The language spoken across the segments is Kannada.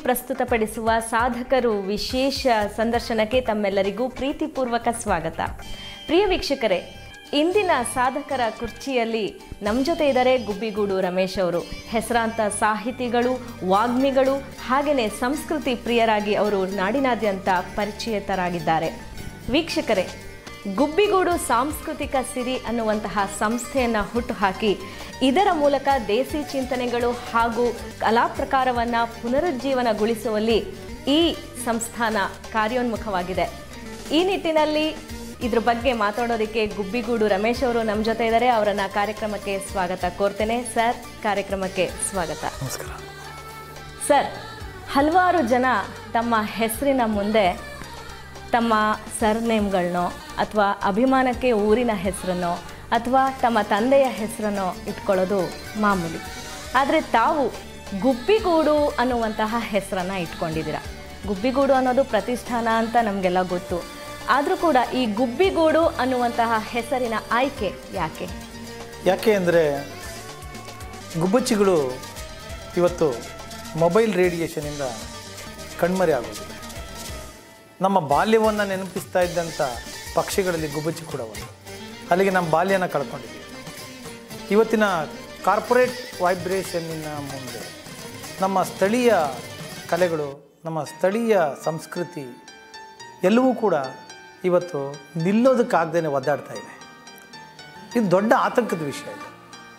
ಪ್ರಸ್ತುತಪಡಿಸುವ ಸಾಧಕರು ವಿಶೇಷ ಸಂದರ್ಶನಕ್ಕೆ ತಮ್ಮೆಲ್ಲರಿಗೂ ಪ್ರೀತಿಪೂರ್ವಕ ಸ್ವಾಗತ ಪ್ರಿಯ ವೀಕ್ಷಕರೇ ಇಂದಿನ ಸಾಧಕರ ಕುರ್ಚಿಯಲ್ಲಿ ನಮ್ಮ ಜೊತೆ ಇದ್ದಾರೆ ಗುಬ್ಬಿಗೂಡು ರಮೇಶ್ ಅವರು ಹೆಸರಾಂತ ಸಾಹಿತಿಗಳು ವಾಗ್ಮಿಗಳು ಹಾಗೆಯೇ ಸಂಸ್ಕೃತಿ ಪ್ರಿಯರಾಗಿ ಅವರು ನಾಡಿನಾದ್ಯಂತ ಪರಿಚಿತರಾಗಿದ್ದಾರೆ ವೀಕ್ಷಕರೇ ಗುಬ್ಬಿಗೂಡು ಸಾಂಸ್ಕೃತಿಕ ಸಿರಿ ಅನ್ನುವಂತಹ ಸಂಸ್ಥೆಯನ್ನು ಹುಟ್ಟುಹಾಕಿ ಇದರ ಮೂಲಕ ದೇಸಿ ಚಿಂತನೆಗಳು ಹಾಗೂ ಕಲಾ ಪ್ರಕಾರವನ್ನು ಪುನರುಜ್ಜೀವನಗೊಳಿಸುವಲ್ಲಿ ಈ ಸಂಸ್ಥಾನ ಕಾರ್ಯೋನ್ಮುಖವಾಗಿದೆ ಈ ನಿಟ್ಟಿನಲ್ಲಿ ಇದ್ರ ಬಗ್ಗೆ ಮಾತಾಡೋದಕ್ಕೆ ಗುಬ್ಬಿಗೂಡು ರಮೇಶ್ ಅವರು ನಮ್ಮ ಜೊತೆ ಇದ್ದಾರೆ ಅವರನ್ನ ಕಾರ್ಯಕ್ರಮಕ್ಕೆ ಸ್ವಾಗತ ಕೋರ್ತೇನೆ ಸರ್ ಕಾರ್ಯಕ್ರಮಕ್ಕೆ ಸ್ವಾಗತ ನಮಸ್ಕಾರ ಸರ್ ಹಲವಾರು ಜನ ತಮ್ಮ ಹೆಸರಿನ ಮುಂದೆ ತಮ್ಮ ಸರ್ನೇಮ್ಗಳನ್ನೋ ಅಥವಾ ಅಭಿಮಾನಕ್ಕೆ ಊರಿನ ಹೆಸರನ್ನೋ ಅಥವಾ ತಮ್ಮ ತಂದೆಯ ಹೆಸರನ್ನೋ ಇಟ್ಕೊಳ್ಳೋದು ಮಾಮೂಲಿ ಆದರೆ ತಾವು ಗುಬ್ಬಿಗೂಡು ಅನ್ನುವಂತಹ ಹೆಸರನ್ನು ಇಟ್ಕೊಂಡಿದ್ದೀರ ಗುಬ್ಬಿಗೂಡು ಅನ್ನೋದು ಪ್ರತಿಷ್ಠಾನ ಅಂತ ನಮಗೆಲ್ಲ ಗೊತ್ತು ಆದರೂ ಕೂಡ ಈ ಗುಬ್ಬಿಗೂಡು ಅನ್ನುವಂತಹ ಹೆಸರಿನ ಆಯ್ಕೆ ಯಾಕೆ ಯಾಕೆ ಅಂದರೆ ಗುಬ್ಬಚ್ಚಿಗಳು ಇವತ್ತು ಮೊಬೈಲ್ ರೇಡಿಯೇಷನಿಂದ ಕಣ್ಮರೆ ಆಗೋದಿದೆ ನಮ್ಮ ಬಾಲ್ಯವನ್ನು ನೆನಪಿಸ್ತಾ ಇದ್ದಂಥ ಪಕ್ಷಿಗಳಲ್ಲಿ ಗುಬ್ಬಚ್ಚಿ ಕೂಡ ಒಂದು ಅಲ್ಲಿಗೆ ನಮ್ಮ ಬಾಲ್ಯನ ಕಳ್ಕೊಂಡಿದ್ದೀವಿ ಇವತ್ತಿನ ಕಾರ್ಪೊರೇಟ್ ವೈಬ್ರೇಷನ್ನಿನ ಮುಂದೆ ನಮ್ಮ ಸ್ಥಳೀಯ ಕಲೆಗಳು ನಮ್ಮ ಸ್ಥಳೀಯ ಸಂಸ್ಕೃತಿ ಎಲ್ಲವೂ ಕೂಡ ಇವತ್ತು ನಿಲ್ಲೋದಕ್ಕಾಗ್ದೇ ಒದ್ದಾಡ್ತಾ ಇದೆ ಇದು ದೊಡ್ಡ ಆತಂಕದ ವಿಷಯ ಇದು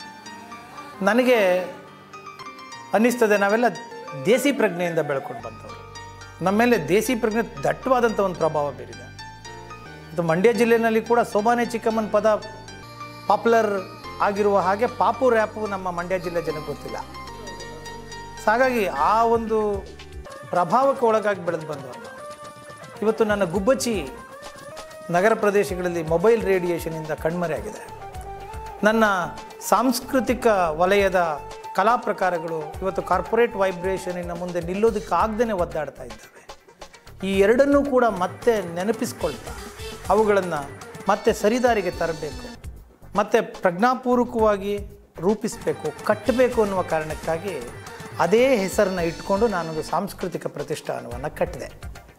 ನನಗೆ ಅನ್ನಿಸ್ತದೆ ನಾವೆಲ್ಲ ದೇಸಿ ಪ್ರಜ್ಞೆಯಿಂದ ಬೆಳ್ಕೊಂಡು ಬಂದವರು ನಮ್ಮ ಮೇಲೆ ದೇಸಿ ಪ್ರಜ್ಞೆ ದಟ್ಟವಾದಂಥ ಒಂದು ಪ್ರಭಾವ ಬೀರಿದೆ ಇದು ಮಂಡ್ಯ ಜಿಲ್ಲೆಯಲ್ಲಿ ಕೂಡ ಸೋಬಾನೆ ಚಿಕ್ಕಮ್ಮನ ಪದ ಪಾಪ್ಯುಲರ್ ಆಗಿರುವ ಹಾಗೆ ಪಾಪು ರ್ಯಾಪು ನಮ್ಮ ಮಂಡ್ಯ ಜಿಲ್ಲೆ ಜನಕ್ಕೆ ಗೊತ್ತಿಲ್ಲ ಸೊ ಹಾಗಾಗಿ ಆ ಒಂದು ಪ್ರಭಾವಕ್ಕೆ ಒಳಗಾಗಿ ಬೆಳೆದು ಬಂದವರು ನಾವು. ಇವತ್ತು ನನ್ನ ಗುಬ್ಬಚ್ಚಿ ನಗರ ಪ್ರದೇಶಗಳಲ್ಲಿ ಮೊಬೈಲ್ ರೇಡಿಯೇಷನಿಂದ ಕಣ್ಮರೆಯಾಗಿದೆ ನನ್ನ ಸಾಂಸ್ಕೃತಿಕ ವಲಯದ ಕಲಾ ಪ್ರಕಾರಗಳು ಇವತ್ತು ಕಾರ್ಪೊರೇಟ್ ವೈಬ್ರೇಷನಿನ ಮುಂದೆ ನಿಲ್ಲೋದಕ್ಕಾಗ್ದೇ ಒದ್ದಾಡ್ತಾ ಇದ್ದಾವೆ ಈ ಎರಡನ್ನೂ ಕೂಡ ಮತ್ತೆ ನೆನಪಿಸ್ಕೊಳ್ತಾ ಅವುಗಳನ್ನು ಮತ್ತೆ ಸರಿದಾರಿಗೆ ತರಬೇಕು ಮತ್ತು ಪ್ರಜ್ಞಾಪೂರ್ವಕವಾಗಿ ರೂಪಿಸಬೇಕು ಕಟ್ಟಬೇಕು ಅನ್ನುವ ಕಾರಣಕ್ಕಾಗಿ ಅದೇ ಹೆಸರನ್ನು ಇಟ್ಕೊಂಡು ನಾನೊಂದು ಸಾಂಸ್ಕೃತಿಕ ಪ್ರತಿಷ್ಠಾನವನ್ನು ಕಟ್ಟಿದೆ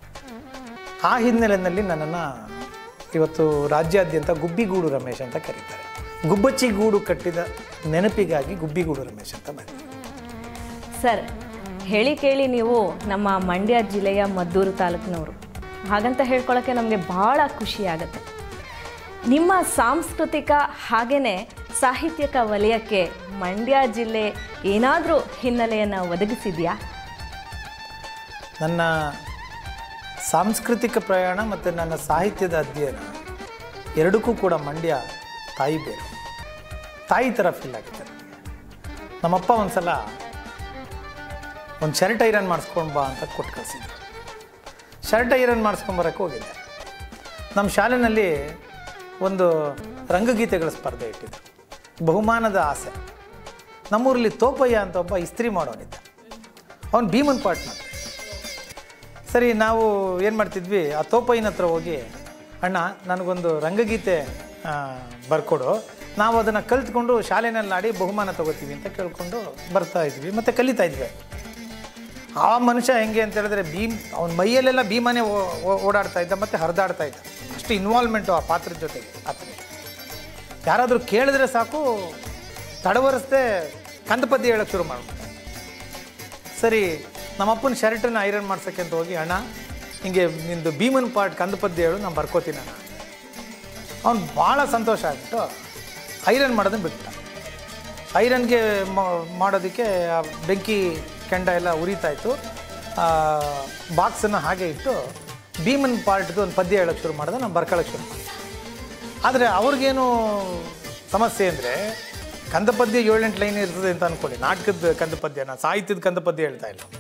ಆ ಹಿನ್ನೆಲೆಯಲ್ಲಿ ನನ್ನನ್ನು ಇವತ್ತು ರಾಜ್ಯಾದ್ಯಂತ ಗುಬ್ಬಿಗೂಡು ರಮೇಶ್ ಅಂತ ಕರೀತಾರೆ ಗುಬ್ಬಚ್ಚಿ ಗೂಡು ಕಟ್ಟಿದ ನೆನಪಿಗಾಗಿ ಗುಬ್ಬಿಗೂಡು ರಮೇಶ್ ಅಂತ ಬಂದೆ ಸರ್ ಹೇಳಿ ಕೇಳಿ ನೀವು ನಮ್ಮ ಮಂಡ್ಯ ಜಿಲ್ಲೆಯ ಮದ್ದೂರು ತಾಲೂಕಿನವರು ಹಾಗಂತ ಹೇಳ್ಕೊಳ್ಳೋಕ್ಕೆ ನಮಗೆ ಭಾಳ ಖುಷಿ ಆಗುತ್ತೆ ನಿಮ್ಮ ಸಾಂಸ್ಕೃತಿಕ ಹಾಗೆಯೇ ಸಾಹಿತ್ಯಕ ವಲಯಕ್ಕೆ ಮಂಡ್ಯ ಜಿಲ್ಲೆ ಏನಾದರೂ ಹಿನ್ನೆಲೆಯನ್ನು ಒದಗಿಸಿದೆಯಾ ನನ್ನ ಸಾಂಸ್ಕೃತಿಕ ಪ್ರಯಾಣ ಮತ್ತು ನನ್ನ ಸಾಹಿತ್ಯದ ಅಧ್ಯಯನ ಎರಡಕ್ಕೂ ಕೂಡ ಮಂಡ್ಯ ತಾಯಿ ಬೇರು ತಾಯಿ ಥರ ಫೀಲ್ ಆಗುತ್ತೆ ನನಗೆ ನಮ್ಮಪ್ಪ ಒಂದು ಸಲ ಒಂದು ಶರ್ಟ್ ಐರನ್ ಮಾಡಿಸ್ಕೊಂಡು ಬಾ ಅಂತ ಕೊಟ್ಟು ಕಳಿಸಿದ್ರು ಶರ್ಟ್ ಐರನ್ ಮಾಡಿಸ್ಕೊಂಬರಕ್ಕೆ ಹೋಗಿದ್ದೆ ನಮ್ಮ ಶಾಲೆಯಲ್ಲಿ ಒಂದು ರಂಗಗೀತೆಗಳ ಸ್ಪರ್ಧೆ ಇಟ್ಟಿದ್ರು ಬಹುಮಾನದ ಆಸೆ ನಮ್ಮೂರಲ್ಲಿ ತೋಪಯ್ಯ ಅಂತ ಒಬ್ಬ ಇಸ್ತ್ರಿ ಮಾಡೋನಿದ್ದ ಅವನು ಭೀಮನ್ ಪಾಟ್ನ ಸರಿ ನಾವು ಏನು ಮಾಡ್ತಿದ್ವಿ ಆ ತೋಪಯ್ಯನ ಹತ್ರ ಹೋಗಿ ಅಣ್ಣ ನನಗೊಂದು ರಂಗಗೀತೆ ಆ, ಬರ್ಕೊಡು ನಾವು ಅದನ್ನು ಕಲ್ತ್ಕೊಂಡು ಶಾಲೆನಲ್ಲಿ ಆಡಿ ಬಹುಮಾನ ತಗೋತೀವಿ ಅಂತ ಕೇಳ್ಕೊಂಡು ಬರ್ತಾ ಇದ್ವಿ ಮತ್ತು ಕಲಿತಾ ಇದ್ವಿ ಆ ಮನುಷ್ಯ ಹೆಂಗೆ ಅಂತ ಹೇಳಿದ್ರೆ ಭೀಮ್ ಅವನ ಮೈಯಲ್ಲೆಲ್ಲ ಭೀಮನೇ ಓ- ಓ- ಓಡಾಡ್ತಾ ಇದ್ದ ಮತ್ತು ಹರಿದಾಡ್ತಾ ಇದ್ದ ಅಷ್ಟು ಇನ್ವಾಲ್ವ್ಮೆಂಟು ಆ ಪಾತ್ರದ ಜೊತೆಗೆ ಆತನಿಗೆ ಯಾರಾದರೂ ಕೇಳಿದ್ರೆ ಸಾಕು ತಡವರಿಸದೆ ಕಂದಪದ್ಯ ಹೇಳೋಕ್ಕೆ ಶುರು ಮಾಡ್ಬಿಡ್ತಾನೆ ಸರಿ ನಮ್ಮಪ್ಪನ ಶರ್ಟನ್ನು ಐರನ್ ಮಾಡ್ಸೋಕ್ಕೆ ಅಂತ ಹೋಗಿ ಅಣ್ಣ ಹಿಂಗೆ ನಿಂದು ಭೀಮನ್ ಪಾರ್ಟ್ ಕಂದಪದ್ಯ ಹೇಳು ನಾನು ಬರ್ಕೋತೀನಿ ಅಣ್ಣ ಅವ್ನು ಭಾಳ ಸಂತೋಷ ಆಗ್ಬಿಟ್ಟು ಐರನ್ ಮಾಡೋದನ್ನ ಬಿಟ್ಟ ಐರನ್ಗೆ ಮಾಡೋದಕ್ಕೆ ಆ ಬೆಂಕಿ ಕೆಂಡ ಎಲ್ಲ ಉರಿತಾ ಇತ್ತು ಬಾಕ್ಸನ್ನು ಹಾಗೆ ಇಟ್ಟು ಭೀಮನ್ ಪಾರ್ಟ್ದು ಒಂದು ಪದ್ಯ ಹೇಳೋಕ್ಕೆ ಶುರು ಮಾಡಿದೆ ನಾನು ಬರ್ಕೊಳ್ಳೋಕ್ಕೆ ಶುರು ಮಾಡಿದೆ ಆದರೆ ಅವ್ರಿಗೇನು ಸಮಸ್ಯೆ ಅಂದರೆ ಕಂದಪದ್ಯ ಏಳೆಂಟು ಲೈನ್ ಇರ್ತದೆ ಅಂತ ಅನ್ಕೊಳ್ಳಿ ನಾಟಕದ ಕಂದಪದ್ಯನ ಸಾಹಿತ್ಯದ ಕಂದಪದ್ಯ ಹೇಳ್ತಾ ಇಲ್ಲ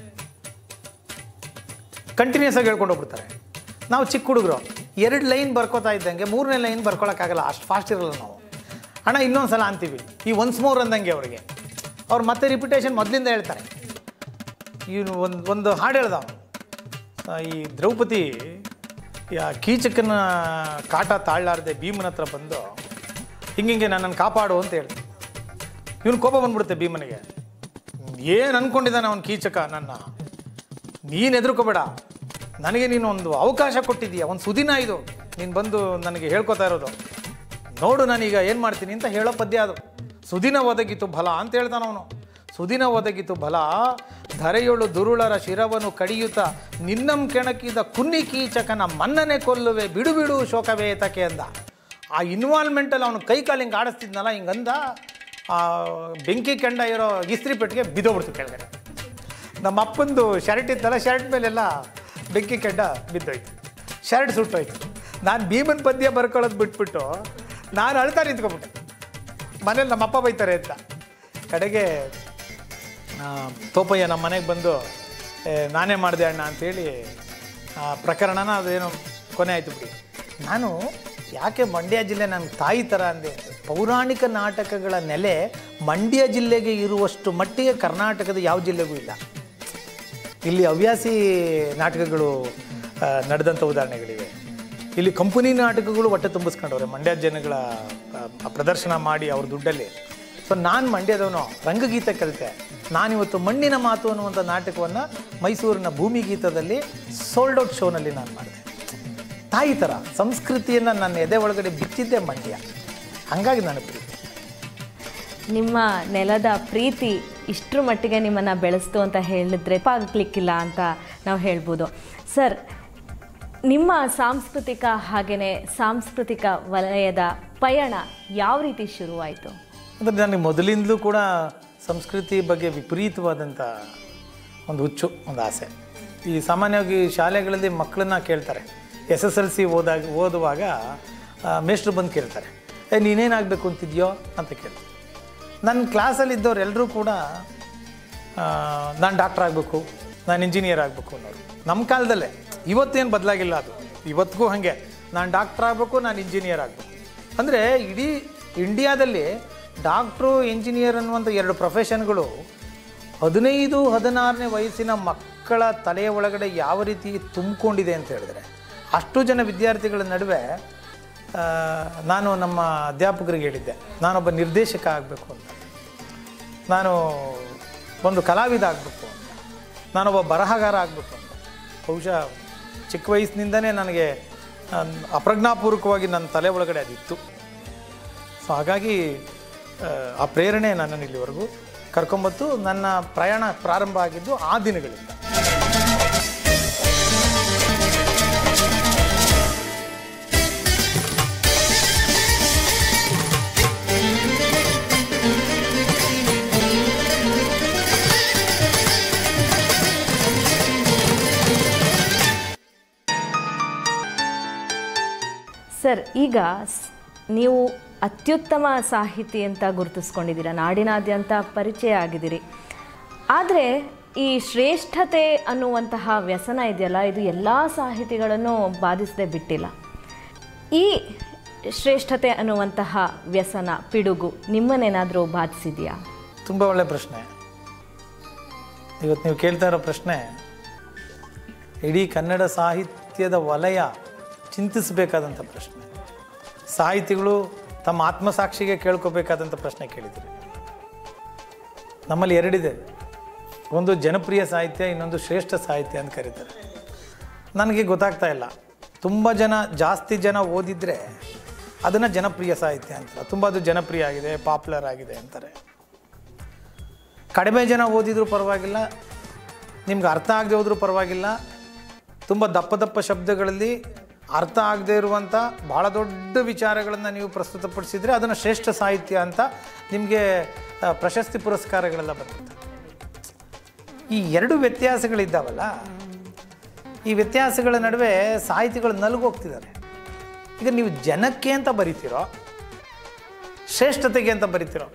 ಕಂಟಿನ್ಯೂಸ್ ಆಗಿ ಹೇಳ್ಕೊಂಡು ಹೋಗ್ಬಿಡ್ತಾರೆ ನಾವು ಚಿಕ್ಕ ಹುಡುಗರು ಎರಡು ಲೈನ್ ಬರ್ಕೋತಾ ಇದ್ದಂಗೆ ಮೂರನೇ ಲೈನ್ ಬರ್ಕೊಳಕ್ಕಾಗಲ್ಲ ಅಷ್ಟು ಫಾಸ್ಟ್ ಇರಲ್ಲ ನಾವು ಅಣ್ಣ ಇನ್ನೊಂದು ಸಲ ಅಂತೀವಿ ಈ ಒನ್ಸ್ ಮೋರ್ ಅಂದಂಗೆ ಅವ್ರಿಗೆ ಅವ್ರು ಮತ್ತೆ ರಿಪಿಟೇಷನ್ ಮೊದಲಿಂದ ಹೇಳ್ತಾರೆ ಇವನು ಒಂದು ಒಂದು ಹಾಡು ಹೇಳ್ದ ಅವ್ನು. ಆ, ಈ ದ್ರೌಪದಿ ಯಾ ಕೀಚಕನ ಕಾಟ ತಾಳಲಾರ್ದೆ ಭೀಮನ ಹತ್ರ ಬಂದು ಹಿಂಗಿಂಗೆ ನನ್ನನ್ನು ಕಾಪಾಡು ಅಂತ ಹೇಳ್ದೆ ಇವನು ಕೋಪ ಬಂದ್ಬಿಡುತ್ತೆ ಭೀಮನಿಗೆ ಏನು ಅನ್ಕೊಂಡಿದ್ದಾನೆ ಅವನು ಕೀಚಕ ನನ್ನ ನೀನು ಹೆದರ್ಕೋಬೇಡ ನನಗೆ ನೀನು ಒಂದು ಅವಕಾಶ ಕೊಟ್ಟಿದ್ದೀಯ ಒಂದು ಸುದಿನ ಇದು ನೀನು ಬಂದು ನನಗೆ ಹೇಳ್ಕೊತಾ ಇರೋದು ನೋಡು ನಾನೀಗ ಏನು ಮಾಡ್ತೀನಿ ಅಂತ ಹೇಳೋ ಪದ್ಯ ಅದು ಸುದಿನ ಒದಗಿತು ಫಲ ಅಂತ ಹೇಳ್ತಾನ ಅವನು ಸುದಿನ ಒದಗಿತು ಫಲ ಧರೆಯೊಳು ದುರುಳರ ಶಿರವನ್ನು ಕಡಿಯುತ್ತ ನಿನ್ನಂ ಕೆಣಕಿದ ಕುನ್ನಿ ಕೀಚಕನ ಮನ್ನನೆ ಕೊಲ್ಲುವೆ ಬಿಡು ಬಿಡು ಶೋಕವೇ ತಕೆ ಅಂದ ಆ ಇನ್ವಾಲ್ವ್ಮೆಂಟಲ್ಲಿ ಅವನು ಕೈ ಕಾಲು ಹಿಂಗೆ ಆಡಿಸ್ತಿದ್ನಲ್ಲ ಹಿಂಗಂದ ಆ ಬೆಂಕಿ ಕೆಂಡ ಇರೋ ಇಸ್ತ್ರಿ ಪೆಟ್ಟಿಗೆ ಬಿದ್ದೋಗ್ಬಿಡ್ತು ಕೆಳಗಡೆ ನಮ್ಮ ಅಪ್ಪಂದು ಶರ್ಟ್ ಇತ್ತಲ್ಲ ಶರ್ಟ್ ಮೇಲೆಲ್ಲ ಬೆಂಕಿ ಕೆಂಡ ಬಿದ್ದೋಯ್ತು ಶರ್ಟ್ ಸುಟ್ಟೋಯ್ತು ನಾನು ಭೀಮನ್ ಪದ್ಯ ಬರ್ಕೊಳ್ಳೋದು ಬಿಟ್ಬಿಟ್ಟು ನಾನು ಅಳ್ತಾ ನಿಂತ್ಕೊಂಬಿಟ್ಟೆ ಮನೇಲಿ ನಮ್ಮ ಅಪ್ಪ ಬೈತಾರೆ ಅಂತ ಕಡೆಗೆ ಆ, ತೋಪಯ್ಯ ನಮ್ಮ ಮನೆಗೆ ಬಂದು "ಏ, ನಾನೇ ಮಾಡಿದೆ ಅಣ್ಣ ಅಂತೇಳಿ ಆ ಪ್ರಕರಣನ ಅದೇನೋ ಕೊನೆ ಆಯಿತು ಬಿಡಿ ನಾನು ಯಾಕೆ ಮಂಡ್ಯ ಜಿಲ್ಲೆ ನನ್ನ ತಾಯಿ ಥರ ಅಂದೆ ಅಂದ್ರೆ, ಪೌರಾಣಿಕ ನಾಟಕಗಳ ನೆಲೆ ಮಂಡ್ಯ ಜಿಲ್ಲೆಗೆ ಇರುವಷ್ಟು ಮಟ್ಟಿಗೆ ಕರ್ನಾಟಕದ ಯಾವ ಜಿಲ್ಲೆಗೂ ಇಲ್ಲ ಇಲ್ಲಿ ಹವ್ಯಾಸಿ ನಾಟಕಗಳು ಆ, ನಡೆದಂಥ ಉದಾಹರಣೆಗಳಿವೆ ಇಲ್ಲಿ ಕಂಪನಿ ನಾಟಕಗಳು ಹೊಟ್ಟೆ ತುಂಬಿಸ್ಕೊಂಡವ್ರೆ ಮಂಡ್ಯ ಜನಗಳ ಆ, ಪ್ರದರ್ಶನ ಮಾಡಿ ಅವ್ರ ದುಡ್ಡಲ್ಲಿ ಸೊ ನಾನು ಮಂಡ್ಯದವನು ರಂಗಗೀತ ಕಲಿತೆ ನಾನಿವತ್ತು ಮಣ್ಣಿನ ಮಾತು ಅನ್ನುವಂಥ ನಾಟಕವನ್ನು ಮೈಸೂರಿನ ಭೂಮಿ ಗೀತದಲ್ಲಿ ಸೋಲ್ಡ್ ಔಟ್ ಶೋನಲ್ಲಿ ನಾನು ಮಾಡಿದೆ ತಾಯಿ ಥರ ಸಂಸ್ಕೃತಿಯನ್ನು ನನ್ನ ಎದೆ ಒಳಗಡೆ ಬಿಚ್ಚಿದ್ದೆ ಮಂಡ್ಯ ಹಾಗಾಗಿ ನಾನು ಪ್ರೀತಿ ನಿಮ್ಮ ನೆಲದ ಪ್ರೀತಿ ಇಷ್ಟರ ಮಟ್ಟಿಗೆ ನಿಮ್ಮನ್ನು ಬೆಳೆಸ್ತು ಅಂತ ಹೇಳಿದ್ರೆ ಪಾಗ್ಲಿಕ್ಕಿಲ್ಲ ಅಂತ ನಾವು ಹೇಳ್ಬೋದು ಸರ್ ನಿಮ್ಮ ಸಾಂಸ್ಕೃತಿಕ ಹಾಗೆಯೇ ಸಾಂಸ್ಕೃತಿಕ ವಲಯದ ಪಯಣ ಯಾವ ರೀತಿ ಶುರುವಾಯಿತು ಅಂದರೆ ನನಗೆ ಮೊದಲಿಂದಲೂ ಕೂಡ ಸಂಸ್ಕೃತಿ ಬಗ್ಗೆ ವಿಪರೀತವಾದಂಥ ಒಂದು ಹುಚ್ಚು ಒಂದು ಆಸೆ ಈ ಸಾಮಾನ್ಯವಾಗಿ ಶಾಲೆಗಳಲ್ಲಿ ಮಕ್ಕಳನ್ನ ಕೇಳ್ತಾರೆ ಎಸ್ ಎಸ್ ಎಲ್ ಸಿ ಓದಾಗ ಓದುವಾಗ ಆ, ಮೇಷ್ಟ್ರು ಬಂದು ಕೇಳ್ತಾರೆ ಏ ನೀನೇನಾಗಬೇಕು ಅಂತಿದ್ಯೋ ಅಂತ ಕೇಳ್ತಾರೆ ನನ್ನ ಕ್ಲಾಸಲ್ಲಿ ಇದ್ದವ್ರು ಎಲ್ಲರೂ ಕೂಡ ನಾನು ಡಾಕ್ಟ್ರ್ ಆಗಬೇಕು ನಾನು ಇಂಜಿನಿಯರ್ ಆಗಬೇಕು ಅನ್ನೋರು ನಮ್ಮ ಕಾಲದಲ್ಲೇ ಇವತ್ತೇನು ಬದಲಾಗಿಲ್ಲ ಅದು ಇವತ್ತಿಗೂ ಹಾಗೆ ನಾನು ಡಾಕ್ಟ್ರ್ ಆಗಬೇಕು ನಾನು ಇಂಜಿನಿಯರ್ ಆಗಬೇಕು ಅಂದರೆ ಇಡೀ ಇಂಡಿಯಾದಲ್ಲಿ ಡಾಕ್ಟ್ರು ಇಂಜಿನಿಯರ್ ಅನ್ನುವಂಥ ಎರಡು ಪ್ರೊಫೆಷನ್ಗಳು ಹದಿನೈದು ಹದಿನಾರನೇ ವಯಸ್ಸಿನ ಮಕ್ಕಳ ತಲೆಯ ಒಳಗಡೆ ಯಾವ ರೀತಿ ತುಂಬಿಕೊಂಡಿದೆ ಅಂತ ಹೇಳಿದ್ರೆ ಅಷ್ಟು ಜನ ವಿದ್ಯಾರ್ಥಿಗಳ ನಡುವೆ ಆ, ನಾನು ನಮ್ಮ ಅಧ್ಯಾಪಕರಿಗೆ ಹೇಳಿದ್ದೆ ನಾನೊಬ್ಬ ನಿರ್ದೇಶಕ ಆಗಬೇಕು ಅಂತ ನಾನು ಒಂದು ಕಲಾವಿದ ಆಗಬೇಕು ಅಂತ ನಾನೊಬ್ಬ ಬರಹಗಾರ ಆಗಬೇಕು ಅಂತ ಬಹುಶಃ ಚಿಕ್ಕ ವಯಸ್ಸಿನಿಂದನೇ ನನಗೆ ಅಮ್, ಅಪ್ರಜ್ಞಾಪೂರ್ವಕವಾಗಿ ನನ್ನ ತಲೆ ಒಳಗಡೆ ಅದಿತ್ತು ಸೊ ಹಾಗಾಗಿ ಆ, ಆ ಪ್ರೇರಣೆ ನನ್ನನ್ನು ಇಲ್ಲಿವರೆಗೂ ಕರ್ಕೊಂಬತ್ತು ನನ್ನ ಪ್ರಯಾಣ ಪ್ರಾರಂಭ ಆಗಿದ್ದು ಆ ದಿನಗಳಿಂದ ಸರ್ ಈಗ ಸ್- ನೀವು ಅತ್ಯುತ್ತಮ ಸಾಹಿತಿ ಅಂತ ಗುರುತಿಸ್ಕೊಂಡಿದ್ದೀರಾ ನಾಡಿನಾದ್ಯಂತ ಪರಿಚಯ ಆಗಿದ್ದೀರಿ ಆದರೆ ಈ ಶ್ರೇಷ್ಠತೆ ಅನ್ನುವಂತಹ ವ್ಯಸನ ಇದೆಯಲ್ಲ ಇದು ಎಲ್ಲ ಸಾಹಿತಿಗಳನ್ನು ಬಾಧಿಸದೆ ಬಿಟ್ಟಿಲ್ಲ ಈ ಶ್ರೇಷ್ಠತೆ ಅನ್ನುವಂತಹ ವ್ಯಸನ ಪಿಡುಗು ನಿಮ್ಮನ್ನೇನಾದರೂ ಬಾಧಿಸಿದೆಯಾ ತುಂಬ ಒಳ್ಳೆ ಪ್ರಶ್ನೆ ಇವತ್ತು ನೀವು ಕೇಳ್ತಾ ಇರೋ ಪ್ರಶ್ನೆ ಇಡೀ ಕನ್ನಡ ಸಾಹಿತ್ಯದ ವಲಯ ಚಿಂತಿಸಬೇಕಾದಂಥ ಪ್ರಶ್ನೆ ಸಾಹಿತಿಗಳು ತಮ್ಮ ಆತ್ಮಸಾಕ್ಷಿಗೆ ಕೇಳ್ಕೋಬೇಕಾದಂಥ ಪ್ರಶ್ನೆ ಕೇಳಿದ್ದೀರಿ ನಮ್ಮಲ್ಲಿ ಎರಡಿದೆ ಒಂದು ಜನಪ್ರಿಯ ಸಾಹಿತ್ಯ ಇನ್ನೊಂದು ಶ್ರೇಷ್ಠ ಸಾಹಿತ್ಯ ಅಂತ ಕರೀತಾರೆ ನನಗೆ ಗೊತ್ತಾಗ್ತಾ ಇಲ್ಲ ತುಂಬ ಜನ ಜಾಸ್ತಿ ಜನ ಓದಿದರೆ ಅದನ್ನು ಜನಪ್ರಿಯ ಸಾಹಿತ್ಯ ಅಂತಾರೆ ತುಂಬ ಅದು ಜನಪ್ರಿಯ ಆಗಿದೆ ಪಾಪ್ಯುಲರ್ ಆಗಿದೆ ಅಂತಾರೆ ಕಡಿಮೆ ಜನ ಓದಿದರೂ ಪರವಾಗಿಲ್ಲ ನಿಮ್ಗೆ ಅರ್ಥ ಆಗದೆ ಹೋದರೂ ಪರವಾಗಿಲ್ಲ ತುಂಬ ದಪ್ಪ ದಪ್ಪ ಶಬ್ದಗಳಲ್ಲಿ ಅರ್ಥ ಆಗದೆ ಇರುವಂಥ ಭಾಳ ದೊಡ್ಡ ವಿಚಾರಗಳನ್ನು ನೀವು ಪ್ರಸ್ತುತಪಡಿಸಿದರೆ ಅದನ್ನು ಶ್ರೇಷ್ಠ ಸಾಹಿತ್ಯ ಅಂತ ನಿಮಗೆ ಆ, ಪ್ರಶಸ್ತಿ ಪುರಸ್ಕಾರಗಳೆಲ್ಲ ಬರ್ತದೆ ಈ ಎರಡು ವ್ಯತ್ಯಾಸಗಳಿದ್ದಾವಲ್ಲ ಈ ವ್ಯತ್ಯಾಸಗಳ ನಡುವೆ ಸಾಹಿತಿಗಳು ನಲ್ಗೋಗ್ತಿದ್ದಾರೆ ಈಗ ನೀವು ಜನಕ್ಕೆ ಅಂತ ಬರಿತೀರೋ ಶ್ರೇಷ್ಠತೆಗೆ ಅಂತ ಬರಿತೀರೋ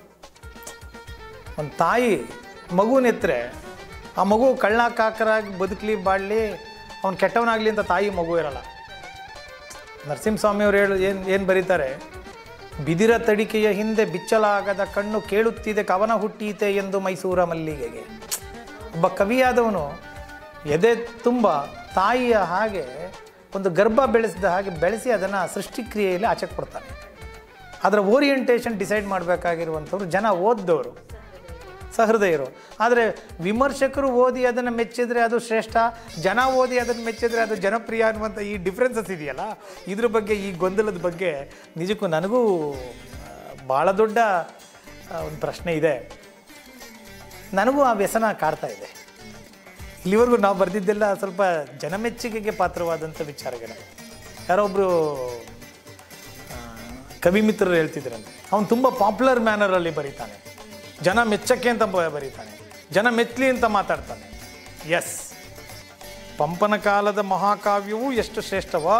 ಒಂದು ತಾಯಿ ಮಗುನೆತ್ತರೆ ಆ ಮಗು ಕಳ್ಳ ಕಾಕರಾಗಿ ಬದುಕಲಿ ಬಾಳಲಿ ಅವ್ನು ಕೆಟ್ಟವನಾಗಲಿ ಅಂತ ತಾಯಿ ಮಗು ಇರಲ್ಲ ನರಸಿಂಹಸ್ವಾಮಿಯವರು ಹೇಳು ಏನು ಏನು ಬರೀತಾರೆ ಬಿದಿರ ತಡಿಕೆಯ ಹಿಂದೆ ಬಿಚ್ಚಲಾಗದ ಕಣ್ಣು ಕೇಳುತ್ತಿದೆ ಕವನ ಹುಟ್ಟೀತೆ ಎಂದು ಮೈಸೂರ ಮಲ್ಲಿಗೆಗೆ ಒಬ್ಬ ಕವಿಯಾದವನು ಎದೆ ತುಂಬ ತಾಯಿಯ ಹಾಗೆ ಒಂದು ಗರ್ಭ ಬೆಳೆಸಿದ ಹಾಗೆ ಬೆಳೆಸಿ ಅದನ್ನು ಸೃಷ್ಟಿಕ್ರಿಯೆಯಲ್ಲಿ ಆಚೆ ಕೊಡ್ತಾನೆ ಅದರ ಓರಿಯೆಂಟೇಷನ್ ಡಿಸೈಡ್ ಮಾಡಬೇಕಾಗಿರುವಂಥವ್ರು ಜನ ಓದ್ದವರು ಸಹೃದಯರು ಆದರೆ ವಿಮರ್ಶಕರು ಓದಿ ಅದನ್ನು ಮೆಚ್ಚಿದ್ರೆ ಅದು ಶ್ರೇಷ್ಠ ಜನ ಓದಿ ಅದನ್ನು ಮೆಚ್ಚಿದ್ರೆ ಅದು ಜನಪ್ರಿಯ ಅನ್ನುವಂಥ ಈ ಡಿಫ್ರೆನ್ಸಸ್ ಇದೆಯಲ್ಲ ಇದ್ರ ಬಗ್ಗೆ ಈ ಗೊಂದಲದ ಬಗ್ಗೆ ನಿಜಕ್ಕೂ ನನಗೂ ಭಾಳ ದೊಡ್ಡ ಆ, ಒಂದು ಪ್ರಶ್ನೆ ಇದೆ ನನಗೂ ಆ ವ್ಯಸನ ಕಾಡ್ತಾ ಇದೆ ಇಲ್ಲಿವರೆಗೂ ನಾವು ಬರೆದಿದ್ದೆಲ್ಲ ಸ್ವಲ್ಪ ಜನಮೆಚ್ಚುಗೆಗೆ ಪಾತ್ರವಾದಂಥ ವಿಚಾರಗಳು ಯಾರೋ ಒಬ್ಬರು ಕವಿ ಮಿತ್ರರು ಹೇಳ್ತಿದ್ರಂತೆ ಅವನು ತುಂಬ ಪಾಪ್ಯುಲರ್ ಮ್ಯಾನರಲ್ಲಿ ಬರೀತಾನೆ ಜನ ಮೆಚ್ಚಕ್ಕೆ ಅಂತ ಬ- ಬರೀತಾನೆ ಜನ ಮೆಚ್ಚಲಿ ಅಂತ ಮಾತಾಡ್ತಾನೆ ಎಸ್ ಪಂಪನ ಕಾಲದ ಮಹಾಕಾವ್ಯವೂ ಎಷ್ಟು ಶ್ರೇಷ್ಠವೋ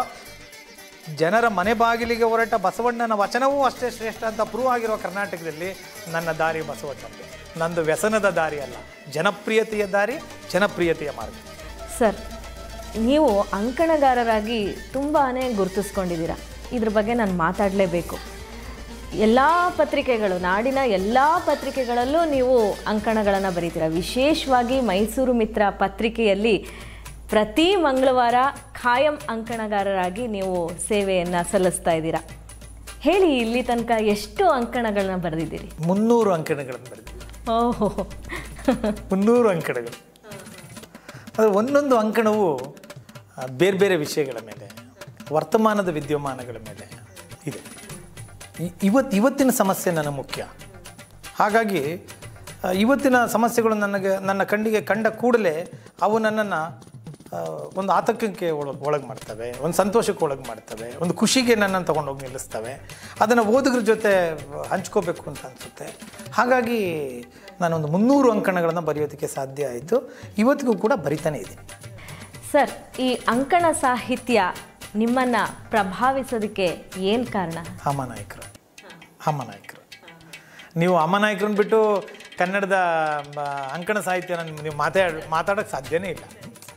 ಜನರ ಮನೆ ಬಾಗಿಲಿಗೆ ಹೊರಟ ಬಸವಣ್ಣನ ವಚನವೂ ಅಷ್ಟೇ ಶ್ರೇಷ್ಠ ಅಂತ ಪ್ರೂವ್ ಆಗಿರೋ ಕರ್ನಾಟಕದಲ್ಲಿ ನನ್ನ ದಾರಿ ಬಸವಚಂದ್ರ ನಂದು ವ್ಯಸನದ ದಾರಿ ಅಲ್ಲ ಜನಪ್ರಿಯತೆಯ ದಾರಿ ಜನಪ್ರಿಯತೆಯ ಮಾರ್ಗ ಸರ್ ನೀವು ಅಂಕಣಗಾರರಾಗಿ ತುಂಬಾ ಗುರುತಿಸ್ಕೊಂಡಿದ್ದೀರಾ ಇದ್ರ ಬಗ್ಗೆ ನಾನು ಮಾತಾಡಲೇಬೇಕು ಎಲ್ಲ ಪತ್ರಿಕೆಗಳು ನಾಡಿನ ಎಲ್ಲ ಪತ್ರಿಕೆಗಳಲ್ಲೂ ನೀವು ಅಂಕಣಗಳನ್ನು ಬರೀತೀರಾ ವಿಶೇಷವಾಗಿ ಮೈಸೂರು ಮಿತ್ರ ಪತ್ರಿಕೆಯಲ್ಲಿ ಪ್ರತಿ ಮಂಗಳವಾರ ಖಾಯಂ ಅಂಕಣಗಾರರಾಗಿ ನೀವು ಸೇವೆಯನ್ನು ಸಲ್ಲಿಸ್ತಾ ಇದ್ದೀರಾ ಹೇಳಿ ಇಲ್ಲಿ ತನಕ ಎಷ್ಟು ಅಂಕಣಗಳನ್ನ ಬರೆದಿದ್ದೀರಿ ಮುನ್ನೂರು ಅಂಕಣಗಳನ್ನು ಬರೆದಿದ್ದೆ ಓಹೋ ಮುನ್ನೂರು ಅಂಕಣಗಳು ಅದು ಒಂದೊಂದು ಅಂಕಣವು ಆ, ಬೇರೆ ಬೇರೆ ವಿಷಯಗಳ ಮೇಲೆ ವರ್ತಮಾನದ ವಿದ್ಯಮಾನಗಳ ಮೇಲೆ ಇದೆ ಇ- ಇವತ್ತು ಇವತ್ತಿನ ಸಮಸ್ಯೆ ನನಗೆ ಮುಖ್ಯ ಹಾಗಾಗಿ ಆ, ಇವತ್ತಿನ ಸಮಸ್ಯೆಗಳು ನನಗೆ ನನ್ನ ಕಣ್ಣಿಗೆ ಕಂಡ ಕೂಡಲೇ ಅವು ನನ್ನನ್ನು ಒಂದು ಆತಂಕಕ್ಕೆ ಒಳಗೆ ಒಳಗೆ ಮಾಡ್ತವೆ ಒಂದು ಸಂತೋಷಕ್ಕೆ ಒಳಗೆ ಮಾಡ್ತವೆ ಒಂದು ಖುಷಿಗೆ ನನ್ನನ್ನು ತೊಗೊಂಡೋಗಿ ನಿಲ್ಲಿಸ್ತವೆ ಅದನ್ನು ಓದುಗರ ಜೊತೆ ಹಂಚ್ಕೋಬೇಕು ಅಂತ ಅನಿಸುತ್ತೆ ಹಾಗಾಗಿ ನಾನೊಂದು ಮುನ್ನೂರು ಅಂಕಣಗಳನ್ನು ಬರೆಯೋದಕ್ಕೆ ಸಾಧ್ಯ ಆಯಿತು ಇವತ್ತಿಗೂ ಕೂಡ ಬರಿತಾನೇ ಇದ್ದೀನಿ ಸರ್ ಈ ಅಂಕಣ ಸಾಹಿತ್ಯ ನಿಮ್ಮನ್ನು ಪ್ರಭಾವಿಸೋದಕ್ಕೆ ಏನು ಕಾರಣ ಅಮ್ಮನಾಯಕರು ಅಮ್ಮನಾಯಕರು ನೀವು ಅಮ್ಮನಾಯಕರನ್ನ ಬಿಟ್ಟು ಕನ್ನಡದ ಮ, ಅಂಕಣ ಸಾಹಿತ್ಯನ ನೀವು ಮಾತಾಡ ಮಾತಾಡೋಕ್ಕೆ ಸಾಧ್ಯನೇ ಇಲ್ಲ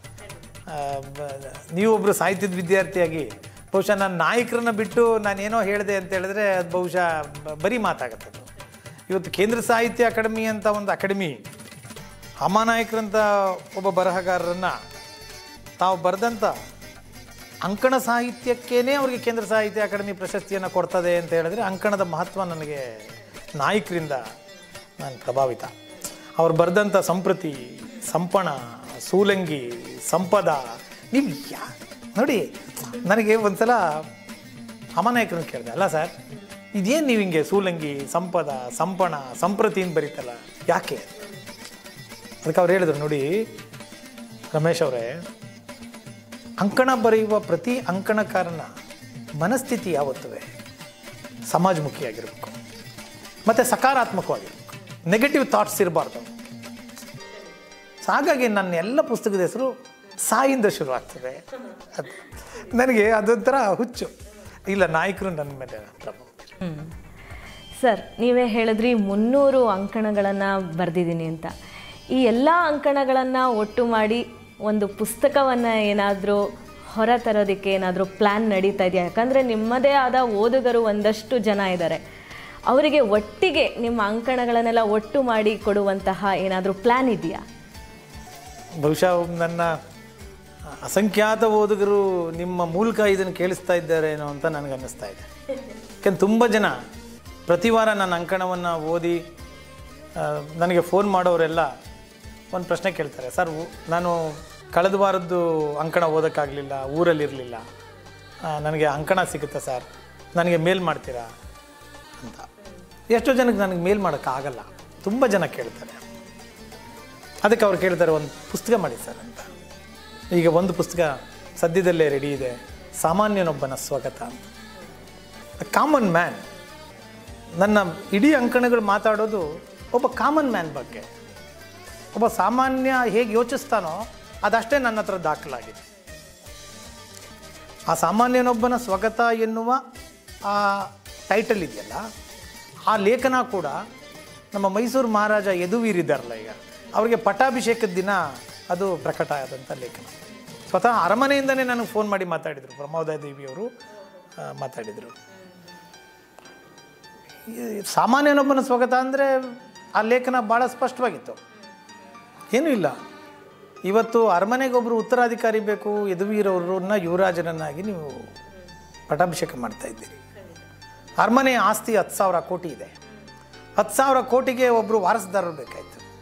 ಆ, ಬ- ನೀವೊಬ್ಬರು ಸಾಹಿತ್ಯದ ವಿದ್ಯಾರ್ಥಿಯಾಗಿ ಬಹುಶಃ ನಾನು ನಾಯಕರನ್ನ ಬಿಟ್ಟು ನಾನೇನೋ ಹೇಳಿದೆ ಅಂತ ಹೇಳಿದ್ರೆ ಅದು ಬಹುಶಃ ಬ- ಬರೀ ಮಾತಾಗತ್ತೆ ಅದು ಇವತ್ತು ಕೇಂದ್ರ ಸಾಹಿತ್ಯ ಅಕಾಡೆಮಿ ಅಂತ ಒಂದು ಅಕಾಡೆಮಿ ಅಮ್ಮನಾಯಕರಂತ ಒಬ್ಬ ಬರಹಗಾರರನ್ನು ತಾವು ಬರೆದಂಥ ಅಂಕಣ ಸಾಹಿತ್ಯಕ್ಕೇನೆ ಅವರಿಗೆ ಕೇಂದ್ರ ಸಾಹಿತ್ಯ ಅಕಾಡೆಮಿ ಪ್ರಶಸ್ತಿಯನ್ನು ಕೊಡ್ತದೆ ಅಂತ ಹೇಳಿದ್ರೆ ಅಂಕಣದ ಮಹತ್ವ ನನಗೆ ನಾಯಕರಿಂದ ನಾನು ಪ್ರಭಾವಿತ ಅವ್ರು ಬರೆದಂಥ ಸಂಪ್ರತಿ ಸಂಪಣ ಸೂಲಂಗಿ ಸಂಪದ ನೀವು ಯಾ ನೋಡಿ ನನಗೆ ಒಂದ್ಸಲ ಅಮನಾಯಕರನ್ನ ಕೇಳಿದೆ ಅಲ್ಲ ಸರ್ ಇದೇನು ನೀವು ಹಿಂಗೆ ಸೂಲಂಗಿ ಸಂಪದ ಸಂಪಣ ಸಂಪ್ರತಿ ಅಂತ ಬರೀತಲ್ಲ ಯಾಕೆ ಅದಕ್ಕೆ ಅವ್ರು ಹೇಳಿದ್ರು ನೋಡಿ ರಮೇಶ್ ಅವರೇ ಅಂಕಣ ಬರೆಯುವ ಪ್ರತಿ ಅಂಕಣಕಾರನ ಮನಸ್ಥಿತಿ ಯಾವತ್ತುವೆ ಸಮಾಜಮುಖಿಯಾಗಿರಬೇಕು ಮತ್ತು ಸಕಾರಾತ್ಮಕವಾಗಿರಬೇಕು ನೆಗೆಟಿವ್ ಥಾಟ್ಸ್ ಇರಬಾರ್ದು ಸೊ ಹಾಗಾಗಿ ನನ್ನ ಎಲ್ಲ ಪುಸ್ತಕದ ಹೆಸರು ಸಾಯಿಂದ ಶುರು ಆಗ್ತದೆ ಅದು ನನಗೆ ಅದೊಂಥರ ಹುಚ್ಚು ಇಲ್ಲ ನಾಯಕರು ನನ್ನ ಮೇಲೆ ಪ್ರಭಾವ ಸರ್ ನೀವೇ ಹೇಳಿದ್ರಿ ಮುನ್ನೂರು ಅಂಕಣಗಳನ್ನು ಬರೆದಿದ್ದೀನಿ ಅಂತ ಈ ಎಲ್ಲ ಅಂಕಣಗಳನ್ನು ಒಟ್ಟು ಮಾಡಿ ಒಂದು ಪುಸ್ತಕವನ್ನು ಏನಾದರೂ ಹೊರ ತರೋದಕ್ಕೆ ಏನಾದರೂ ಪ್ಲ್ಯಾನ್ ನಡೀತಾ ಇದೆಯಾ ಯಾಕಂದರೆ ನಿಮ್ಮದೇ ಆದ ಓದುಗರು ಒಂದಷ್ಟು ಜನ ಇದ್ದಾರೆ ಅವರಿಗೆ ಒಟ್ಟಿಗೆ ನಿಮ್ಮ ಅಂಕಣಗಳನ್ನೆಲ್ಲ ಒಟ್ಟು ಮಾಡಿ ಕೊಡುವಂತಹ ಏನಾದರೂ ಪ್ಲ್ಯಾನ್ ಇದೆಯಾ ಬಹುಶಃ ನನ್ನ ಅಸಂಖ್ಯಾತ ಓದುಗರು ನಿಮ್ಮ ಮೂಲಕ ಇದನ್ನು ಕೇಳಿಸ್ತಾ ಇದ್ದಾರೇನೋ ಅಂತ ನನಗೆ ಅನ್ನಿಸ್ತಾ ಇದೆ ಯಾಕೆಂದ್ರೆ ತುಂಬ ಜನ ಪ್ರತಿ ವಾರ ನನ್ನ ಅಂಕಣವನ್ನು ಓದಿ ಆ, ನನಗೆ ಫೋನ್ ಮಾಡೋರೆಲ್ಲ ಒಂದು ಪ್ರಶ್ನೆ ಕೇಳ್ತಾರೆ ಸರ್ ಉ- ನಾನು ಕಳೆದ ವಾರದ್ದು ಅಂಕಣ ಓದೋಕ್ಕಾಗಲಿಲ್ಲ ಊರಲ್ಲಿರಲಿಲ್ಲ ನನಗೆ ಅಂಕಣ ಸಿಗುತ್ತಾ ಸರ್ ನನಗೆ ಮೇಲ್ ಮಾಡ್ತೀರಾ ಅಂತ ಎಷ್ಟೋ ಜನಕ್ಕೆ ನನಗೆ ಮೇಲ್ ಮಾಡೋಕ್ಕಾಗಲ್ಲ ತುಂಬ ಜನ ಕೇಳ್ತಾರೆ ಅದಕ್ಕೆ ಅವ್ರು ಕೇಳ್ತಾರೆ ಒಂದು ಪುಸ್ತಕ ಮಾಡಿ ಸರ್ ಅಂತ ಈಗ ಒಂದು ಪುಸ್ತಕ ಸದ್ಯದಲ್ಲೇ ರೆಡಿ ಇದೆ ಸಾಮಾನ್ಯನೊಬ್ಬನ ಸ್ವಾಗತ ಅಂತ ಕಾಮನ್ ಮ್ಯಾನ್ ನನ್ನ ಇಡೀ ಅಂಕಣಗಳು ಮಾತಾಡೋದು ಒಬ್ಬ ಕಾಮನ್ ಮ್ಯಾನ್ ಬಗ್ಗೆ ಒಬ್ಬ ಸಾಮಾನ್ಯ ಹೇಗೆ ಯೋಚಿಸ್ತಾನೋ ಅದಷ್ಟೇ ನನ್ನ ಹತ್ರ ದಾಖಲಾಗಿದೆ ಆ ಸಾಮಾನ್ಯನೊಬ್ಬನ ಸ್ವಗತ ಎನ್ನುವ ಆ ಟೈಟಲ್ ಇದೆಯಲ್ಲ ಆ ಲೇಖನ ಕೂಡ ನಮ್ಮ ಮೈಸೂರು ಮಹಾರಾಜ ಯದುವೀರಿದ್ದಾರಲ್ಲ ಈಗ ಅವರಿಗೆ ಪಟ್ಟಾಭಿಷೇಕದ ದಿನ ಅದು ಪ್ರಕಟ ಆದಂಥ ಲೇಖನ ಸ್ವತಃ ಅರಮನೆಯಿಂದನೇ ನನಗೆ ಫೋನ್ ಮಾಡಿ ಮಾತಾಡಿದರು ಪ್ರಮೋದ ದೇವಿಯವರು ಆ, ಮಾತಾಡಿದರು ಈ ಸಾಮಾನ್ಯನೊಬ್ಬನ ಸ್ವಗತ ಅಂದರೆ ಆ ಲೇಖನ ಭಾಳ ಸ್ಪಷ್ಟವಾಗಿತ್ತು ಏನೂ ಇಲ್ಲ ಇವತ್ತು ಅರಮನೆಗೊಬ್ಬರು ಉತ್ತರಾಧಿಕಾರಿ ಬೇಕು ಯದುವೀರವ್ರನ್ನ ಯುವರಾಜನನ್ನಾಗಿ ನೀವು ಪಟ್ಟಾಭಿಷೇಕ ಮಾಡ್ತಾ ಇದ್ದೀರಿ ಅರಮನೆ ಆಸ್ತಿ ಹತ್ತು ಸಾವಿರ ಕೋಟಿ ಇದೆ ಹತ್ತು ಸಾವಿರ ಕೋಟಿಗೆ ಒಬ್ಬರು ವಾರಸುದಾರರು ಬೇಕಾಯಿತು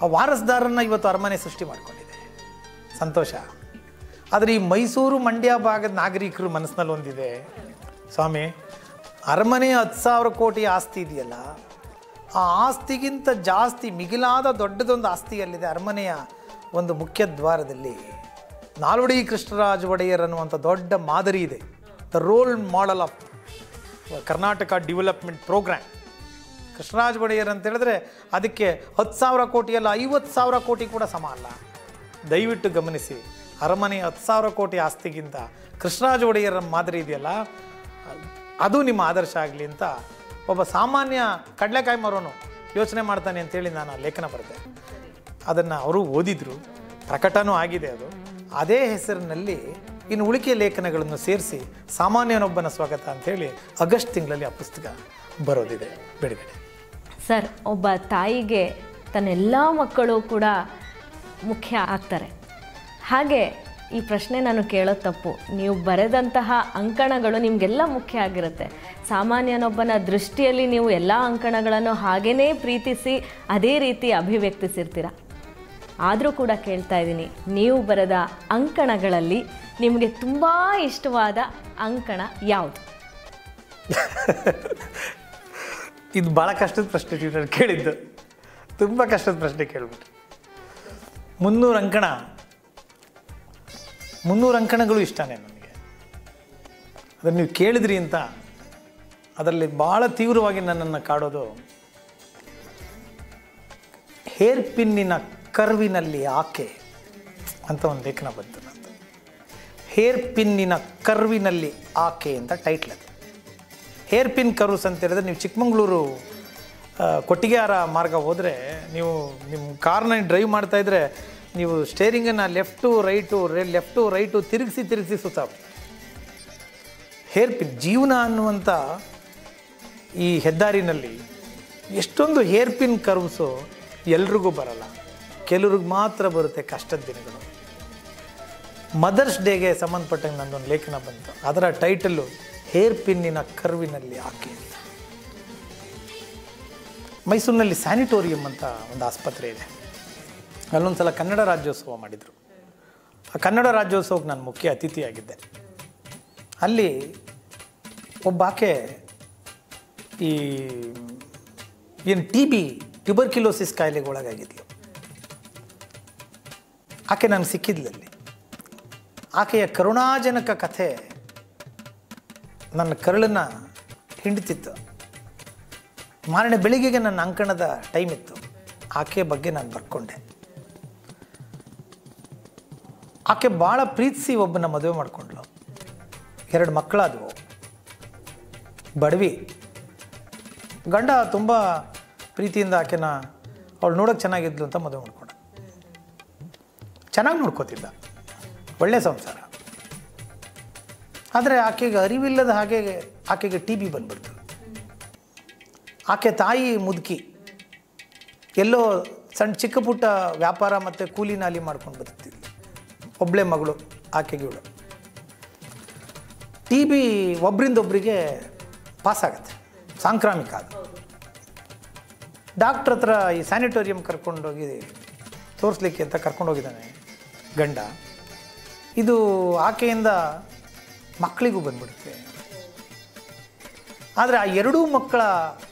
ಆ ವಾರಸ್ದಾರನ್ನ ಇವತ್ತು ಅರಮನೆ ಸೃಷ್ಟಿ ಮಾಡಿಕೊಂಡಿದೆ ಸಂತೋಷ ಆದರೆ ಈ ಮೈಸೂರು ಮಂಡ್ಯ ಭಾಗದ ನಾಗರಿಕರು ಮನಸ್ಸಿನಲ್ಲಿ ಒಂದಿದೆ ಸ್ವಾಮಿ ಅರಮನೆ ಹತ್ತು ಸಾವಿರ ಕೋಟಿ ಆಸ್ತಿ ಇದೆಯಲ್ಲ ಆ ಆಸ್ತಿಗಿಂತ ಜಾಸ್ತಿ ಮಿಗಿಲಾದ ದೊಡ್ಡದೊಂದು ಆಸ್ತಿಯಲ್ಲಿದೆ ಅರಮನೆಯ ಒಂದು ಮುಖ್ಯ ದ್ವಾರದಲ್ಲಿ ನಾಲ್ವಡಿ ಕೃಷ್ಣರಾಜ ಒಡೆಯರ್ ಅನ್ನುವಂಥ ದೊಡ್ಡ ಮಾದರಿ ಇದೆ the role model of Karnataka development program Krishnaraja Wodeyar ಅಂತ ಹೇಳಿದ್ರೆ ಅದಕ್ಕೆ ಹತ್ತು ಸಾವಿರ ಕೋಟಿ ಅಲ್ಲ ಐವತ್ತು ಸಾವಿರ ಕೋಟಿ ಕೂಡ ಸಮ ಅಲ್ಲ ದಯವಿಟ್ಟು ಗಮನಿಸಿ ಅರಮನೆ ಹತ್ತು ಸಾವಿರ ಕೋಟಿ ಆಸ್ತಿಗಿಂತ ಕೃಷ್ಣರಾಜ ಒಡೆಯರ ಮಾದರಿ ಇದೆಯಲ್ಲ ಅದು ನಿಮ್ಮ ಆದರ್ಶ ಆಗಲಿ ಅಂತ ಒಬ್ಬ ಸಾಮಾನ್ಯ ಕಡಲೆಕಾಯಿ ಮರೋನು ಯೋಚನೆ ಮಾಡ್ತಾನೆ ಅಂತೇಳಿ ನಾನು ಆ ಲೇಖನ ಬರೆದೆ ಅದನ್ನು ಅವರು ಓದಿದ್ರು ಪ್ರಕಟನೂ ಆಗಿದೆ ಅದು ಅದೇ ಹೆಸರಿನಲ್ಲಿ ಇನ್ನು ಉಳಿಕೆ ಲೇಖನಗಳನ್ನು ಸೇರಿಸಿ ಸಾಮಾನ್ಯನೊಬ್ಬನ ಸ್ವಾಗತ ಅಂತೇಳಿ ಆಗಸ್ಟ್ ತಿಂಗಳಲ್ಲಿ ಆ ಪುಸ್ತಕ ಬರೋದಿದೆ ಬಿಡುಗಡೆ ಸರ್ ಒಬ್ಬ ತಾಯಿಗೆ ತನ್ನೆಲ್ಲ ಮಕ್ಕಳು ಕೂಡ ಮುಖ್ಯ ಆಗ್ತಾರೆ ಹಾಗೆ ಈ ಪ್ರಶ್ನೆ ನಾನು ಕೇಳೋದು ತಪ್ಪು ನೀವು ಬರೆದಂತಹ ಅಂಕಣಗಳು ನಿಮಗೆಲ್ಲ ಮುಖ್ಯ ಆಗಿರುತ್ತೆ ಸಾಮಾನ್ಯನೊಬ್ಬನ ದೃಷ್ಟಿಯಲ್ಲಿ ನೀವು ಎಲ್ಲ ಅಂಕಣಗಳನ್ನು ಹಾಗೇ ಪ್ರೀತಿಸಿ ಅದೇ ರೀತಿ ಅಭಿವ್ಯಕ್ತಿಸಿರ್ತೀರ ಆದರೂ ಕೂಡ ಕೇಳ್ತಾ ಇದ್ದೀನಿ ನೀವು ಬರೆದ ಅಂಕಣಗಳಲ್ಲಿ ನಿಮಗೆ ತುಂಬ ಇಷ್ಟವಾದ ಅಂಕಣ ಯಾವುದು ಇದು ಭಾಳ ಕಷ್ಟದ ಪ್ರಶ್ನೆ ನೀವು ನಾನು ಕೇಳಿದ್ದು ತುಂಬ ಕಷ್ಟದ ಪ್ರಶ್ನೆ ಕೇಳ್ಬಿಟ್ಟು ಮುನ್ನೂರು ಅಂಕಣ ಮುನ್ನೂರು ಅಂಕಣಗಳು ಇಷ್ಟನೇ ನನಗೆ ಅದನ್ನು ನೀವು ಕೇಳಿದ್ರಿ ಅಂತ ಅದರಲ್ಲಿ ಭಾಳ ತೀವ್ರವಾಗಿ ನನ್ನನ್ನು ಕಾಡೋದು ಹೇರ್ ಪಿನ್ನಿನ ಕರ್ವಿನಲ್ಲಿ ಆಕೆ ಅಂತ ಒಂದು ಲೇಖನ ಬಂತು ನಂದು ಹೇರ್ ಪಿನ್ನಿನ ಕರ್ವಿನಲ್ಲಿ ಆಕೆ ಅಂತ ಟೈಟ್ಲ್ ಅದು ಹೇರ್ ಪಿನ್ ಕರ್ವ್ಸ್ ಅಂತ ಹೇಳಿದ್ರೆ ನೀವು ಚಿಕ್ಕಮಂಗ್ಳೂರು ಆ, ಕೊಟ್ಟಿಗೆಹಾರ ಮಾರ್ಗ ಹೋದರೆ ನೀವು ನಿಮ್ಮ ಕಾರ್ನ ಡ್ರೈವ್ ಮಾಡ್ತಾ ಇದ್ರೆ ನೀವು ಸ್ಟೇರಿಂಗನ್ನು ಲೆಫ್ಟು ರೈಟು ರೇ ಲೆಫ್ಟು ರೈಟು ತಿರುಗಿಸಿ ತಿರುಗಿಸಿ ಸುತ್ತ ಹೇರ್ ಪಿನ್ ಜೀವನ ಅನ್ನುವಂಥ ಈ ಹೆದ್ದಾರಿನಲ್ಲಿ ಎಷ್ಟೊಂದು ಹೇರ್ ಪಿನ್ ಕರ್ವ್ಸು ಎಲ್ರಿಗೂ ಬರಲ್ಲ ಕೆಲವ್ರಿಗೆ ಮಾತ್ರ ಬರುತ್ತೆ ಕಷ್ಟದ ದಿನಗಳು ಮದರ್ಸ್ ಡೇಗೆ ಸಂಬಂಧಪಟ್ಟಂಗೆ ನಂದೊಂದು ಲೇಖನ ಬಂತು ಅದರ ಟೈಟಲ್ಲು ಹೇರ್ ಪಿನ್ನಿನ ಕರ್ವಿನಲ್ಲಿ ಆಕೆ ಅಂತ. ಮೈಸೂರಿನಲ್ಲಿ ಸ್ಯಾನಿಟೋರಿಯಂ ಅಂತ ಒಂದು ಆಸ್ಪತ್ರೆ ಇದೆ ಅಲ್ಲೊಂದು ಸಲ ಕನ್ನಡ ರಾಜ್ಯೋತ್ಸವ ಮಾಡಿದರು ಆ ಕನ್ನಡ ರಾಜ್ಯೋತ್ಸವಕ್ಕೆ ನಾನು ಮುಖ್ಯ ಅತಿಥಿಯಾಗಿದ್ದೆ ಅಲ್ಲಿ ಒಬ್ಬ ಆಕೆ ಈ ಏನು ಟಿ ಬಿ ಟ್ಯೂಬರ್ಕ್ಯುಲೋಸಿಸ್ ಕಾಯಿಲೆಗೆ ಒಳಗಾಗಿದ್ಲು ಆಕೆ ನಾನು ಸಿಕ್ಕಿದ್ಲಲ್ಲಿ ಆಕೆಯ ಕರುಣಾಜನಕ ಕಥೆ ನನ್ನ ಕರುಳನ್ನು ಹಿಂಡ್ತಿತ್ತು ಮಾರನೇ ಬೆಳಿಗ್ಗೆಗೆ ನನ್ನ ಅಂಕಣದ ಟೈಮ್ ಇತ್ತು ಆಕೆ ಬಗ್ಗೆ ನಾನು ಬರ್ಕೊಂಡೆ ಆಕೆ ಭಾಳ ಪ್ರೀತಿಸಿ ಒಬ್ಬನ ಮದುವೆ ಮಾಡಿಕೊಂಡ್ಳು ಎರಡು ಮಕ್ಕಳಾದವು ಬಡವಿ ಗಂಡ ತುಂಬ ಪ್ರೀತಿಯಿಂದ ಆಕೆನ ಅವಳು ನೋಡೋಕೆ ಚೆನ್ನಾಗಿದ್ಲು ಅಂತ ಮದುವೆ ಮಾಡ್ಕೊಂಡ ಚೆನ್ನಾಗಿ ನೋಡ್ಕೋತಿದ್ದ ಒಳ್ಳೆ ಸಂಸಾರ ಆದರೆ ಆಕೆಗೆ ಅರಿವಿಲ್ಲದ ಹಾಗೆ ಆಕೆಗೆ ಟಿ ಬಿ ಬಂದ್ಬಿಡ್ತು ಆಕೆ ತಾಯಿ ಮುದುಕಿ ಎಲ್ಲೋ ಸಣ್ಣ ಚಿಕ್ಕ ಪುಟ್ಟ ವ್ಯಾಪಾರ ಮತ್ತು ಕೂಲಿ ನಾಲಿ ಮಾಡ್ಕೊಂಡು ಬದುಕ್ತಿದ್ಲು ಒಬ್ಬಳೆ ಮಗಳು ಆಕೆಗೆ ಇವಳು ಟಿ ಬಿ ಒಬ್ಬರಿಂದ ಒಬ್ಬರಿಗೆ ಪಾಸ್ ಆಗುತ್ತೆ ಸಾಂಕ್ರಾಮಿಕ ಅದು ಡಾಕ್ಟ್ರ್ ಹತ್ರ ಈ ಸ್ಯಾನಿಟೋರಿಯಂ ಕರ್ಕೊಂಡೋಗಿ ತೋರಿಸ್ಲಿಕ್ಕೆ ಅಂತ ಕರ್ಕೊಂಡೋಗಿದ್ದಾನೆ ಗಂಡ ಇದು ಆಕೆಯಿಂದ ಮಕ್ಕಳಿಗೂ ಬಂದ್ಬಿಡುತ್ತೆ ಆದರೆ ಆ ಎರಡೂ ಮಕ್ಕಳ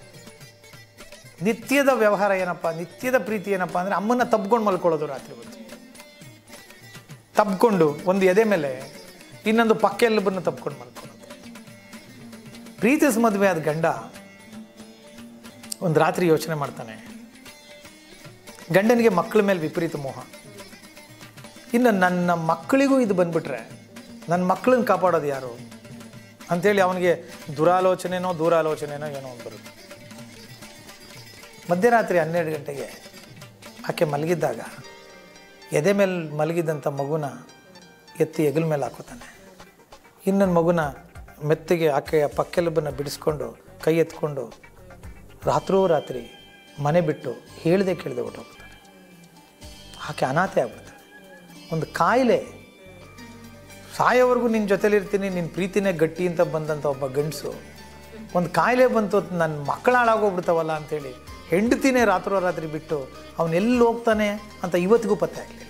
ನಿತ್ಯದ ವ್ಯವಹಾರ ಏನಪ್ಪ ನಿತ್ಯದ ಪ್ರೀತಿ ಏನಪ್ಪ ಅಂದರೆ ಅಮ್ಮನ ತಬ್ಕೊಂಡು ಮಲ್ಕೊಳ್ಳೋದು ರಾತ್ರಿ ಹೊತ್ತು ತಬ್ಕೊಂಡು ಒಂದು ಎದೆ ಮೇಲೆ ಇನ್ನೊಂದು ಪಕ್ಕ ಎಲುಬನ್ನು ತಬ್ಕೊಂಡು ಮಲ್ಕೊಳ್ಳೋದು ಪ್ರೀತಿಸ್ ಮದುವೆ ಆದ ಗಂಡ ಒಂದು ರಾತ್ರಿ ಯೋಚನೆ ಮಾಡ್ತಾನೆ ಗಂಡನಿಗೆ ಮಕ್ಕಳ ಮೇಲೆ ವಿಪರೀತ ಮೋಹ ಇನ್ನು ನನ್ನ ಮಕ್ಕಳಿಗೂ ಇದು ಬಂದ್ಬಿಟ್ರೆ ನನ್ನ ಮಕ್ಕಳನ್ನ ಕಾಪಾಡೋದು ಯಾರು ಅಂಥೇಳಿ ಅವನಿಗೆ ದುರಾಲೋಚನೆನೋ ದೂರಾಲೋಚನೆನೋ ಏನೋ ಒಂದು ಬರುತ್ತೆ ಮಧ್ಯರಾತ್ರಿ ಹನ್ನೆರಡು ಗಂಟೆಗೆ ಆಕೆ ಮಲಗಿದ್ದಾಗ ಎದೆ ಮೇಲೆ ಮಲಗಿದಂಥ ಮಗುನ ಎತ್ತಿ ಹೆಗಲ ಮೇಲೆ ಹಾಕೋತಾನೆ ಇನ್ನೊಂದು ಮಗುನ ಮೆತ್ತಗೆ ಆಕೆಯ ಪಕ್ಕೆಲುಬನ್ನು ಬಿಡಿಸ್ಕೊಂಡು ಕೈ ಎತ್ಕೊಂಡು ರಾತ್ರೋ ರಾತ್ರಿ ಮನೆ ಬಿಟ್ಟು ಹೇಳ್ದೆ ಕೇಳದೆ ಹೊರಟೋಗ್ತಾನೆ ಆಕೆ ಅನಾಥೆ ಆಗ್ಬಿಡ್ತಾಳೆ ಒಂದು ಕಾಯಿಲೆ ಸಾಯೋವರೆಗೂ ನಿನ್ನ ಜೊತೆಲಿರ್ತೀನಿ ನಿನ್ನ ಪ್ರೀತಿನೇ ಗಟ್ಟಿ ಅಂತ ಬಂದಂಥ ಒಬ್ಬ ಗಂಡಸು ಒಂದು ಕಾಯಿಲೆ ಬಂತು ನನ್ನ ಮಕ್ಕಳು ಹಾಳಾಗೋಗ್ಬಿಡ್ತಾವಲ್ಲ ಅಂತೇಳಿ ಹೆಂಡತಿನೇ ರಾತ್ರೋರಾತ್ರಿ ಬಿಟ್ಟು ಅವನು ಎಲ್ಲಿ ಹೋಗ್ತಾನೆ ಅಂತ ಇವತ್ತಿಗೂ ಪತ್ತೆ ಆಗಲಿಲ್ಲ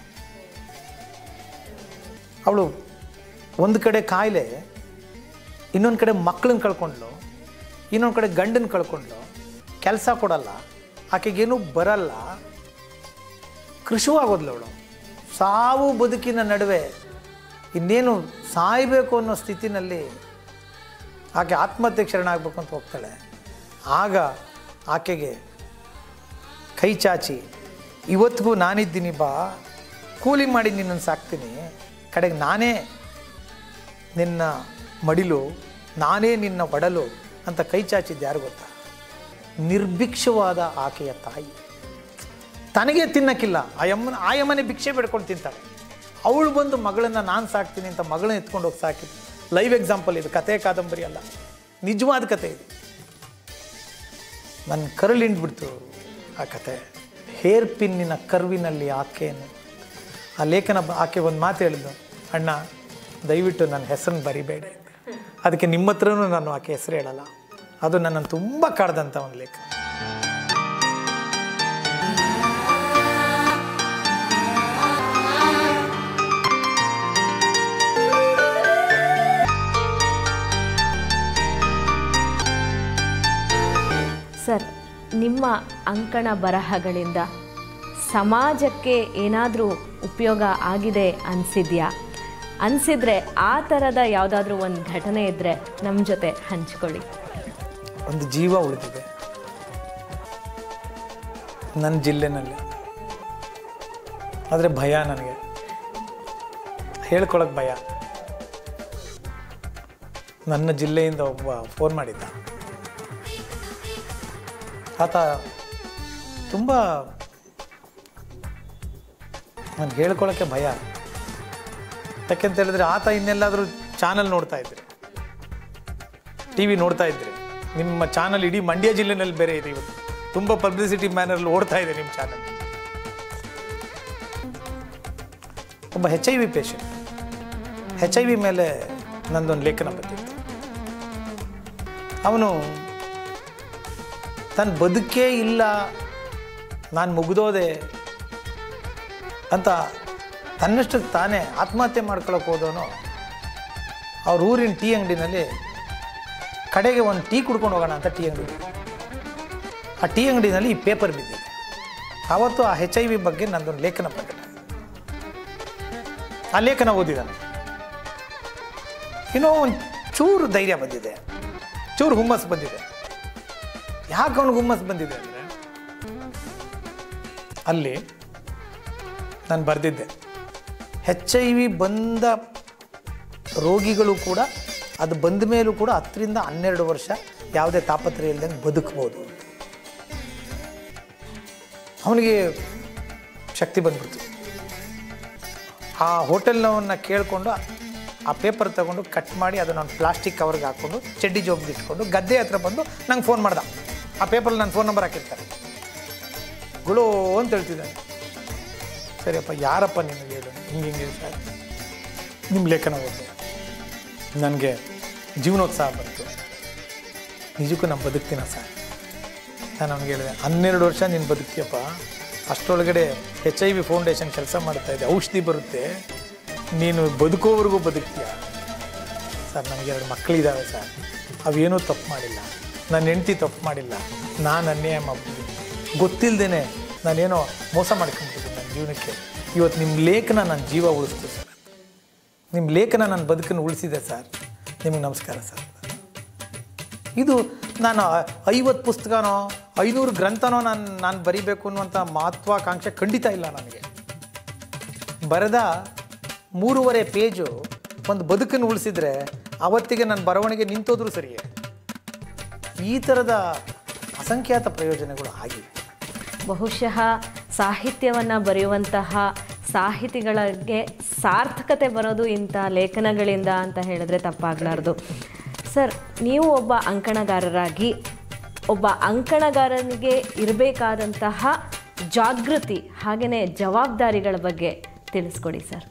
ಅವಳು ಒಂದು ಕಡೆ ಕಾಯಿಲೆ ಇನ್ನೊಂದು ಕಡೆ ಮಕ್ಕಳನ್ನ ಕಳ್ಕೊಂಡ್ಲು ಇನ್ನೊಂದು ಕಡೆ ಗಂಡನ ಕಳ್ಕೊಂಡ್ಲು ಕೆಲಸ ಕೊಡಲ್ಲ ಆಕೆಗೇನು ಬರಲ್ಲ ಕೃಷಿವಾಗೋದ್ಲು ಅವಳು ಸಾವು ಬದುಕಿನ ನಡುವೆ ಇನ್ನೇನು ಸಾಯಬೇಕು ಅನ್ನೋ ಸ್ಥಿತಿನಲ್ಲಿ ಆಕೆ ಆತ್ಮಹತ್ಯೆಗೆ ಶರಣಾಗಬೇಕು ಅಂತ ಹೋಗ್ತಾಳೆ ಆಗ ಆಕೆಗೆ ಕೈ ಚಾಚಿ ಇವತ್ತಿಗೂ ನಾನಿದ್ದೀನಿ ಬಾ ಕೂಲಿ ಮಾಡಿ ನಿನ್ನನ್ನು ಸಾಕ್ತೀನಿ ಕಡೆಗೆ ನಾನೇ ನಿನ್ನ ಮಡಿಲು ನಾನೇ ನಿನ್ನ ಒಡಲು ಅಂತ ಕೈ ಚಾಚಿದ್ದು ಯಾರು ಗೊತ್ತಾ ನಿರ್ಭಿಕ್ಷವಾದ ಆಕೆಯ ತಾಯಿ ತನಗೆ ತಿನ್ನಕ್ಕಿಲ್ಲ ಆ ಯಮ್ಮನ ಆ ಯಮ್ಮನೆ ಭಿಕ್ಷೆ ಬೇಡ್ಕೊಂಡು ತಿಂತಾಳೆ ಅವಳು ಬಂದು ಮಗಳನ್ನ ನಾನು ಸಾಕ್ತೀನಿ ಅಂತ ಮಗಳನ್ನ ಎತ್ಕೊಂಡು ಹೋಗಿ ಸಾಕಿದ್ದು ಲೈವ್ ಎಕ್ಸಾಂಪಲ್ ಇದು ಕತೆ ಕಾದಂಬರಿ ಅಲ್ಲ ನಿಜವಾದ ಕತೆ ಇದು ನನ್ನ ಕರಳು ಹಿಂಡ್ಬಿಡ್ತು ಆ ಕತೆ ಹೇರ್ ಪಿನ್ನಿನ ಕರ್ವಿನಲ್ಲಿ ಆಕೆಯನ್ನು ಆ ಲೇಖನ ಬ- ಆಕೆ ಒಂದು ಮಾತು ಹೇಳಿದ್ದು ಅಣ್ಣ ದಯವಿಟ್ಟು ನನ್ನ ಹೆಸರನ್ನು ಬರಿಬೇಡಿ ಅದಕ್ಕೆ ನಿಮ್ಮ ಹತ್ರನೂ ನಾನು ಆಕೆ ಹೆಸರು ಹೇಳಲ್ಲ ಅದು ನನ್ನನ್ನು ತುಂಬ ಕಾಡ್ದಂಥ ಒಂದು ಲೇಖನ ಸರ್ ನಿಮ್ಮ ಅಂಕಣ ಬರಹಗಳಿಂದ ಸಮಾಜಕ್ಕೆ ಏನಾದರೂ ಉಪಯೋಗ ಆಗಿದೆ ಅನಿಸಿದ್ಯಾ ಅನಿಸಿದ್ರೆ ಆ ಥರದ ಯಾವುದಾದ್ರೂ ಒಂದು ಘಟನೆ ಇದ್ದರೆ ನಮ್ಮ ಜೊತೆ ಹಂಚ್ಕೊಳ್ಳಿ ಒಂದು ಜೀವ ಉಳಿದಿದೆ ನನ್ನ ಜಿಲ್ಲೆನಲ್ಲಿ ಆದರೆ ಭಯ ನನಗೆ ಹೇಳ್ಕೊಳಕ್ಕೆ ಭಯ ನನ್ನ ಜಿಲ್ಲೆಯಿಂದ ಒಬ್ಬ ಫೋನ್ ಮಾಡಿದ್ದ ಆತ ತುಂಬ ನನಗೆ ಹೇಳ್ಕೊಳಕ್ಕೆ ಭಯ ಯಾಕೆಂತ ಹೇಳಿದ್ರೆ ಆತ ಇನ್ನೆಲ್ಲಾದರೂ ಚಾನಲ್ ನೋಡ್ತಾ ಇದ್ರಿ ಟಿ ವಿ ನೋಡ್ತಾ ಇದ್ರಿ ನಿಮ್ಮ ಚಾನಲ್ ಇಡೀ ಮಂಡ್ಯ ಜಿಲ್ಲೆನಲ್ಲಿ ಬೇರೆ ಇದೆ ಇವತ್ತು ತುಂಬ ಪಬ್ಲಿಸಿಟಿ ಮ್ಯಾನರಲ್ಲಿ ಓಡ್ತಾ ಇದೆ ನಿಮ್ಮ ಚಾನಲ್ ಒಬ್ಬ H I V patient H I V ಮೇಲೆ ನಂದೊಂದು ಲೇಖನ ಬಂದಿತ್ತು ಅವನು ತನ್ನ ಬದುಕೇ ಇಲ್ಲ ನಾನು ಮುಗಿದೋದೆ ಅಂತ ತನ್ನಷ್ಟಕ್ಕೆ ತಾನೇ ಆತ್ಮಹತ್ಯೆ ಮಾಡ್ಕೊಳಕ್ಕೆ ಹೋದವನು ಅವ್ರ ಊರಿನ ಟೀ ಅಂಗಡಿನಲ್ಲಿ ಕಡೆಗೆ ಒಂದು ಟೀ ಕುಡ್ಕೊಂಡು ಹೋಗೋಣ ಅಂತ ಟೀ ಅಂಗಡಿ ಆ ಟೀ ಅಂಗಡಿನಲ್ಲಿ ಈ ಪೇಪರ್ ಬಿದ್ದಿದೆ ಆವತ್ತು ಆ ಹೆಚ್ ಐ ವಿ ಬಗ್ಗೆ ನಂದೊಂದು ಲೇಖನ ಪ್ರಕಟ ಆ ಲೇಖನ ಓದಿದ್ದಾನೆ ಏನೋ ಒಂದು ಚೂರು ಧೈರ್ಯ ಬಂದಿದೆ ಚೂರು ಹುಮ್ಮಸ್ ಬಂದಿದೆ ಯಾಕೆ ಅವನಿಗೆ ಹುಮ್ಮಸ್ ಬಂದಿದೆ ಅಂದರೆ ಅಲ್ಲಿ ನಾನು ಬರೆದಿದ್ದೆ ಹೆಚ್ ಐ ವಿ ಬಂದ ರೋಗಿಗಳು ಕೂಡ ಅದು ಬಂದ ಮೇಲೂ ಕೂಡ ಹತ್ತರಿಂದ ಹನ್ನೆರಡು ವರ್ಷ ಯಾವುದೇ ತಾಪತ್ರೆ ಇಲ್ಲದಂಗೆ ಬದುಕ್ಬೋದು ಅವನಿಗೆ ಶಕ್ತಿ ಬಂದ್ಬಿಡ್ತು ಆ ಹೋಟೆಲ್ನವನ್ನ ಕೇಳಿಕೊಂಡು ಆ ಪೇಪರ್ ತಗೊಂಡು ಕಟ್ ಮಾಡಿ ಅದನ್ನು ಒಂದು ಪ್ಲಾಸ್ಟಿಕ್ ಕವರ್ಗೆ ಹಾಕ್ಕೊಂಡು ಚಡ್ಡಿ ಜೋಬ್ಗೆ ಇಟ್ಕೊಂಡು ಗದ್ದೆ ಹತ್ರ ಬಂದು ನಂಗೆ ಫೋನ್ ಮಾಡ್ದ ಆ ಪೇಪರಲ್ಲಿ ನನ್ನ ಫೋನ್ ನಂಬರ್ ಹಾಕಿರ್ತಾರೆ ಗುಳು ಅಂತ ಹೇಳ್ತಿದ್ದಾನೆ ಸರಿಯಪ್ಪ ಯಾರಪ್ಪ ನಿಮಗೆ ಹೇಳು ಹಿಂಗೆ ಹಿಂಗೆ ಸರ್ ನಿಮ್ಮ ಲೇಖನ ಓದಿದೆ ನನಗೆ ಜೀವನೋತ್ಸಾಹ ಬಂತು ನಿಜಕ್ಕೂ ನಾನು ಬದುಕ್ತೀನ ಸರ್ ನಾನು ಅವ್ನಿಗೆ ಹೇಳಿದೆ ಹನ್ನೆರಡು ವರ್ಷ ನೀನು ಬದುಕ್ತೀಯಪ್ಪ ಅಷ್ಟರೊಳಗಡೆ ಎಚ್ ಐ ವಿ ಫೌಂಡೇಶನ್ ಕೆಲಸ ಮಾಡ್ತಾ ಇದೆ ಔಷಧಿ ಬರುತ್ತೆ ನೀನು ಬದುಕೋವರೆಗೂ ಬದುಕ್ತೀಯ ಸರ್ ನನಗೆ ಎರಡು ಮಕ್ಕಳಿದ್ದಾವೆ ಸರ್ ಅವೇನೂ ತಪ್ಪು ಮಾಡಿಲ್ಲ ನನ್ನ ಹೆಂಡ್ತಿ ತಪ್ಪು ಮಾಡಿಲ್ಲ ನಾನು ಅನ್ಯಾಯ ಮಾಡ್ಬಿಟ್ಟಿದ್ದೀನಿ ಗೊತ್ತಿಲ್ಲದೇನೆ ನಾನೇನೋ ಮೋಸ ಮಾಡ್ಕೊಂಡ್ಬಿಟ್ಟಿದ್ದೀನಿ ನನ್ನ ಜೀವನಕ್ಕೆ ಇವತ್ತು ನಿಮ್ಮ ಲೇಖನ ನನ್ನ ಜೀವ ಉಳಿಸ್ತು ಸರ್ ನಿಮ್ಮ ಲೇಖನ ನನ್ನ ಬದುಕನ್ನು ಉಳಿಸಿದೆ ಸರ್ ನಿಮಗೆ ನಮಸ್ಕಾರ ಸರ್ ಇದು ನಾನು ಐವತ್ತು ಪುಸ್ತಕನೋ ಐನೂರು ಗ್ರಂಥನೋ ನಾನು ನಾನು ಬರಿಬೇಕು ಅನ್ನುವಂಥ ಮಹತ್ವಾಕಾಂಕ್ಷೆ ಖಂಡಿತ ಇಲ್ಲ ನನಗೆ ಬರೆದ ಮೂರುವರೆ ಪೇಜು ಒಂದು ಬದುಕನ್ನು ಉಳಿಸಿದ್ರೆ ಅವತ್ತಿಗೆ ನನ್ನ ಬರವಣಿಗೆ ನಿಂತೋದ್ರೂ ಸರಿಯೇ ಈ ಥರದ ಅಸಂಖ್ಯಾತ ಪ್ರಯೋಜನಗಳು ಆಗಿವೆ ಬಹುಶಃ ಸಾಹಿತ್ಯವನ್ನು ಬರೆಯುವಂತಹ ಸಾಹಿತಿಗಳಿಗೆ ಸಾರ್ಥಕತೆ ಬರೋದು ಇಂಥ ಲೇಖನಗಳಿಂದ ಅಂತ ಹೇಳಿದ್ರೆ ತಪ್ಪಾಗಲಾರ್ದು ಸರ್ ನೀವು ಒಬ್ಬ ಅಂಕಣಗಾರರಾಗಿ ಒಬ್ಬ ಅಂಕಣಗಾರನಿಗೆ ಇರಬೇಕಾದಂತಹ ಜಾಗೃತಿ ಹಾಗೆಯೇ ಜವಾಬ್ದಾರಿಗಳ ಬಗ್ಗೆ ತಿಳಿಸ್ಕೊಡಿ ಸರ್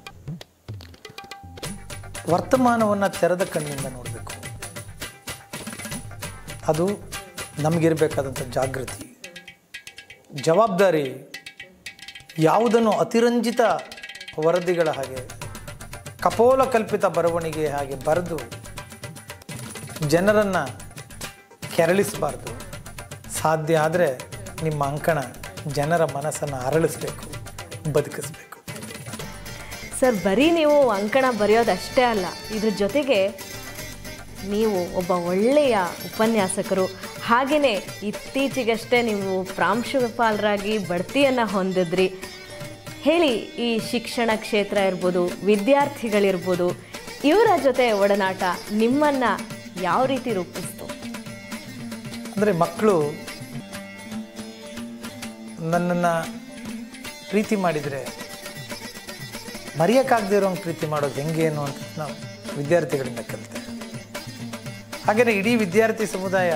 ವರ್ತಮಾನವನ್ನು ತೆರೆದ ಕಣ್ಣಿಂದ ನೋಡಬೇಕು ಅದು ನಮಗಿರಬೇಕಾದಂಥ ಜಾಗೃತಿ ಜವಾಬ್ದಾರಿ ಯಾವುದನ್ನು ಅತಿರಂಜಿತ ವರದಿಗಳ ಹಾಗೆ ಕಪೋಲ ಕಲ್ಪಿತ ಬರವಣಿಗೆ ಹಾಗೆ ಬರೆದು ಜನರನ್ನು ಕೆರಳಿಸಬಾರ್ದು ಸಾಧ್ಯ ಆದರೆ ನಿಮ್ಮ ಅಂಕಣ ಜನರ ಮನಸ್ಸನ್ನು ಅರಳಿಸ್ಬೇಕು ಬದುಕಿಸ್ಬೇಕು ಸರ್ ಬರೀ ನೀವು ಅಂಕಣ ಬರೆಯೋದಷ್ಟೇ ಅಲ್ಲ ಇದ್ರ ಜೊತೆಗೆ ನೀವು ಒಬ್ಬ ಒಳ್ಳೆಯ ಉಪನ್ಯಾಸಕರು ಹಾಗೆಯೇ ಇತ್ತೀಚೆಗಷ್ಟೇ ನೀವು ಪ್ರಾಂಶುಪಾಲರಾಗಿ ಬಡ್ತಿಯನ್ನು ಹೊಂದಿದ್ರಿ ಹೇಳಿ ಈ ಶಿಕ್ಷಣ ಕ್ಷೇತ್ರ ಇರ್ಬೋದು ವಿದ್ಯಾರ್ಥಿಗಳಿರ್ಬೋದು ಇವರ ಜೊತೆ ಒಡನಾಟ ನಿಮ್ಮನ್ನು ಯಾವ ರೀತಿ ರೂಪಿಸ್ತು ಅಂದರೆ ಮಕ್ಕಳು ನನ್ನನ್ನು ಪ್ರೀತಿ ಮಾಡಿದರೆ ಮರೆಯೋಕ್ಕಾಗದೇ ಇರೋಂಗೆ ಪ್ರೀತಿ ಮಾಡೋದು ಹೆಂಗೆ ಏನು ಅಂತ ನಾವು ವಿದ್ಯಾರ್ಥಿಗಳಿಂದ ಕಲಿತೆ ಹಾಗೆಯೇ ಇಡೀ ವಿದ್ಯಾರ್ಥಿ ಸಮುದಾಯ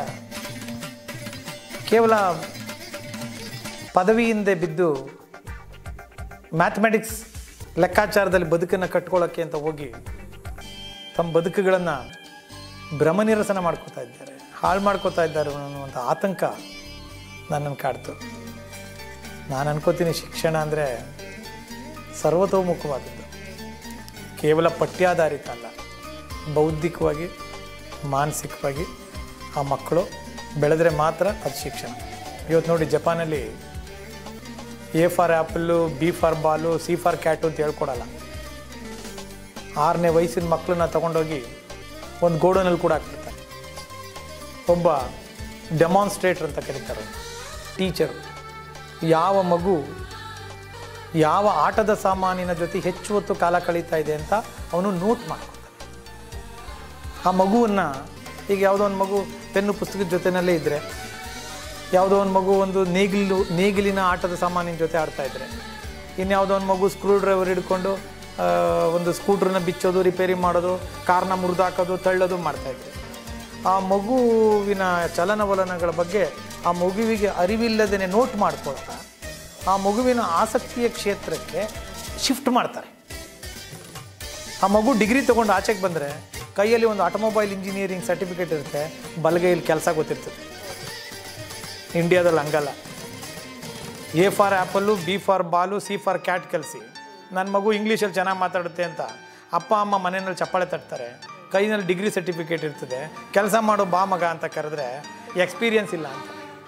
ಕೇವಲ ಪದವಿಯಿಂದ ಬಿದ್ದು ಮ್ಯಾಥಮೆಟಿಕ್ಸ್ ಲೆಕ್ಕಾಚಾರದಲ್ಲಿ ಬದುಕನ್ನು ಕಟ್ಕೊಳ್ಳೋಕ್ಕೆ ಅಂತ ಹೋಗಿ ತಮ್ಮ ಬದುಕುಗಳನ್ನು ಭ್ರಮನಿರಸನ ಮಾಡ್ಕೋತಾ ಇದ್ದಾರೆ ಹಾಳು ಮಾಡ್ಕೋತಾ ಇದ್ದಾರೆ ಅನ್ನುವಂಥ ಆತಂಕ ನನ್ನನ್ನು ಕಾಡ್ತು ನಾನು ಅನ್ಕೋತೀನಿ ಶಿಕ್ಷಣ ಅಂದರೆ ಸರ್ವತೋಮುಖವಾದದ್ದು ಕೇವಲ ಪಠ್ಯಾಧಾರಿತ ಅಲ್ಲ ಬೌದ್ಧಿಕವಾಗಿ ಮಾನಸಿಕವಾಗಿ ಆ ಮಕ್ಕಳು ಬೆಳೆದ್ರೆ ಮಾತ್ರ ಅದು ಶಿಕ್ಷಣ ಇವತ್ತು ನೋಡಿ ಜಪಾನಲ್ಲಿ A for apple B for ball C for cat ಅಂತ ಹೇಳ್ಕೊಡಲ್ಲ ಆರನೇ ವಯಸ್ಸಿನ ಮಕ್ಕಳನ್ನ ತಗೊಂಡೋಗಿ ಒಂದು ಗೋಡನಲ್ಲಿ ಕೂಡ ಹಾಕ್ಬಿಡ್ತಾರೆ ಒಬ್ಬ ಡೆಮಾನ್ಸ್ಟ್ರೇಟರ್ ಅಂತ ಕರೀತಾರೆ ಟೀಚರು ಯಾವ ಮಗು ಯಾವ ಆಟದ ಸಾಮಾನಿನ ಜೊತೆ ಹೆಚ್ಚು ಹೊತ್ತು ಕಾಲ ಕಳೀತಾ ಇದೆ ಅಂತ ಅವನು ನೋಟ್ ಮಾಡ್ಕೊತಾನೆ ಆ ಮಗುವನ್ನು ಈಗ ಯಾವುದೋ ಒಂದು ಮಗು ಪೆನ್ನು ಪುಸ್ತಕದ ಜೊತೆನಲ್ಲೇ ಇದ್ದರೆ ಯಾವುದೋ ಒಂದು ಮಗು ಒಂದು ನೇಗಿಲು ನೇಗಿಲಿನ ಆಟದ ಸಾಮಾನಿನ ಜೊತೆ ಆಡ್ತಾ ಇದ್ರೆ ಇನ್ಯಾವುದೋ ಒಂದು ಮಗು ಸ್ಕ್ರೂ ಡ್ರೈವರ್ ಹಿಡ್ಕೊಂಡು ಆ, ಒಂದು ಸ್ಕೂಟ್ರನ್ನ ಬಿಚ್ಚೋದು ರಿಪೇರಿ ಮಾಡೋದು ಕಾರ್ನ ಮುರಿದಾಕೋದು ತಳ್ಳೋದು ಮಾಡ್ತಾಯಿದ್ರು ಆ ಮಗುವಿನ ಚಲನವಲನಗಳ ಬಗ್ಗೆ ಆ ಮಗುವಿಗೆ ಅರಿವಿಲ್ಲದೇ ನೋಟ್ ಮಾಡ್ಕೊಳ್ತಾ ಆ ಮಗುವಿನ ಆಸಕ್ತಿಯ ಕ್ಷೇತ್ರಕ್ಕೆ ಶಿಫ್ಟ್ ಮಾಡ್ತಾರೆ ಆ ಮಗು ಡಿಗ್ರಿ ತೊಗೊಂಡು ಆಚೆಗೆ ಬಂದರೆ ಕೈಯಲ್ಲಿ ಒಂದು ಆಟೋಮೊಬೈಲ್ ಇಂಜಿನಿಯರಿಂಗ್ ಸರ್ಟಿಫಿಕೇಟ್ ಇರುತ್ತೆ ಬಲಗೈಯಲ್ಲಿ ಕೆಲಸ ಗೊತ್ತಿರ್ತದೆ ಇಂಡಿಯಾದಲ್ಲಿ ಹಂಗಲ್ಲ A for apple B for ball C for cat ಕಲಿಸಿ ನನ್ನ ಮಗು ಇಂಗ್ಲೀಷಲ್ಲಿ ಚೆನ್ನಾಗಿ ಮಾತಾಡುತ್ತೆ ಅಂತ ಅಪ್ಪ ಅಮ್ಮ ಮನೆಯಲ್ಲಿ ಚಪ್ಪಾಳೆ ತಟ್ತಾರೆ ಕೈನಲ್ಲಿ ಡಿಗ್ರಿ ಸರ್ಟಿಫಿಕೇಟ್ ಇರ್ತದೆ ಕೆಲಸ ಮಾಡೋ ಬಾ ಮಗ ಅಂತ ಕರೆದ್ರೆ ಎಕ್ಸ್ಪೀರಿಯನ್ಸ್ ಇಲ್ಲ ಅಂತ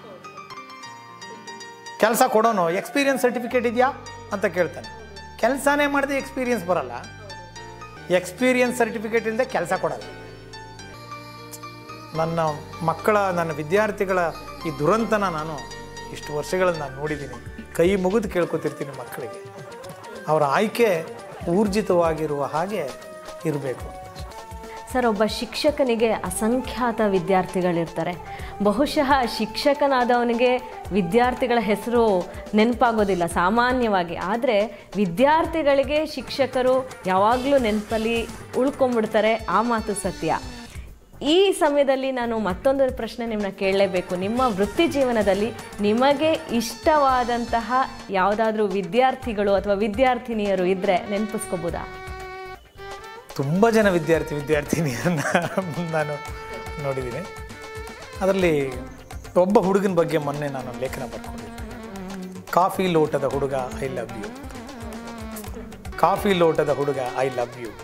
ಕೆಲಸ ಕೊಡೋನು ಎಕ್ಸ್ಪೀರಿಯನ್ಸ್ ಸರ್ಟಿಫಿಕೇಟ್ ಇದೆಯಾ ಅಂತ ಕೇಳ್ತಾನೆ ಕೆಲಸನೇ ಮಾಡಿದೆ ಎಕ್ಸ್ಪೀರಿಯನ್ಸ್ ಬರಲ್ಲ ಎಕ್ಸ್ಪೀರಿಯನ್ಸ್ ಸರ್ಟಿಫಿಕೇಟ್ ಇಲ್ಲದೆ ಕೆಲಸ ಕೊಡಲ್ಲ ನನ್ನ ಮಕ್ಕಳ ನನ್ನ ವಿದ್ಯಾರ್ಥಿಗಳ ಈ ದುರಂತನ ನಾನು ಇಷ್ಟು ವರ್ಷಗಳಲ್ಲಿ ನಾನು ನೋಡಿದ್ದೀನಿ ಕೈ ಮುಗಿದು ಕೇಳ್ಕೊತಿರ್ತೀನಿ ಮಕ್ಕಳಿಗೆ ಅವರ ಆಯ್ಕೆ ಊರ್ಜಿತವಾಗಿರುವ ಹಾಗೆ ಇರಬೇಕು ಸರ್ ಒಬ್ಬ ಶಿಕ್ಷಕನಿಗೆ ಅಸಂಖ್ಯಾತ ವಿದ್ಯಾರ್ಥಿಗಳಿರ್ತಾರೆ ಬಹುಶಃ ಶಿಕ್ಷಕನಾದವನಿಗೆ ವಿದ್ಯಾರ್ಥಿಗಳ ಹೆಸರು ನೆನಪಾಗೋದಿಲ್ಲ ಸಾಮಾನ್ಯವಾಗಿ ಆದರೆ ವಿದ್ಯಾರ್ಥಿಗಳಿಗೆ ಶಿಕ್ಷಕರು ಯಾವಾಗಲೂ ನೆನಪಲ್ಲಿ ಉಳ್ಕೊಂಡ್ಬಿಡ್ತಾರೆ ಆ ಮಾತು ಸತ್ಯ ಈ ಸಮಯದಲ್ಲಿ ನಾನು ಮತ್ತೊಂದು ಪ್ರಶ್ನೆ ನಿಮ್ಮನ್ನ ಕೇಳಲೇಬೇಕು ನಿಮ್ಮ ವೃತ್ತಿ ಜೀವನದಲ್ಲಿ ನಿಮಗೆ ಇಷ್ಟವಾದಂತಹ ಯಾವುದಾದ್ರೂ ವಿದ್ಯಾರ್ಥಿಗಳು ಅಥವಾ ವಿದ್ಯಾರ್ಥಿನಿಯರು ಇದ್ದರೆ ನೆನಪಿಸ್ಕೋಬೋದಾ ತುಂಬ ಜನ ವಿದ್ಯಾರ್ಥಿ ವಿದ್ಯಾರ್ಥಿನಿಯರನ್ನ ನಾನು ನೋಡಿದ್ದೀನಿ ಅದರಲ್ಲಿ ಒಬ್ಬ ಹುಡುಗನ ಬಗ್ಗೆ ಮೊನ್ನೆ ನಾನು ಲೇಖನ ಬರ್ಕೊಂಡಿದ್ದೆ ಕಾಫಿ ಲೋಟದ ಹುಡುಗ ಐ ಲವ್ ಯು ಕಾಫಿ ಲೋಟದ ಹುಡುಗ ಐ ಲವ್ ಯು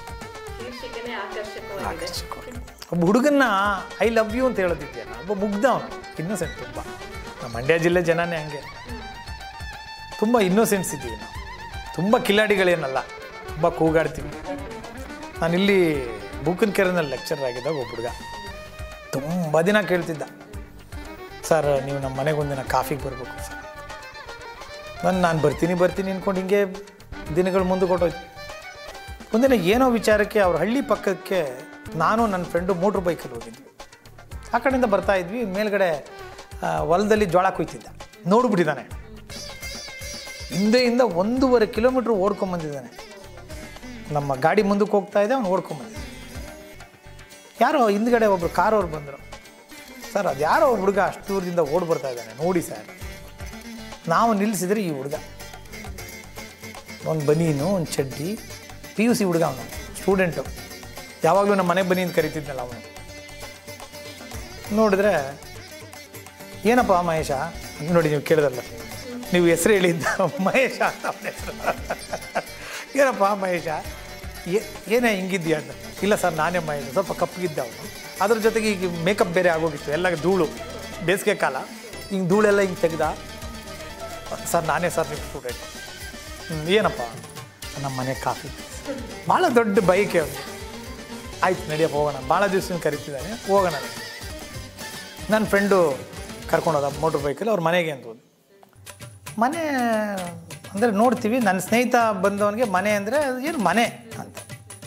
ಆಕರ್ಷಕವಾಗಿ. ಒಬ್ಬ ಹುಡುಗನ್ನ ಐ ಲವ್ ಯು ಅಂತ ಹೇಳೋದಿದೆಯಲ್ಲ ಒಬ್ಬ ಮುಗ್ಧ ಅವನು ಇನ್ನೋಸೆಂಟ್ ತುಂಬ ನಮ್ಮ ಮಂಡ್ಯ ಜಿಲ್ಲೆ ಜನನೇ ಹಂಗೆ ತುಂಬ ಇನ್ನೋಸೆನ್ಸ್ ಇದ್ದೀವಿ ನಾವು ತುಂಬ ಕಿಲಾಡಿಗಳೇನಲ್ಲ ತುಂಬ ಕೂಗಾಡ್ತೀವಿ ನಾನಿಲ್ಲಿ ಬೂಕನ್ ಕೆರೆನಲ್ಲಿ ಲೆಕ್ಚರ್ ಆಗಿದ್ದಾಗ ಒಬ್ಬ ಹುಡುಗ ತುಂಬ ದಿನ ಕೇಳ್ತಿದ್ದ ಸರ್ ನೀವು ನಮ್ಮ ಮನೆಗೆ ಒಂದಿನ ಕಾಫಿಗೆ ಬರಬೇಕು ಸರ್ ನಾನು ನಾನು ಬರ್ತೀನಿ ಬರ್ತೀನಿ ಅಂದ್ಕೊಂಡು ಹಿಂಗೆ ದಿನಗಳು ಮುಂದೆ ಕೊಟ್ಟೋಯ್ತು ಒಂದಿನ ಏನೋ ವಿಚಾರಕ್ಕೆ ಅವ್ರ ಹಳ್ಳಿ ಪಕ್ಕಕ್ಕೆ ನಾನು ನನ್ನ ಫ್ರೆಂಡು ಮೋಟ್ರ್ ಬೈಕಲ್ಲಿ ಹೋಗಿದ್ವಿ ಆ ಕಡೆಯಿಂದ ಬರ್ತಾ ಇದ್ವಿ ಮೇಲ್ಗಡೆ ಆ, ಹೊಲದಲ್ಲಿ ಜೋಳ ಕುಯ್ತಿದ್ದ ನೋಡ್ಬಿಟ್ಟಿದ್ದಾನೆ ಹಿಂದೆಯಿಂದ ಒಂದೂವರೆ ಕಿಲೋಮೀಟ್ರ್ ಓಡ್ಕೊಂಬಂದಿದ್ದಾನೆ ನಮ್ಮ ಗಾಡಿ ಮುಂದಕ್ಕೆ ಹೋಗ್ತಾ ಇದೆ ಅವ್ನು ಓಡ್ಕೊಂಬಂದಿದ್ದ ಯಾರೋ ಹಿಂದ್ಗಡೆ ಒಬ್ರು ಕಾರವ್ರು ಬಂದರು ಸರ್ ಅದು ಯಾರೋ ಒಬ್ಬ ಹುಡುಗ ಅಷ್ಟು ದೂರದಿಂದ ಓಡ್ ಬರ್ತಾ ಇದ್ದಾನೆ ನೋಡಿ ಸರ್ ನಾವು ನಿಲ್ಲಿಸಿದ್ರೆ ಈ ಹುಡುಗ ಒಂದು ಬನೀನು ಒಂದು ಚಡ್ಡಿ ಪಿ ಯು ಸಿ ಹುಡುಗ ಅವನು ಸ್ಟೂಡೆಂಟು ಯಾವಾಗಲೂ ನಮ್ಮ ಮನೆ ಬನ್ನಿ ಅಂತ ಕರಿತಿದ್ನಲ್ಲ ಅವನು ನೋಡಿದ್ರೆ ಏನಪ್ಪ ಮಹೇಶ ನೋಡಿ ನೀವು ಕೇಳಿದಲ್ಲ ನೀವು ಹೆಸರು ಹೇಳಿದ್ದ ಮಹೇಶ ಅಂತ ಅವನ ಹೆಸರು ಏನಪ್ಪ ಮಹೇಶ ಏ- ಏನೇ ಹಿಂಗಿದ್ಯಾ ಅಂತ ಇಲ್ಲ ಸರ್ ನಾನೇ ಮಹೇಶ ಸ್ವಲ್ಪ ಕಪ್ಪಗಿದ್ದ ಅವನು ಅದ್ರ ಜೊತೆಗೆ ಈಗ ಮೇಕಪ್ ಬೇರೆ ಆಗೋಗಿತ್ತು ಎಲ್ಲ ಧೂಳು ಬೇಸಿಗೆ ಕಾಲ ಹಿಂಗೆ ಧೂಳೆಲ್ಲ ಹಿಂಗೆ ತೆಗ್ದ ಸರ್ ನಾನೇ ಸರ್ ನಿಮ್ಮ ಸ್ಟೂಡೆಂಟ್ ಏನಪ್ಪ ನಮ್ಮ ಮನೆ ಕಾಫಿ ಭಾಳ ದೊಡ್ಡ ಬೈಕೆ ಅವನು ಆಯ್ತು ನಡಿಯಪ್ಪ ಹೋಗೋಣ ಭಾಳ ದಿವಸ ಕರಿತಿದ್ದಾನೆ ಹೋಗೋಣ ನನ್ನ ಫ್ರೆಂಡು ಕರ್ಕೊಂಡು ಹೋದ ಮೋಟ್ರ್ ಬೈಕಲ್ಲಿ ಅವ್ರ ಮನೆಗೆ ಅಂತ ಹೋದ ಮನೆ ಅಂದರೆ ನೋಡ್ತೀವಿ ನನ್ನ ಸ್ನೇಹಿತ ಬಂದವನಿಗೆ ಮನೆ ಅಂದರೆ ಏನು ಮನೆ ಅಂತ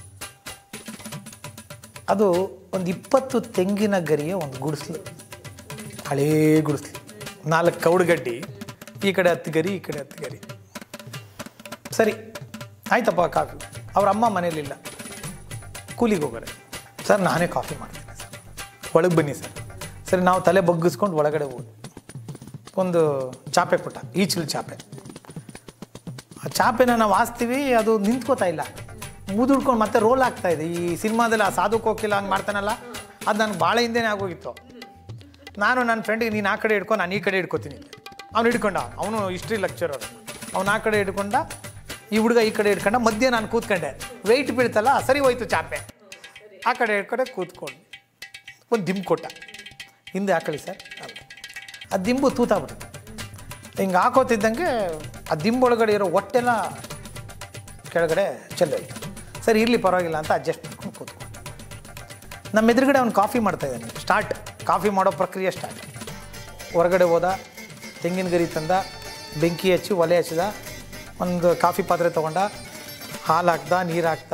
ಅದು ಒಂದು ಇಪ್ಪತ್ತು ತೆಂಗಿನ ಗರಿಯ ಒಂದು ಗುಡಿಸ್ಲು ಹಳೇ ಗುಡಿಸ್ಲು ನಾಲ್ಕು ಕೌಡುಗಡ್ಡಿ ಈ ಕಡೆ ಹತ್ತು ಗರಿ ಈ ಕಡೆ ಹತ್ತು ಗರಿ ಸರಿ ಆಯ್ತಪ್ಪ ಕಾಫಿ ಅವ್ರ ಅಮ್ಮ ಮನೇಲಿಲ್ಲ ಕೂಲಿಗೆ ಹೋಗೋರೆ ಸರ್ ನಾನೇ ಕಾಫಿ ಮಾಡ್ತೀನಿ ಸರ್ ಒಳಗೆ ಬನ್ನಿ ಸರ್ ಸರಿ ನಾವು ತಲೆ ಬಗ್ಗಿಸ್ಕೊಂಡು ಒಳಗಡೆ ಹೋಗಿ ಒಂದು ಚಾಪೆ ಕೊಟ್ಟ ಈಚಲು ಚಾಪೆ ಆ ಚಾಪೆನ ನಾವು ಹಾಸ್ತೀವಿ ಅದು ನಿಂತ್ಕೋತಾ ಇಲ್ಲ ಮುದುಡ್ಕೊಂಡು ಮತ್ತೆ ರೋಲ್ ಆಗ್ತಾ ಇದೆ ಈ ಸಿನಿಮಾದಲ್ಲಿ ಆ ಸಾಧು ಕೋಕಿಲ ಹಂಗೆ ಮಾಡ್ತಾನಲ್ಲ ಅದು ನನಗೆ ಭಾಳ ಹಿಂದೆನೇ ಆಗೋಗಿತ್ತು ನಾನು ನನ್ನ ಫ್ರೆಂಡಿಗೆ ನೀನು ಆ ಕಡೆ ಹಿಡ್ಕೊಂಡು ನಾನು ಈ ಕಡೆ ಹಿಡ್ಕೊತೀನಿ ಅವ್ನು ಹಿಡ್ಕೊಂಡ ಅವನು ಹಿಸ್ಟ್ರಿ ಲೆಕ್ಚರರ್ ಅವ್ನು ಆ ಕಡೆ ಹಿಡ್ಕೊಂಡ ಈ ಹುಡುಗ ಈ ಕಡೆ ಹಿಡ್ಕೊಂಡ ಮಧ್ಯೆ ನಾನು ಕೂತ್ಕೊಂಡೆ ವೆಯ್ಟ್ ಬೀಳ್ತಲ್ಲ ಸರಿ ಹೋಯ್ತು ಚಾಪೆ ಆ ಕಡೆ ಹಿಡ್ಕೊಂಡೆ ಕೂತ್ಕೊಂಡು ಒಂದು ದಿಂಬು ಕೊಟ್ಟ ಹಿಂದೆ ಹಾಕೊಳ್ಳಿ ಸರ್ ಅಂತ ಆ ದಿಂಬು ತೂತಾಗ್ಬಿಡ್ತು ಹಿಂಗೆ ಹಾಕೋತಿದ್ದಂಗೆ ಆ ದಿಂಬೊಳಗಡೆ ಇರೋ ಹೊಟ್ಟೆಲ್ಲ ಕೆಳಗಡೆ ಚೆಲ್ಲೋಯ್ತು ಸರಿ ಇರಲಿ ಪರವಾಗಿಲ್ಲ ಅಂತ ಅಡ್ಜಸ್ಟ್ ಮಾಡ್ಕೊಂಡು ಕೂತ್ಕೊಂಡು ನಮ್ಮ ಎದುರುಗಡೆ ಅವ್ನು ಕಾಫಿ ಮಾಡ್ತಾ ಇದ್ದಾನೆ ಸ್ಟಾರ್ಟ್ ಕಾಫಿ ಮಾಡೋ ಪ್ರಕ್ರಿಯೆ ಸ್ಟಾರ್ಟ್ ಹೊರಗಡೆ ಹೋದ ತೆಂಗಿನ ಗರಿ ತಂದ ಬೆಂಕಿ ಹಚ್ಚಿ ಒಲೆ ಹಚ್ಚಿದ ಒಂದು ಕಾಫಿ ಪಾತ್ರೆ ತೊಗೊಂಡ ಹಾಲು ಹಾಕ್ದ ನೀರು ಹಾಕ್ದ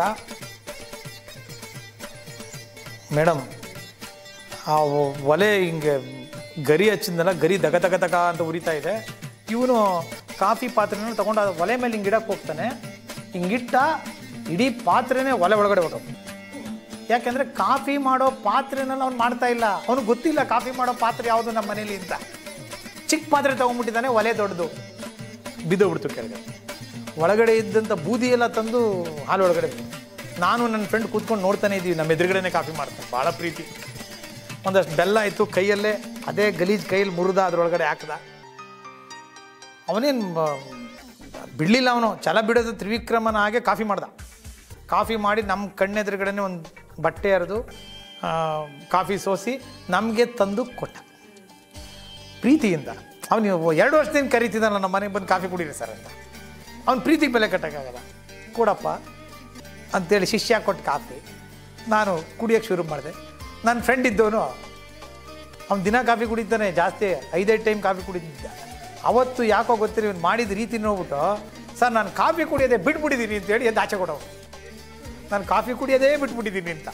ಮೇಡಮ್ ಆ ಒ- ಒಲೆ ಹಿಂಗೆ ಗರಿ ಹಚ್ಚಿದ್ನಲ್ಲ ಗರಿ ದಗ ದಗ ದಗ ಅಂತ ಉರಿತಾ ಇದೆ ಇವನು ಕಾಫಿ ಪಾತ್ರೆನ ತಗೊಂಡು ಅದು ಒಲೆ ಮೇಲೆ ಹಿಂಗೆ ಇಡಕ್ಕೆ ಹೋಗ್ತಾನೆ ಹಿಂಗಿಟ್ಟ ಇಡೀ ಪಾತ್ರೆನೇ ಒಲೆ ಒಳಗಡೆ ಹೊಟ್ಟೋಗ್ತಾನೆ ಯಾಕೆಂದರೆ ಕಾಫಿ ಮಾಡೋ ಪಾತ್ರೆನೆಲ್ಲ ಅವ್ನು ಮಾಡ್ತಾ ಇಲ್ಲ ಅವ್ನಿಗೆ ಗೊತ್ತಿಲ್ಲ ಕಾಫಿ ಮಾಡೋ ಪಾತ್ರೆ ಯಾವುದು ನಮ್ಮ ಮನೇಲಿ ಅಂತ ಚಿಕ್ಕ ಪಾತ್ರೆ ತೊಗೊಂಡ್ಬಿಟ್ಟಿದ್ದಾನೆ ಒಲೆ ದೊಡ್ಡದು ಬಿದ್ದೋಗ್ಬಿಡ್ತು ಕೆಳಗೆ ಒಳಗಡೆ ಇದ್ದಂಥ ಬೂದಿ ಎಲ್ಲ ತಂದು ಹಾಲು ಒಳಗಡೆ ಬಿಟ್ಟು. ನಾನು ನನ್ನ ಫ್ರೆಂಡ್ ಕೂತ್ಕೊಂಡು ನೋಡ್ತಾನೆ ಇದ್ದೀವಿ ನಮ್ಮ ಎದುರುಗಡೆನೇ ಕಾಫಿ ಮಾಡ್ತಾನೆ ಭಾಳ ಪ್ರೀತಿ ಒಂದಷ್ಟು ಬೆಲ್ಲ ಆಯಿತು ಕೈಯಲ್ಲೇ ಅದೇ ಗಲೀಜ್ ಕೈಯಲ್ಲಿ ಮುರಿದ ಅದ್ರೊಳಗಡೆ ಹಾಕ್ದ ಅವನೇನು ಬಿಡಲಿಲ್ಲ ಅವನು ಛಲ ಬಿಡೋದು ತ್ರಿವಿಕ್ರಮನ ಹಾಗೆ ಕಾಫಿ ಮಾಡ್ದ ಕಾಫಿ ಮಾಡಿ ನಮ್ಮ ಕಣ್ಣೆದುರುಗಡೆನೆ ಒಂದು ಬಟ್ಟೆ ಹರಿದು ಆ, ಕಾಫಿ ಸೋಸಿ ನಮಗೆ ತಂದು ಕೊಟ್ಟ ಪ್ರೀತಿಯಿಂದ ಅವನು ಎರಡು ವರ್ಷದಿಂದ ಕರೀತಿದ್ದಾನಲ್ಲ ನಮ್ಮ ಮನೆಗೆ ಬಂದು ಕಾಫಿ ಕುಡೀರಿ ಸರ್ ಅಂತ ಅವ್ನ ಪ್ರೀತಿಗೆ ಬೆಲೆ ಕಟ್ಟೋಕ್ಕಾಗಲ್ಲ ಕೊಡಪ್ಪ ಅಂತೇಳಿ ಶಿಷ್ಯ ಕೊಟ್ಟು ಕಾಫಿ ನಾನು ಕುಡಿಯೋಕ್ಕೆ ಶುರು ಮಾಡಿದೆ ನನ್ನ ಫ್ರೆಂಡ್ ಇದ್ದವನು ಅವ್ನು ದಿನ ಕಾಫಿ ಕುಡಿತಾನೆ ಜಾಸ್ತಿ ಐದೈದು ಟೈಮ್ ಕಾಫಿ ಕುಡಿತಿದ್ದ ಅವತ್ತು ಯಾಕೋ ಗೊತ್ತಿರಿ ಇವ್ನು ಮಾಡಿದ ರೀತಿ ನೋಡ್ಬಿಟ್ಟು ಸರ್ ನಾನು ಕಾಫಿ ಕುಡಿಯೋದೇ ಬಿಟ್ಬಿಟ್ಟಿದ್ದೀನಿ ಅಂತೇಳಿ ಎದ್ದು ಆಚೆ ಕೊಡೋನು ನಾನು ಕಾಫಿ ಕುಡಿಯೋದೇ ಬಿಟ್ಬಿಟ್ಟಿದ್ದೀನಿ ಅಂತ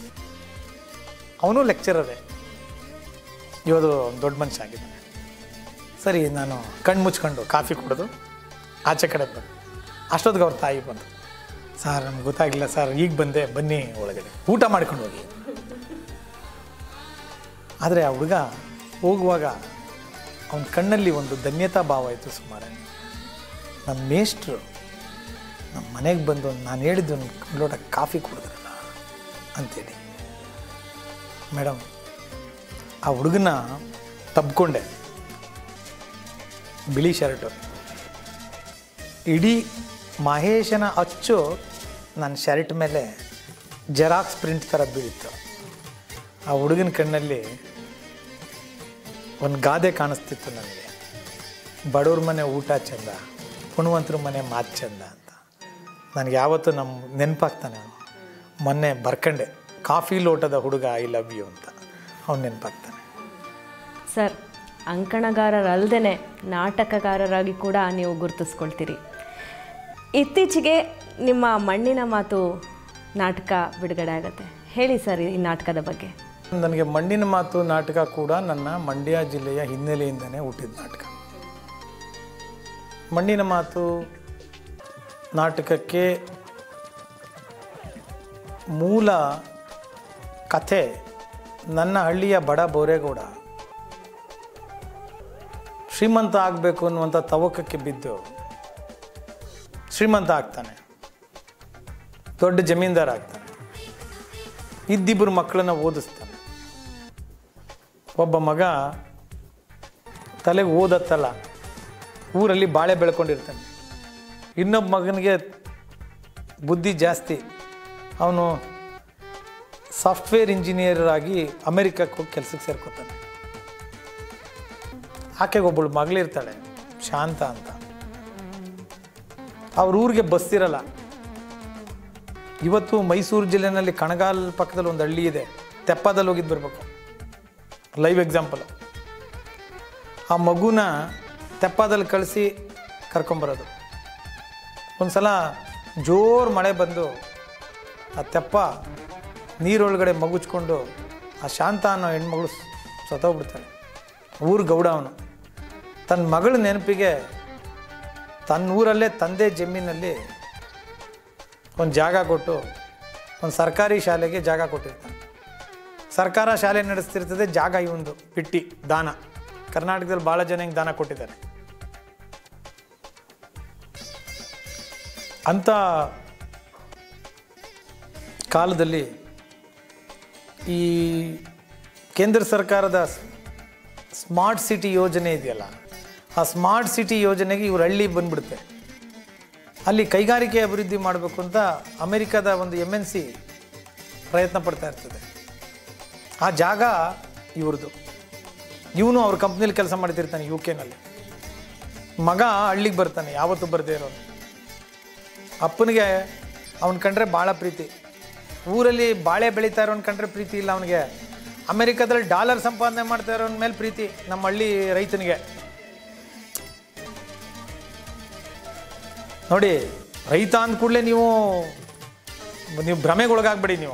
ಅವನು ಲೆಕ್ಚರರೇ ಇವತ್ತು ದೊಡ್ಡ ಮನುಷ್ಯ ಆಗಿದ್ದಾನೆ ಸರಿ ನಾನು ಕಣ್ಣು ಮುಚ್ಕೊಂಡು ಕಾಫಿ ಕುಡಿದು ಆಚೆ ಕಡೆ ಬಂದು ಅಷ್ಟೊತ್ತಿಗೆ ಅವ್ರ ತಾಯಿ ಬಂದು ಸರ್ ನಮ್ಗೆ ಗೊತ್ತಾಗಿಲ್ಲ ಸರ್ ಈಗ ಬಂದೆ ಬನ್ನಿ ಒಳಗಡೆ ಊಟ ಮಾಡ್ಕೊಂಡು ಹೋಗಿ ಆದರೆ ಆ ಹುಡುಗ ಹೋಗುವಾಗ ಅವನ ಕಣ್ಣಲ್ಲಿ ಒಂದು ಧನ್ಯತಾ ಭಾವ ಇತ್ತು ಸುಮಾರು ನಮ್ಮ ಮೇಷ್ಟ್ರು ನಮ್ಮ ಮನೆಗೆ ಬಂದು ನಾನು ಹೇಳಿದ್ದು ಒಂದು ಲೋಟ ಕಾಫಿ ಕುಡಿದ್ರಲ್ಲ ಅಂತೇಳಿ ಮೇಡಮ್ ಆ ಹುಡುಗನ ತಬ್ಕೊಂಡೆ ಬಿಳಿ ಶರ್ಟು ಇಡೀ ಮಹೇಶನ ಅಚ್ಚು ನನ್ನ ಶರ್ಟ್ ಮೇಲೆ ಜೆರಾಕ್ಸ್ ಪ್ರಿಂಟ್ ಥರ ಬೀಳಿತ್ತು ಆ ಹುಡುಗನ ಕಣ್ಣಲ್ಲಿ ಒಂದು ಗಾದೆ ಕಾಣಿಸ್ತಿತ್ತು ನನಗೆ ಬಡವ್ರ ಮನೆ ಊಟ ಚಂದ ಪುಣ್ಯವಂತರ ಮನೆ ಮಾತು ಚಂದ ಅಂತ ನನಗೆ ಯಾವತ್ತೂ ನಮ್ಮ ನೆನಪಾಗ್ತಾನೆ ಅವನು ಮೊನ್ನೆ ಬರ್ಕಂಡೆ ಕಾಫಿ ಲೋಟದ ಹುಡುಗ ಐ ಲವ್ ಯು ಅಂತ ಅವ್ನು ನೆನಪಾಗ್ತಾನೆ ಸರ್ ಅಂಕಣಗಾರರಲ್ಲದೆ ನಾಟಕಗಾರರಾಗಿ ಕೂಡ ನೀವು ಗುರುತಿಸ್ಕೊಳ್ತೀರಿ ಇತ್ತೀಚೆಗೆ ನಿಮ್ಮ ಮಣ್ಣಿನ ಮಾತು ನಾಟಕ ಬಿಡುಗಡೆ ಆಗುತ್ತೆ ಹೇಳಿ ಸರ್ ಈ ನಾಟಕದ ಬಗ್ಗೆ ನನಗೆ ಮಣ್ಣಿನ ಮಾತು ನಾಟಕ ಕೂಡ ನನ್ನ ಮಂಡ್ಯ ಜಿಲ್ಲೆಯ ಹಿನ್ನೆಲೆಯಿಂದನೇ ಹುಟ್ಟಿದ ನಾಟಕ ಮಣ್ಣಿನ ಮಾತು ನಾಟಕಕ್ಕೆ ಮೂಲ ಕಥೆ ನನ್ನ ಹಳ್ಳಿಯ ಬಡ ಬೋರೇಗೌಡ ಶ್ರೀಮಂತ ಆಗಬೇಕು ಅನ್ನುವಂಥ ತವಕಕ್ಕೆ ಬಿದ್ದು ಶ್ರೀಮಂತ ಆಗ್ತಾನೆ ದೊಡ್ಡ ಜಮೀನ್ದಾರ ಆಗ್ತಾನೆ ಇದ್ದಿಬ್ಬರು ಮಕ್ಕಳನ್ನ ಓದಿಸ್ತಾನೆ ಒಬ್ಬ ಮಗ ತಲೆಗೆ ಓದತ್ತಲ್ಲ ಊರಲ್ಲಿ ಬಾಳೆ ಬೆಳ್ಕೊಂಡಿರ್ತಾನೆ ಇನ್ನೊಬ್ಬ ಮಗನಿಗೆ ಬುದ್ಧಿ ಜಾಸ್ತಿ ಅವನು ಸಾಫ್ಟ್ವೇರ್ ಇಂಜಿನಿಯರ್ ಆಗಿ ಅಮೆರಿಕಕ್ಕೆ ಹೋಗಿ ಕೆಲಸಕ್ಕೆ ಸೇರ್ಕೋತಾನೆ ಆಕೆಗೆ ಒಬ್ಬಳು ಮಗಳಿರ್ತಾಳೆ ಶಾಂತ ಅಂತ ಅವ್ರ ಊರಿಗೆ ಬಸ್ ಇರಲ್ಲ ಇವತ್ತು ಮೈಸೂರು ಜಿಲ್ಲೆನಲ್ಲಿ ಕಣಗಾಲ್ ಪಕ್ಕದಲ್ಲಿ ಒಂದು ಹಳ್ಳಿ ಇದೆ ತೆಪ್ಪದಲ್ಲಿ ಹೋಗಿದ್ದು ಬರಬೇಕು ಲೈವ್ ಎಕ್ಸಾಂಪಲ್ ಆ ಮಗುನ ತೆಪ್ಪದಲ್ಲಿ ಕಳಿಸಿ ಕರ್ಕೊಂಬರೋದು ಒಂದು ಸಲ ಜೋರು ಮಳೆ ಬಂದು ಆ ತೆಪ್ಪ ನೀರೊಳಗಡೆ ಮಗುಚ್ಕೊಂಡು ಆ ಶಾಂತ ಅನ್ನೋ ಹೆಣ್ಮಗಳು ಸತ್ತೋಗ್ಬಿಡ್ತಾಳೆ ಊರು ಗೌಡ ಅವನು ತನ್ನ ಮಗಳ ನೆನಪಿಗೆ ತನ್ನ ಊರಲ್ಲೇ ತಂದೆ ಜಮೀನಲ್ಲಿ ಒಂದು ಜಾಗ ಕೊಟ್ಟು ಒಂದು ಸರ್ಕಾರಿ ಶಾಲೆಗೆ ಜಾಗ ಕೊಟ್ಟಿರ್ತಾನೆ ಸರ್ಕಾರ ಶಾಲೆ ನಡೆಸ್ತಿರ್ತದೆ ಜಾಗ ಇವಂದು ಬಿಟ್ಟಿ ದಾನ ಕರ್ನಾಟಕದಲ್ಲಿ ಭಾಳ ಜನ ಹಿಂಗೆ ದಾನ ಕೊಟ್ಟಿದ್ದಾರೆ ಅಂಥ ಕಾಲದಲ್ಲಿ ಈ ಕೇಂದ್ರ ಸರ್ಕಾರದ ಸ್ಮಾರ್ಟ್ ಸಿಟಿ ಯೋಜನೆ ಇದೆಯಲ್ಲ ಆ ಸ್ಮಾರ್ಟ್ ಸಿಟಿ ಯೋಜನೆಗೆ ಇವ್ರ ಹಳ್ಳಿ ಬಂದ್ಬಿಡುತ್ತೆ ಅಲ್ಲಿ ಕೈಗಾರಿಕೆ ಅಭಿವೃದ್ಧಿ ಮಾಡಬೇಕು ಅಂತ ಅಮೆರಿಕದ ಒಂದು ಎಮ್ ಎನ್ ಸಿ ಪ್ರಯತ್ನ ಪಡ್ತಾ ಇರ್ತದೆ ಆ ಜಾಗ ಇವ್ರದ್ದು ಇವನು ಅವ್ರ ಕಂಪ್ನಿಲಿ ಕೆಲಸ ಮಾಡ್ತಿರ್ತಾನೆ ಯು ಕೆನಲ್ಲಿ ಮಗ ಹಳ್ಳಿಗೆ ಬರ್ತಾನೆ ಯಾವತ್ತೂ ಬರದೇ ಇರೋನು ಅಪ್ಪನಿಗೆ ಅವನ ಕಂಡ್ರೆ ಭಾಳ ಪ್ರೀತಿ ಊರಲ್ಲಿ ಬಾಳೆ ಬೆಳೀತಾ ಇರೋನ್ ಕಂಡ್ರೆ ಪ್ರೀತಿ ಇಲ್ಲ ಅವನಿಗೆ ಅಮೆರಿಕದಲ್ಲಿ ಡಾಲರ್ ಸಂಪಾದನೆ ಮಾಡ್ತಾ ಇರೋನ್ ಮೇಲೆ ಪ್ರೀತಿ ನಮ್ಮ ಹಳ್ಳಿ ರೈತನಿಗೆ ನೋಡಿ ರೈತ ಅಂದ ಕೂಡಲೇ ನೀವು ನೀವು ಭ್ರಮೆಗೊಳಗಾಗ್ಬೇಡಿ ನೀವು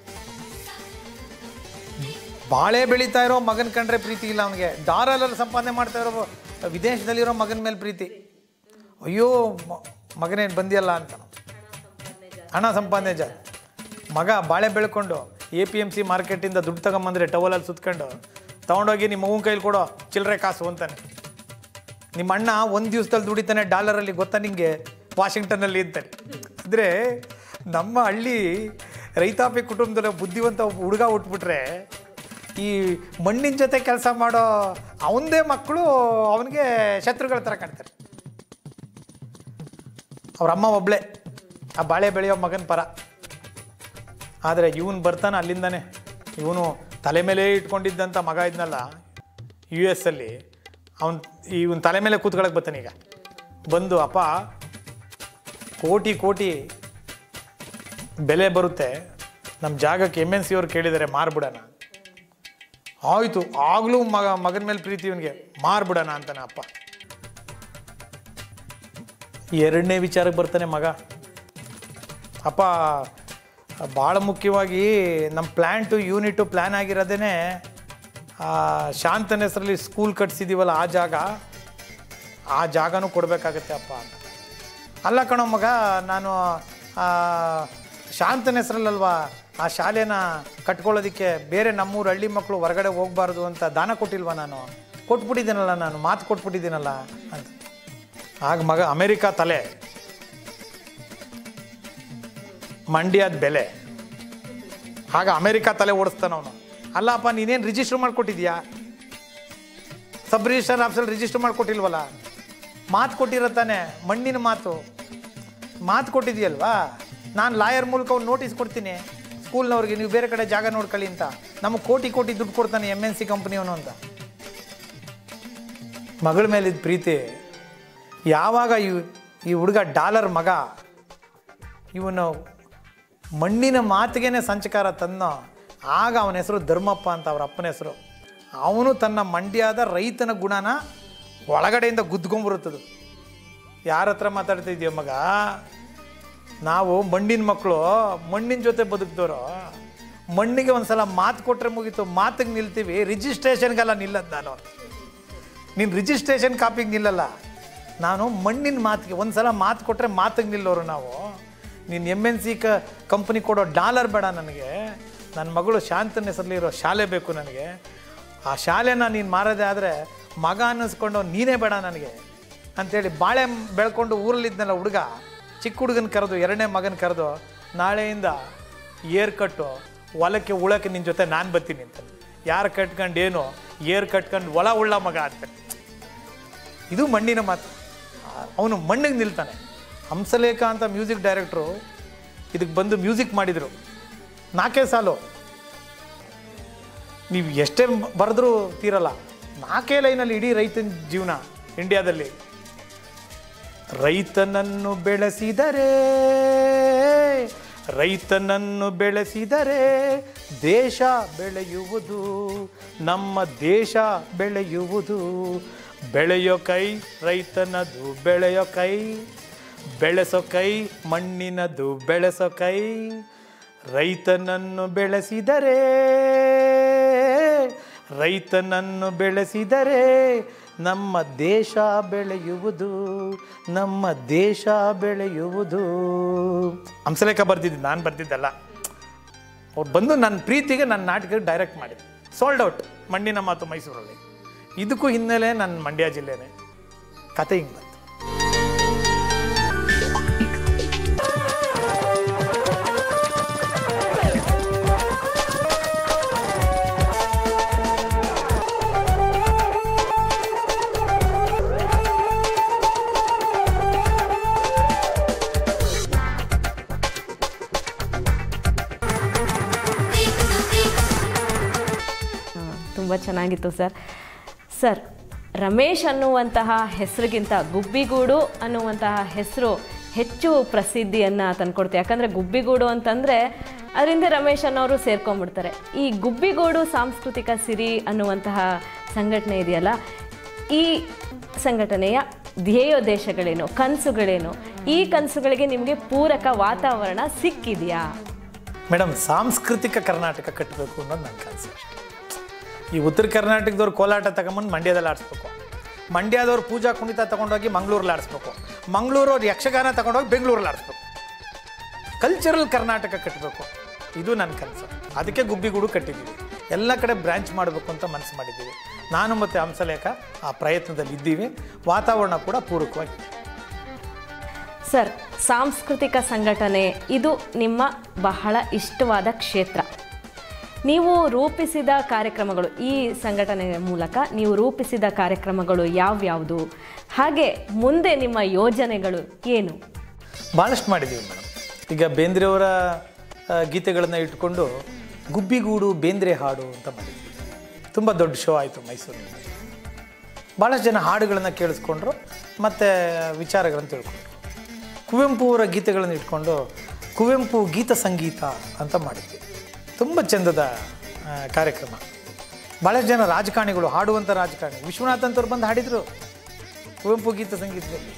ಬಾಳೆ ಬೆಳೀತಾ ಇರೋ ಮಗನ ಕಂಡ್ರೆ ಪ್ರೀತಿ ಇಲ್ಲ ಅವನಿಗೆ ಡಾಲರಲ್ಲಿ ಸಂಪಾದನೆ ಮಾಡ್ತಾ ಇರೋ ವಿದೇಶದಲ್ಲಿರೋ ಮಗನ ಮೇಲೆ ಪ್ರೀತಿ ಅಯ್ಯೋ ಮ- ಮಗನೇನು ಬಂದಿಯಲ್ಲ ಅಂತ ಹಣ ಸಂಪಾದನೆ ಜಾ ಮಗ ಬಾಳೆ ಬೆಳ್ಕೊಂಡು ಎ ಪಿ ಎಮ್ ಸಿ ಮಾರ್ಕೆಟಿಂದ ದುಡ್ಡು ತಗೊಂಬಂದ್ರೆ ಟವಲಲ್ಲಿ ಸುತ್ಕೊಂಡು ತೊಗೊಂಡೋಗಿ ನಿಮ್ಮ ಮಗನ ಕೈಲಿ ಕೊಡೋ ಚಿಲ್ಲರೆ ಕಾಸು ಅಂತಾನೆ ನಿಮ್ಮ ಅಣ್ಣ ಒಂದು ದಿವಸದಲ್ಲಿ ದುಡಿತಾನೆ ಡಾಲರಲ್ಲಿ ಗೊತ್ತಾ ನಿಂಗೆ ವಾಷಿಂಗ್ಟನ್ನಲ್ಲಿ ಅಂತಾನೆ ಅಂದರೆ ನಮ್ಮ ಹಳ್ಳಿ ರೈತಾಪಿ ಕುಟುಂಬದಲ್ಲಿ ಬುದ್ಧಿವಂತ ಒಬ್ಬ ಹುಡುಗ ಹುಟ್ಬಿಟ್ರೆ ಈ ಮಣ್ಣಿನ ಜೊತೆ ಕೆಲಸ ಮಾಡೋ ಅವನದೇ ಮಕ್ಕಳು ಅವನಿಗೆ ಶತ್ರುಗಳ ಥರ ಕಾಣ್ತಾರೆ ಅವ್ರ ಅಮ್ಮ ಒಬ್ಳೆ ಆ ಬಾಳೆ ಬೆಳೆಯೋ ಮಗನ ಪರ ಆದರೆ ಇವನು ಬರ್ತಾನೆ ಅಲ್ಲಿಂದಾನೆ ಇವನು ತಲೆ ಮೇಲೆ ಇಟ್ಕೊಂಡಿದ್ದಂಥ ಮಗ ಇದ್ನಲ್ಲ ಯು ಎಸ್ ಅಲ್ಲಿ ಅವನು ಇವನ್ ತಲೆ ಮೇಲೆ ಕೂತ್ಕೊಳಕ್ಕೆ ಬರ್ತಾನೆ ಈಗ ಬಂದು ಅಪ್ಪ ಕೋಟಿ ಕೋಟಿ ಬೆಲೆ ಬರುತ್ತೆ ನಮ್ಮ ಜಾಗಕ್ಕೆ ಎಮ್ ಎನ್ ಸಿ ಅವ್ರು ಕೇಳಿದ್ದಾರೆ ಮಾರ್ಬಿಡೋಣ ಆಯಿತು ಆಗಲೂ ಮಗ ಮಗನ ಮೇಲೆ ಪ್ರೀತಿ ಇವನಿಗೆ ಮಾರ್ಬಿಡೋಣ ಅಂತಾನೆ ಅಪ್ಪ ಎರಡನೇ ವಿಚಾರಕ್ಕೆ ಬರ್ತಾನೆ ಮಗ ಅಪ್ಪ ಭಾಳ ಮುಖ್ಯವಾಗಿ ನಮ್ಮ ಪ್ಲ್ಯಾಂಟು ಯೂನಿಟು ಪ್ಲ್ಯಾನ್ ಆಗಿರೋದೇ ಶಾಂತನ ಹೆಸರಲ್ಲಿ ಸ್ಕೂಲ್ ಕಟ್ಸಿದ್ದೀವಲ್ಲ ಆ ಜಾಗ ಆ ಜಾಗನೂ ಕೊಡಬೇಕಾಗತ್ತೆ ಅಪ್ಪ ಅಂತ ಅಲ್ಲ ಕಣೋ ಮಗ ನಾನು ಆ, ಶಾಂತನ ಹೆಸರಲ್ಲಲ್ವಾ ಆ ಶಾಲೆನ ಕಟ್ಕೊಳ್ಳೋದಕ್ಕೆ ಬೇರೆ ನಮ್ಮೂರು ಹಳ್ಳಿ ಮಕ್ಕಳು ಹೊರಗಡೆ ಹೋಗಬಾರ್ದು ಅಂತ ದಾನ ಕೊಟ್ಟಿಲ್ವಾ ನಾನು ಕೊಟ್ಬಿಟ್ಟಿದ್ದೀನಲ್ಲ ನಾನು ಮಾತು ಕೊಟ್ಬಿಟ್ಟಿದ್ದೀನಲ್ಲ ಅಂತ ಆಗ ಮಗ ಅಮೇರಿಕಾ ತಲೆ ಮಂಡ್ಯದ ಬೆಲೆ ಆಗ ಅಮೇರಿಕಾ ತಲೆ ಓಡಿಸ್ತಾನ ಅವನು ಅಲ್ಲಪ್ಪ ನೀನೇನು ರಿಜಿಸ್ಟರ್ ಮಾಡಿಕೊಟ್ಟಿದ್ಯಾ ಸಬ್ ರಿಜಿಸ್ಟರ್ ಆಫೀಸಲ್ಲಿ ರಿಜಿಸ್ಟರ್ ಮಾಡಿಕೊಟ್ಟಿಲ್ವಲ್ಲ ಮಾತು ಕೊಟ್ಟಿರೋ ತಾನೆ ಮಣ್ಣಿನ ಮಾತು ಮಾತು ಕೊಟ್ಟಿದ್ಯಲ್ವಾ ನಾನು ಲಾಯರ್ ಮೂಲಕ ಒಂದು ನೋಟಿಸ್ ಕೊಡ್ತೀನಿ ಸ್ಕೂಲ್ನವ್ರಿಗೆ ನೀವು ಬೇರೆ ಕಡೆ ಜಾಗ ನೋಡ್ಕೊಳ್ಳಿ ಅಂತ ನಮಗೆ ಕೋಟಿ ಕೋಟಿ ದುಡ್ಡು ಕೊಡ್ತಾನೆ ಎಮ್ ಎನ್ ಸಿ ಕಂಪ್ನಿಯವನು ಅಂತ ಮಗಳ ಮೇಲಿದ್ದ ಪ್ರೀತಿ ಯಾವಾಗ ಈ ಈ ಹುಡುಗ ಡಾಲರ್ ಮಗ ಇವನು ಮಣ್ಣಿನ ಮಾತಿಗೆನೆ ಸಂಚಕಾರ ತನ್ನೋ ಆಗ ಅವನ ಹೆಸರು ಧರ್ಮಪ್ಪ ಅಂತ ಅವ್ರ ಅಪ್ಪನ ಹೆಸರು ಅವನು ತನ್ನ ಮಂಡ್ಯದ ರೈತನ ಗುಣನ ಒಳಗಡೆಯಿಂದ ಗುದ್ಕೊಂಬರುತ್ತದು ಯಾರ ಹತ್ರ ಮಾತಾಡ್ತಾ ಇದೆಯೋ ಮಗ ನಾವು ಮಣ್ಣಿನ ಮಕ್ಕಳು ಮಣ್ಣಿನ ಜೊತೆ ಬದುಕ್ದವರು ಮಣ್ಣಿಗೆ ಒಂದ್ಸಲ ಮಾತು ಕೊಟ್ಟರೆ ಮುಗೀತು ಮಾತಿಗೆ ನಿಲ್ತೀವಿ ರಿಜಿಸ್ಟ್ರೇಷನ್ಗೆಲ್ಲ ನಿಲ್ಲದ್ದು ನಾನು ನೀನು ರಿಜಿಸ್ಟ್ರೇಷನ್ ಕಾಪಿಗೆ ನಿಲ್ಲಲ್ಲ ನಾನು ಮಣ್ಣಿನ ಮಾತಿಗೆ ಒಂದು ಸಲ ಮಾತು ಕೊಟ್ಟರೆ ಮಾತಿಗೆ ನಿಲ್ಲೋರು ನಾವು ನೀನು ಎಮ್ ಎನ್ ಸಿ ಕ ಕಂಪ್ನಿ ಕೊಡೋ ಡಾಲರ್ ಬೇಡ ನನಗೆ ನನ್ನ ಮಗಳು ಶಾಂತನ ಹೆಸರಲ್ಲಿರೋ ಶಾಲೆ ಬೇಕು ನನಗೆ ಆ ಶಾಲೆನ ನೀನು ಮಾರೋದೇ ಆದರೆ ಮಗ ಅನ್ನಿಸ್ಕೊಂಡು ನೀನೇ ಬೇಡ ನನಗೆ ಅಂಥೇಳಿ ಬಾಳೆ ಬೆಳ್ಕೊಂಡು ಊರಲ್ಲಿದ್ನಲ್ಲ ಹುಡುಗ ಚಿಕ್ಕ ಹುಡುಗನ ಕರೆದು ಎರಡನೇ ಮಗನ ಕರೆದು ನಾಳೆಯಿಂದ ಏರ್ ಕಟ್ಟು ಹೊಲಕ್ಕೆ ಉಳಕ್ಕೆ ನಿನ್ನ ಜೊತೆ ನಾನು ಬರ್ತೀನಿ ಅಂತ ಯಾರು ಕಟ್ಕೊಂಡು ಏನು ಏರ್ ಕಟ್ಕೊಂಡು ಒಳ ಉಳ್ಳ ಮಗ ಅಂತ ಇದು ಮಣ್ಣಿನ ಮಾತು ಅವನು ಮಣ್ಣಿಗೆ ನಿಲ್ತಾನೆ ಹಂಸಲೇಖ ಅಂತ ಮ್ಯೂಸಿಕ್ ಡೈರೆಕ್ಟ್ರು ಇದಕ್ಕೆ ಬಂದು ಮ್ಯೂಸಿಕ್ ಮಾಡಿದರು ನಾಲ್ಕೇ ಸಾಲು ನೀವು ಎಷ್ಟೇ ಬರೆದ್ರೂ ತೀರಲ್ಲ ನಾಲ್ಕೇ ಲೈನಲ್ಲಿ ಇಡೀ ರೈತನ ಜೀವನ ಇಂಡಿಯಾದಲ್ಲಿ ರೈತನನ್ನು ಬೆಳೆಸಿದರೆ ರೈತನನ್ನು ಬೆಳೆಸಿದರೆ ದೇಶ ಬೆಳೆಯುವುದು ನಮ್ಮ ದೇಶ ಬೆಳೆಯುವುದು ಬೆಳೆಯೋ ಕೈ ರೈತನದು ಬೆಳೆಯೋ ಕೈ ಬೆಳೆಸೋ ಕೈ ಮಣ್ಣಿನದು ಬೆಳೆಸೋ ಕೈ ರೈತನನ್ನು ಬೆಳೆಸಿದರೆ ರೈತನನ್ನು ಬೆಳೆಸಿದರೆ ನಮ್ಮ ದೇಶ ಬೆಳೆಯುವುದು ನಮ್ಮ ದೇಶ ಬೆಳೆಯುವುದು ಹಂಸಲೇಖ ಬರ್ದಿದ್ದು ನಾನು ಬರ್ದಿದ್ದಲ್ಲ ಅವ್ರು ಬಂದು ನನ್ನ ಪ್ರೀತಿಗೆ ನನ್ನ ನಾಟಕ ಡೈರೆಕ್ಟ್ ಮಾಡಿದ್ರು ಸೋಲ್ಡ್ ಔಟ್ ಮಣ್ಣಿನ ಮಾತು ಮೈಸೂರಲ್ಲಿ ಇದಕ್ಕೂ ಹಿನ್ನೆಲೆ ನನ್ನ ಮಂಡ್ಯ ಜಿಲ್ಲೆನೇ ಕತೆ ಹಿಂಗೆ ಬಂತು ತುಂಬ ಚೆನ್ನಾಗಿತ್ತು ಸರ್ ಸರ್ ರಮೇಶ್ ಅನ್ನುವಂತಹ ಹೆಸರಿಗಿಂತ ಗುಬ್ಬಿಗೂಡು ಅನ್ನುವಂತಹ ಹೆಸರು ಹೆಚ್ಚು ಪ್ರಸಿದ್ಧಿಯನ್ನು ತಂದ್ಕೊಡ್ತೆ ಯಾಕಂದರೆ ಗುಬ್ಬಿಗೂಡು ಅಂತಂದರೆ ಅದರಿಂದ ರಮೇಶ್ ಅನ್ನೋರು ಸೇರ್ಕೊಂಡ್ಬಿಡ್ತಾರೆ ಈ ಗುಬ್ಬಿಗೂಡು ಸಾಂಸ್ಕೃತಿಕ ಸಿರಿ ಅನ್ನುವಂತಹ ಸಂಘಟನೆ ಇದೆಯಲ್ಲ ಈ ಸಂಘಟನೆಯ ಧ್ಯೇಯೋದ್ದೇಶಗಳೇನು ಕನಸುಗಳೇನು ಈ ಕನಸುಗಳಿಗೆ ನಿಮಗೆ ಪೂರಕ ವಾತಾವರಣ ಸಿಕ್ಕಿದೆಯಾ ಮೇಡಮ್ ಸಾಂಸ್ಕೃತಿಕ ಕರ್ನಾಟಕ ಕಟ್ಟಬೇಕು ಅನ್ನೋದು ನನ್ನ ಕನಸು ಅಷ್ಟೇ ಈ ಉತ್ತರ ಕರ್ನಾಟಕದವ್ರು ಕೋಲಾಟ ತಗೊಂಬಂದು ಮಂಡ್ಯದಲ್ಲಿ ಆಡಿಸ್ಬೇಕು ಮಂಡ್ಯದವ್ರು ಪೂಜಾ ಕುಣಿತ ತಗೊಂಡೋಗಿ ಮಂಗಳೂರಲ್ಲಿ ಆಡಿಸ್ಬೇಕು ಮಂಗಳೂರವ್ರು ಯಕ್ಷಗಾನ ತಗೊಂಡೋಗಿ ಬೆಂಗಳೂರಲ್ಲಿ ಆಡಿಸ್ಬೇಕು ಕಲ್ಚರಲ್ ಕರ್ನಾಟಕ ಕಟ್ಟಬೇಕು ಇದು ನನ್ನ ಕನಸು ಅದಕ್ಕೆ ಗುಬ್ಬಿಗೂಡು ಕಟ್ಟಿದ್ದೀವಿ ಎಲ್ಲ ಕಡೆ ಬ್ರ್ಯಾಂಚ್ ಮಾಡಬೇಕು ಅಂತ ಮನಸ್ಸು ಮಾಡಿದ್ದೀವಿ ನಾನು ಮತ್ತು ಹಂಸಲೇಖ ಆ ಪ್ರಯತ್ನದಲ್ಲಿ ಇದ್ದೀವಿ ವಾತಾವರಣ ಕೂಡ ಪೂರಕವಾಗಿದೆ ಸರ್ ಸಾಂಸ್ಕೃತಿಕ ಸಂಘಟನೆ ಇದು ನಿಮ್ಮ ಬಹಳ ಇಷ್ಟವಾದ ಕ್ಷೇತ್ರ ನೀವು ರೂಪಿಸಿದ ಕಾರ್ಯಕ್ರಮಗಳು ಈ ಸಂಘಟನೆಯ ಮೂಲಕ ನೀವು ರೂಪಿಸಿದ ಕಾರ್ಯಕ್ರಮಗಳು ಯಾವ್ಯಾವುದು ಹಾಗೆ ಮುಂದೆ ನಿಮ್ಮ ಯೋಜನೆಗಳು ಏನು ಭಾಳಷ್ಟು ಮಾಡಿದ್ದೀವಿ ಮೇಡಮ್ ಈಗ ಬೇಂದ್ರೆಯವರ ಆ, ಗೀತೆಗಳನ್ನು ಇಟ್ಕೊಂಡು ಗುಬ್ಬಿಗೂಡು ಬೇಂದ್ರೆ ಹಾಡು ಅಂತ ಮಾಡಿದ್ವಿ ತುಂಬ ದೊಡ್ಡ ಶೋ ಆಯಿತು ಮೈಸೂರಿನಲ್ಲಿ ಭಾಳಷ್ಟು ಜನ ಹಾಡುಗಳನ್ನು ಕೇಳಿಸ್ಕೊಂಡ್ರು ಮತ್ತು ವಿಚಾರಗಳನ್ನು ತಿಳ್ಕೊಂಡ್ರು ಕುವೆಂಪು ಅವರ ಗೀತೆಗಳನ್ನು ಇಟ್ಕೊಂಡು ಕುವೆಂಪು ಗೀತ ಸಂಗೀತ ಅಂತ ಮಾಡಿದ್ವಿ ತುಂಬ ಚಂದದ ಆ, ಕಾರ್ಯಕ್ರಮ ಭಾಳಷ್ಟು ಜನ ರಾಜಕಾರಣಿಗಳು ಹಾಡುವಂಥ ರಾಜಕಾರಣಿ ವಿಶ್ವನಾಥ್ ಅಂತವ್ರು ಬಂದು ಹಾಡಿದರು ಕುವೆಂಪು ಗೀತ ಸಂಗೀತದಲ್ಲಿ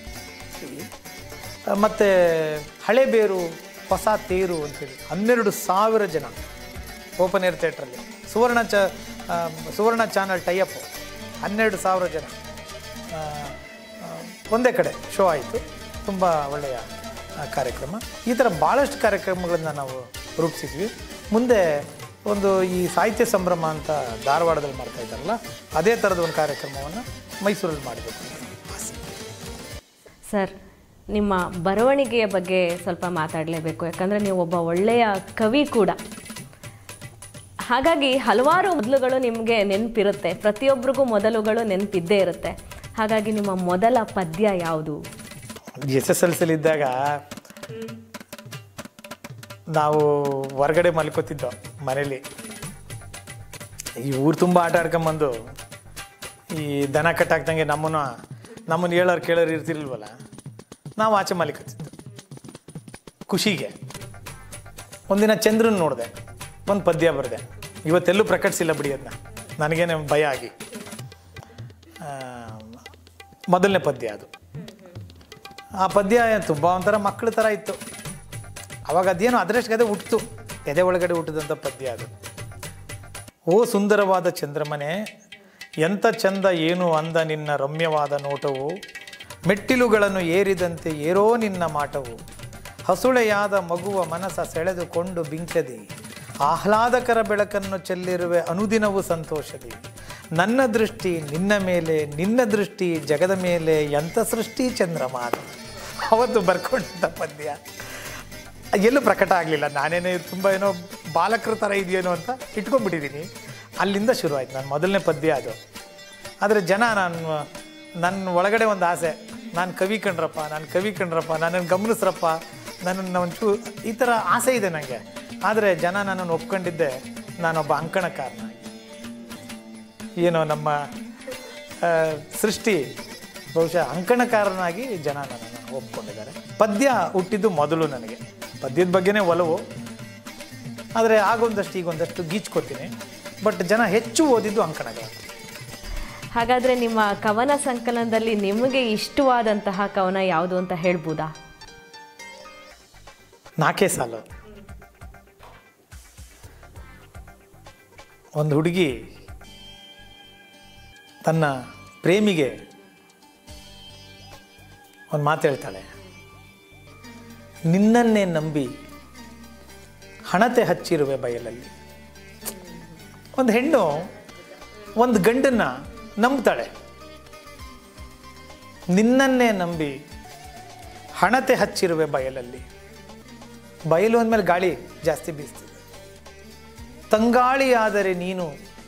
ಮತ್ತು ಹಳೆ ಬೇರು ಹೊಸ ತೇರು ಅಂತೇಳಿ ಹನ್ನೆರಡು ಸಾವಿರ ಜನ ಓಪನ್ ಏರ್ ಥಿಯೇಟ್ರಲ್ಲಿ ಸುವರ್ಣ ಚ ಆ, ಸುವರ್ಣ ಚಾನಲ್ ಟೈಅಪ್ ಹನ್ನೆರಡು ಸಾವಿರ ಜನ ಆ, ಆ, ಒಂದೇ ಕಡೆ ಶೋ ಆಯಿತು ತುಂಬ ಒಳ್ಳೆಯ ಆ, ಕಾರ್ಯಕ್ರಮ ಈ ಥರ ಭಾಳಷ್ಟು ಕಾರ್ಯಕ್ರಮಗಳನ್ನು ನಾವು ರೂಪಿಸಿದ್ವಿ ಮುಂದೆ ಒಂದು ಈ ಸಾಹಿತ್ಯ ಸಂಭ್ರಮ ಅಂತ ಧಾರವಾಡದಲ್ಲಿ ಮಾಡ್ತಾ ಇದ್ದಾರಲ್ಲ ಅದೇ ಥರದ ಒಂದು ಕಾರ್ಯಕ್ರಮವನ್ನು ಮೈಸೂರಲ್ಲಿ ಮಾಡಬೇಕು ಅಂತ ಆಸೆ ಸರ್ ನಿಮ್ಮ ಬರವಣಿಗೆಯ ಬಗ್ಗೆ ಸ್ವಲ್ಪ ಮಾತಾಡಲೇಬೇಕು ಯಾಕಂದರೆ ನೀವು ಒಬ್ಬ ಒಳ್ಳೆಯ ಕವಿ ಕೂಡ ಹಾಗಾಗಿ ಹಲವಾರು ಮೊದಲುಗಳು ನಿಮಗೆ ನೆನಪಿರುತ್ತೆ ಪ್ರತಿಯೊಬ್ಬರಿಗೂ ಮೊದಲುಗಳು ನೆನಪಿದ್ದೇ ಇರುತ್ತೆ ಹಾಗಾಗಿ ನಿಮ್ಮ ಮೊದಲ ಪದ್ಯ ಯಾವುದು ಎಸ್ ಎಸ್ ಎಲ್ ಸಿಲಿದ್ದಾಗ ನಾವು ಹೊರಗಡೆ ಮಲ್ಕೋತಿದ್ದೋ ಮನೇಲಿ ಈ ಊರು ತುಂಬ ಆಟ ಆಡ್ಕೊಂಬಂದು ಈ ದನ ಕಟ್ಟಾಕ್ದಂಗೆ ನಮ್ಮನ್ನ ನಮ್ಮನ್ನು ಹೇಳೋರು ಕೇಳೋರು ಇರ್ತಿರ್ಲಿಲ್ವಲ್ಲ ನಾವು ಆಚೆ ಮಲಿಕೋತಿದ್ದು ಖುಷಿಗೆ ಒಂದಿನ ಚಂದ್ರನ್ ನೋಡಿದೆ ಒಂದು ಪದ್ಯ ಬರೆದೆ ಇವತ್ತೆಲ್ಲೂ ಪ್ರಕಟಿಸಿಲ್ಲ ಬಿಡಿ ಅದನ್ನ ನನಗೇನೆ ಭಯ ಆಗಿ ಆ, ಮೊದಲನೇ ಪದ್ಯ ಅದು ಆ ಪದ್ಯ ತುಂಬ ಒಂಥರ ಮಕ್ಕಳ ಥರ ಇತ್ತು ಅವಾಗ ಅದೇನೋ ಅದರಷ್ಟು ಗದೆ ಹುಟ್ಟಿತು ಎದೆ ಒಳಗಡೆ ಹುಟ್ಟಿದಂಥ ಪದ್ಯ ಅದು ಓ ಸುಂದರವಾದ ಚಂದ್ರಮನೆ ಎಂಥ ಚಂದ ಏನು ಅಂದ ನಿನ್ನ ರಮ್ಯವಾದ ನೋಟವು ಮೆಟ್ಟಿಲುಗಳನ್ನು ಏರಿದಂತೆ ಏರೋ ನಿನ್ನ ಮಾಟವು ಹಸುಳೆಯಾದ ಮಗುವ ಮನಸ ಸೆಳೆದುಕೊಂಡು ಬಿಂಕದಿ ಆಹ್ಲಾದಕರ ಬೆಳಕನ್ನು ಚೆಲ್ಲಿರುವೆ ಅನುದಿನವೂ ಸಂತೋಷದಿ ನನ್ನ ದೃಷ್ಟಿ ನಿನ್ನ ಮೇಲೆ ನಿನ್ನ ದೃಷ್ಟಿ ಜಗದ ಮೇಲೆ ಎಂಥ ಸೃಷ್ಟಿ ಚಂದ್ರಮ ಅದು ಅವತ್ತು ಬರ್ಕೊಂಡಂಥ ಪದ್ಯ ಎಲ್ಲೂ ಪ್ರಕಟ ಆಗಲಿಲ್ಲ ನಾನೇನೇ ತುಂಬ ಏನೋ ಬಾಲಕರ ಥರ ಇದೆಯೇನೋ ಅಂತ ಇಟ್ಕೊಂಡ್ಬಿಟ್ಟಿದ್ದೀನಿ ಅಲ್ಲಿಂದ ಶುರು ಆಯ್ತು ನಾನು ಮೊದಲನೇ ಪದ್ಯ ಅದು ಆದರೆ ಜನ ನಾನು ನನ್ನ ಒಳಗಡೆ ಒಂದು ಆಸೆ ನಾನು ಕವಿ ಕಣ್ರಪ್ಪ ನಾನು ಕವಿ ಕಣ್ರಪ್ಪ ನನ್ನನ್ನು ಗಮನಿಸ್ರಪ್ಪ ನನ್ನನ್ನು ಒಂಚೂ ಈ ಥರ ಆಸೆ ಇದೆ ನನಗೆ ಆದರೆ ಜನ ನನ್ನನ್ನು ಒಪ್ಕೊಂಡಿದ್ದೆ ನಾನೊಬ್ಬ ಅಂಕಣಕಾರನಾಗಿ ಏನೋ ನಮ್ಮ ಆ, ಸೃಷ್ಟಿ ಬಹುಶಃ ಅಂಕಣಕಾರನಾಗಿ ಜನ ನನ್ನನ್ನು ಒಪ್ಕೊಂಡಿದ್ದಾರೆ ಪದ್ಯ ಹುಟ್ಟಿದ್ದು ಮೊದಲು ನನಗೆ ಪದ್ಯದ ಬಗ್ಗೆನೇ ಒಲವು ಆದರೆ ಆಗೊಂದಷ್ಟು ಈಗೊಂದಷ್ಟು ಗೀಚ್ಕೋತೀನಿ ಬಟ್ ಜನ ಹೆಚ್ಚು ಓದಿದ್ದು ಅಂಕಣಗಾರ ಹಾಗಾದರೆ ನಿಮ್ಮ ಕವನ ಸಂಕಲನದಲ್ಲಿ ನಿಮಗೆ ಇಷ್ಟವಾದಂತಹ ಕವನ ಯಾವುದು ಅಂತ ಹೇಳ್ಬೋದಾ ನಾಲ್ಕೇ ಸಾಲು ಒಂದು ಹುಡುಗಿ ತನ್ನ ಪ್ರೇಮಿಗೆ ಒಂದು ಮಾತು ಹೇಳ್ತಾಳೆ ನಿನ್ನನ್ನೇ ನಂಬಿ ಹಣತೆ ಹಚ್ಚಿರುವೆ ಬಯಲಲ್ಲಿ ಒಂದು ಹೆಣ್ಣು ಒಂದು ಗಂಡನ್ನ ನಂಬ್ತಾಳೆ ನಿನ್ನನ್ನೇ ನಂಬಿ ಹಣತೆ ಹಚ್ಚಿರುವೆ ಬಯಲಲ್ಲಿ ಬಯಲು ಅಂದಮೇಲೆ ಗಾಳಿ ಜಾಸ್ತಿ ಬೀಸ್ತಿದೆ ತಂಗಾಳಿಯಾದರೆ ನೀನು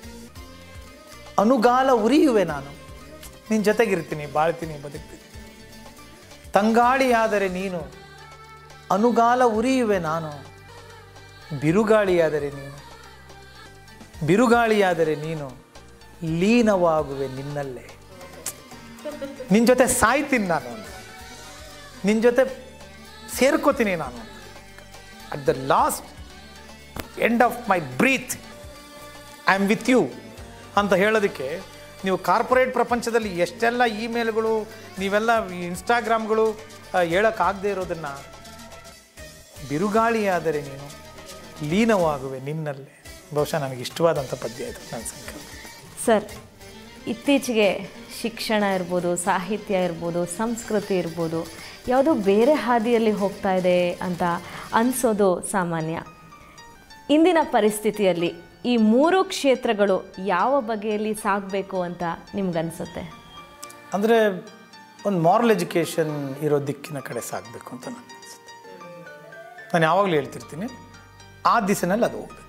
ಅನುಗಾಲ ಉರಿಯುವೆ ನಾನು ನಿನ್ನ ಜೊತೆಗಿರ್ತೀನಿ ಬಾಳ್ತೀನಿ ಬದುಕ್ತೀನಿ ತಂಗಾಳಿಯಾದರೆ ನೀನು ಅನುಗಾಲ ಉರಿಯುವೆ ನಾನು ಬಿರುಗಾಳಿಯಾದರೆ ನೀನು ಬಿರುಗಾಳಿಯಾದರೆ ನೀನು ಲೀನವಾಗುವೆ ನಿನ್ನಲ್ಲೇ ನಿನ್ನ ಜೊತೆ ಸಾಯ್ತೀನಿ ನಾನು ನಿನ್ನ ಜೊತೆ ಸೇರ್ಕೋತೀನಿ ನಾನು at the last end of my breath I am with you ಅಂತ ಹೇಳೋದಕ್ಕೆ ನೀವು ಕಾರ್ಪೊರೇಟ್ ಪ್ರಪಂಚದಲ್ಲಿ ಎಷ್ಟೆಲ್ಲ ಇಮೇಲ್ಗಳು ನೀವೆಲ್ಲ ಇನ್ಸ್ಟಾಗ್ರಾಮ್ಗಳು ಹೇಳೋಕ್ಕಾಗದೇ ಇರೋದನ್ನು ಬಿರುಗಾಳಿಯಾದರೆ ನೀನು ಲೀನವಾಗುವೆ ನಿನ್ನಲ್ಲೇ ಬಹುಶಃ ನನಗೆ ಇಷ್ಟವಾದಂಥ ಪದ್ಯ ಇದು ನನ್ನ ಸಂಕಲ್ಪ ಸರ್ ಇತ್ತೀಚೆಗೆ ಶಿಕ್ಷಣ ಇರ್ಬೋದು ಸಾಹಿತ್ಯ ಇರ್ಬೋದು ಸಂಸ್ಕೃತಿ ಇರ್ಬೋದು ಯಾವುದೋ ಬೇರೆ ಹಾದಿಯಲ್ಲಿ ಹೋಗ್ತಾ ಇದೆ ಅಂತ ಅನಿಸೋದು ಸಾಮಾನ್ಯ ಇಂದಿನ ಪರಿಸ್ಥಿತಿಯಲ್ಲಿ ಈ ಮೂರು ಕ್ಷೇತ್ರಗಳು ಯಾವ ಬಗೆಯಲ್ಲಿ ಸಾಗಬೇಕು ಅಂತ ನಿಮ್ಗನ್ಸುತ್ತೆ ಅಂದರೆ ಒಂದು ಮಾರಲ್ ಎಜುಕೇಷನ್ ಇರೋ ದಿಕ್ಕಿನ ಕಡೆ ಸಾಗಬೇಕು ಅಂತ ನನಗೆ ಅನಿಸುತ್ತೆ ನಾನು ಯಾವಾಗಲೂ ಹೇಳ್ತಿರ್ತೀನಿ ಆ ದಿಸೆನಲ್ಲಿ ಅದು ಹೋಗಬೇಕು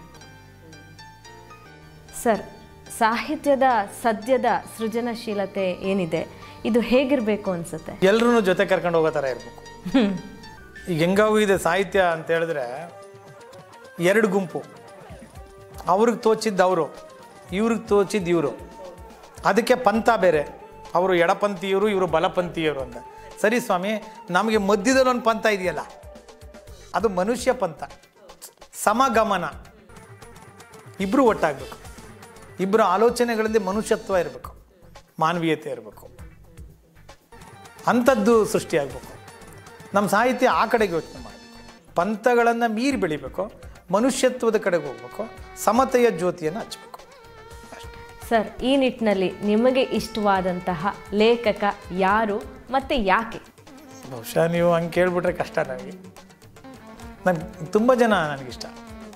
ಸರ್ ಸಾಹಿತ್ಯದ ಸದ್ಯದ ಸೃಜನಶೀಲತೆ ಏನಿದೆ ಇದು ಹೇಗಿರಬೇಕು ಅನಿಸುತ್ತೆ ಎಲ್ಲರೂ ಜೊತೆ ಕರ್ಕೊಂಡು ಹೋಗೋ ಥರ ಇರಬೇಕು ಈಗ ಹೆಂಗಾಗೂ ಇದೆ ಸಾಹಿತ್ಯ ಅಂತ ಹೇಳಿದ್ರೆ ಎರಡು ಗುಂಪು ಅವ್ರಿಗೆ ತೋಚಿದ್ದು ಅವರು ಇವ್ರಿಗೆ ತೋಚಿದ್ದು ಇವರು ಅದಕ್ಕೆ ಪಂಥ ಬೇರೆ ಅವರು ಎಡಪಂಥೀಯರು ಇವರು ಬಲಪಂಥೀಯರು ಅಂತ ಸರಿ ಸ್ವಾಮಿ ನಮಗೆ ಮಧ್ಯದಲ್ಲಿ ಒಂದು ಪಂಥ ಇದೆಯಲ್ಲ ಅದು ಮನುಷ್ಯ ಪಂಥ ಸಮಗಮನ ಇಬ್ಬರು ಒಟ್ಟಾಗಬೇಕು ಇಬ್ಬರ ಆಲೋಚನೆಗಳಲ್ಲಿ ಮನುಷ್ಯತ್ವ ಇರಬೇಕು ಮಾನವೀಯತೆ ಇರಬೇಕು ಅಂಥದ್ದು ಸೃಷ್ಟಿಯಾಗಬೇಕು ನಮ್ಮ ಸಾಹಿತ್ಯ ಆ ಕಡೆಗೆ ಯೋಚನೆ ಮಾಡಬೇಕು ಪಂಥಗಳನ್ನು ಮೀರಿ ಬೆಳಿಬೇಕು ಮನುಷ್ಯತ್ವದ ಕಡೆಗೆ ಹೋಗ್ಬೇಕು ಸಮತೆಯ ಜ್ಯೋತಿಯನ್ನು ಹಚ್ಚಬೇಕು ಅಷ್ಟೇ ಸರ್ ಈ ನಿಟ್ಟಿನಲ್ಲಿ ನಿಮಗೆ ಇಷ್ಟವಾದಂತಹ ಲೇಖಕ ಯಾರು ಮತ್ತು ಯಾಕೆ ಬಹುಶಃ ನೀವು ಹಂಗೆ ಕೇಳ್ಬಿಟ್ರೆ ಕಷ್ಟ ನನಗೆ ನನಗೆ ತುಂಬ ಜನ ನನಗಿಷ್ಟ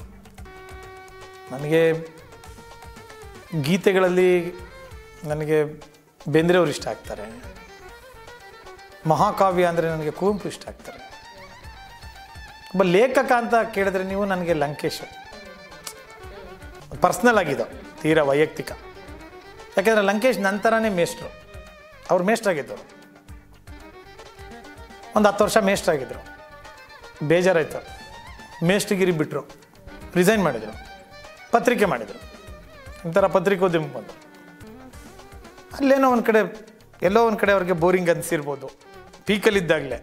ನನಗೆ ಗೀತೆಗಳಲ್ಲಿ ನನಗೆ ಬೇಂದ್ರೆಯವರು ಇಷ್ಟ ಆಗ್ತಾರೆ ಮಹಾಕಾವ್ಯ ಅಂದರೆ ನನಗೆ ಕುವೆಂಪು ಇಷ್ಟ ಆಗ್ತಾರೆ ಒಬ್ಬ ಲೇಖಕ ಅಂತ ಕೇಳಿದ್ರೆ ನೀವು ನನಗೆ ಲಂಕೇಶ್ ಪರ್ಸ್ನಲ್ ಆಗಿದ್ದು ತೀರಾ ವೈಯಕ್ತಿಕ ಯಾಕೆಂದರೆ ಲಂಕೇಶ್ ನಂತರನೇ ಮೇಷ್ಟ್ರು ಅವ್ರು ಮೇಷ್ಟ್ರಾಗಿದ್ದರು ಒಂದು ಹತ್ತು ವರ್ಷ ಮೇಷ್ಟ್ರಾಗಿದ್ದರು ಬೇಜಾರಾಯ್ತು ಮೇಷ್ಟ್ಗಿರಿ ಬಿಟ್ಟರು ರಿಸೈನ್ ಮಾಡಿದರು ಪತ್ರಿಕೆ ಮಾಡಿದರು ಒಂಥರ ಪತ್ರಿಕೋದ್ಯಮ ಬಂದು ಅಲ್ಲೇನೋ ಒಂದು ಕಡೆ ಎಲ್ಲೋ ಒಂದು ಕಡೆ ಅವ್ರಿಗೆ ಬೋರಿಂಗ್ ಅನಿಸಿರ್ಬೋದು ಪೀಕಲ್ಲಿದ್ದಾಗಲೇ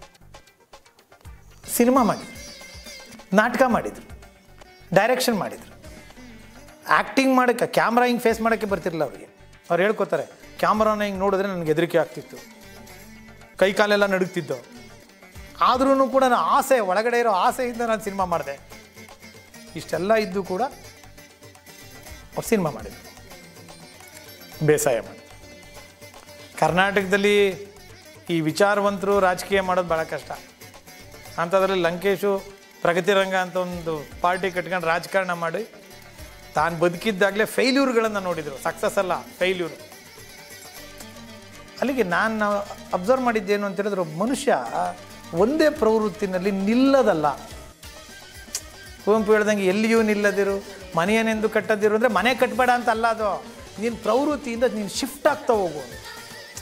ಸಿನಿಮಾ ಮಾಡಿದ್ರು ನಾಟಕ ಮಾಡಿದರು ಡೈರೆಕ್ಷನ್ ಮಾಡಿದರು ಆ್ಯಕ್ಟಿಂಗ್ ಮಾಡೋಕ್ಕೆ ಕ್ಯಾಮ್ರಾ ಹಿಂಗೆ ಫೇಸ್ ಮಾಡೋಕ್ಕೆ ಬರ್ತಿರಲಿಲ್ಲ ಅವರಿಗೆ ಅವ್ರು ಹೇಳ್ಕೊತಾರೆ ಕ್ಯಾಮ್ರಾನ ಹಿಂಗೆ ನೋಡಿದ್ರೆ ನನಗೆ ಹೆದರಿಕೆ ಆಗ್ತಿತ್ತು ಕೈ ಕಾಲೆಲ್ಲ ನಡುಗ್ತಿದ್ದು ಆದ್ರೂ ಕೂಡ ನಾನು ಆಸೆ ಒಳಗಡೆ ಇರೋ ಆಸೆಯಿಂದ ನಾನು ಸಿನಿಮಾ ಮಾಡಿದೆ ಇಷ್ಟೆಲ್ಲ ಇದ್ದು ಕೂಡ ಅವ್ರು ಸಿನಿಮಾ ಮಾಡಿದ್ರು ಬೇಸಾಯ ಮಾಡಿದ್ರು ಕರ್ನಾಟಕದಲ್ಲಿ ಈ ವಿಚಾರವಂತರು ರಾಜಕೀಯ ಮಾಡೋದು ಭಾಳ ಕಷ್ಟ ಅಂಥದ್ರಲ್ಲಿ ಲಂಕೇಶು ಪ್ರಗತಿ ರಂಗ ಅಂತ ಒಂದು ಪಾರ್ಟಿ ಕಟ್ಕೊಂಡು ರಾಜಕಾರಣ ಮಾಡಿ ತಾನು ಬದುಕಿದ್ದಾಗಲೇ ಫೇಲ್ಯೂರ್ಗಳನ್ನು ನೋಡಿದರು ಸಕ್ಸಸ್ ಅಲ್ಲ ಫೇಲ್ಯೂರ್ ಅಲ್ಲಿಗೆ ನಾನು ಅಬ್ಸರ್ವ್ ಮಾಡಿದ್ದೇನು ಅಂತ ಹೇಳಿದ್ರೆ ಒಬ್ಬ ಮನುಷ್ಯ ಒಂದೇ ಪ್ರವೃತ್ತಿನಲ್ಲಿ ನಿಲ್ಲದಲ್ಲ ಕುವೆಂಪು ಹೇಳ್ದಂಗೆ ಎಲ್ಲಿಯೂ ನಿಲ್ಲದಿರು ಮನೆಯನ್ನೆಂದು ಕಟ್ಟದಿರು ಅಂದರೆ ಮನೆ ಕಟ್ಟಬೇಡ ಅಂತ ಅಲ್ಲ ಅದು ನೀನು ಪ್ರವೃತ್ತಿಯಿಂದ ನೀನು ಶಿಫ್ಟ್ ಆಗ್ತಾ ಹೋಗು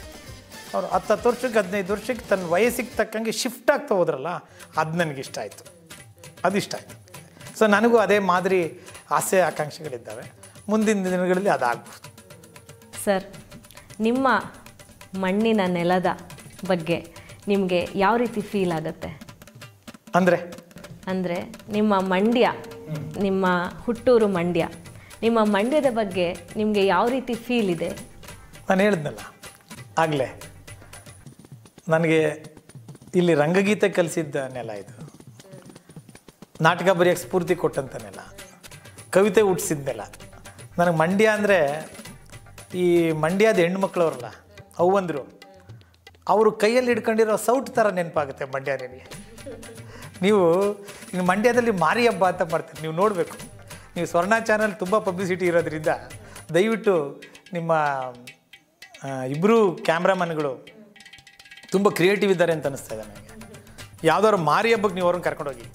ಅವ್ರು ಹತ್ತು ಹತ್ತು ವರ್ಷಕ್ಕೆ ಹದಿನೈದು ವರ್ಷಕ್ಕೆ ತನ್ನ ವಯಸ್ಸಿಗೆ ತಕ್ಕಂಗೆ ಶಿಫ್ಟ್ ಆಗ್ತಾ ಹೋದ್ರಲ್ಲ ಅದು ನನಗೆ ಇಷ್ಟ ಆಯಿತು ಅದು ಇಷ್ಟ ಆಯಿತು ಸೊ ನನಗೂ ಅದೇ ಮಾದರಿ ಆಸೆ ಆಕಾಂಕ್ಷೆಗಳಿದ್ದಾವೆ ಮುಂದಿನ ದಿನಗಳಲ್ಲಿ ಅದಾಗ್ಬೋದು ಸರ್ ನಿಮ್ಮ ಮಣ್ಣಿನ ನೆಲದ ಬಗ್ಗೆ ನಿಮಗೆ ಯಾವ ರೀತಿ ಫೀಲ್ ಆಗುತ್ತೆ ಅಂದರೆ ಅಂದರೆ ನಿಮ್ಮ ಮಂಡ್ಯ ನಿಮ್ಮ ಹುಟ್ಟೂರು ಮಂಡ್ಯ ನಿಮ್ಮ ಮಂಡ್ಯದ ಬಗ್ಗೆ ನಿಮಗೆ ಯಾವ ರೀತಿ ಫೀಲ್ ಇದೆ ನಾನು ಹೇಳಿದ್ನಲ್ಲ ಆಗಲೇ ನನಗೆ ಇಲ್ಲಿ ರಂಗಗೀತೆ ಕಲಿಸಿದ್ದ ನೆಲ ಇದು ನಾಟಕ ಬರೆಯೋಕ್ಕೆ ಸ್ಫೂರ್ತಿ ಕೊಟ್ಟಂಥ ನೆಲ ಕವಿತೆ ಹುಟ್ಟಿಸಿದ ನೆಲ ನನಗೆ ಮಂಡ್ಯ ಅಂದರೆ ಈ ಮಂಡ್ಯದ ಹೆಣ್ಮಕ್ಳವ್ರಲ್ಲ ಅವ್ವಂದರು ಅವರು ಕೈಯಲ್ಲಿ ಹಿಡ್ಕೊಂಡಿರೋ ಸೌಟ್ ಥರ ನೆನಪಾಗುತ್ತೆ ಮಂಡ್ಯ ನಿನಗೆ ನೀವು ಇನ್ನು ಮಂಡ್ಯದಲ್ಲಿ ಮಾರಿ ಹಬ್ಬ ಅಂತ ಮಾಡ್ತೀರಿ ನೀವು ನೋಡಬೇಕು ನೀವು ಸ್ವರ್ಣ ಚಾನಲ್ ತುಂಬ ಪಬ್ಲಿಸಿಟಿ ಇರೋದ್ರಿಂದ ದಯವಿಟ್ಟು ನಿಮ್ಮ ಇಬ್ಬರು ಕ್ಯಾಮ್ರಾಮನ್ಗಳು ತುಂಬ ಕ್ರಿಯೇಟಿವ್ ಇದ್ದಾರೆ ಅಂತ ಅನಿಸ್ತಾ ಇದೆ ನನಗೆ ಯಾವುದಾದ್ರು ಮಾರಿ ಹಬ್ಬಕ್ಕೆ ನೀವು ಅವ್ರನ್ನ ಕರ್ಕೊಂಡೋಗಿ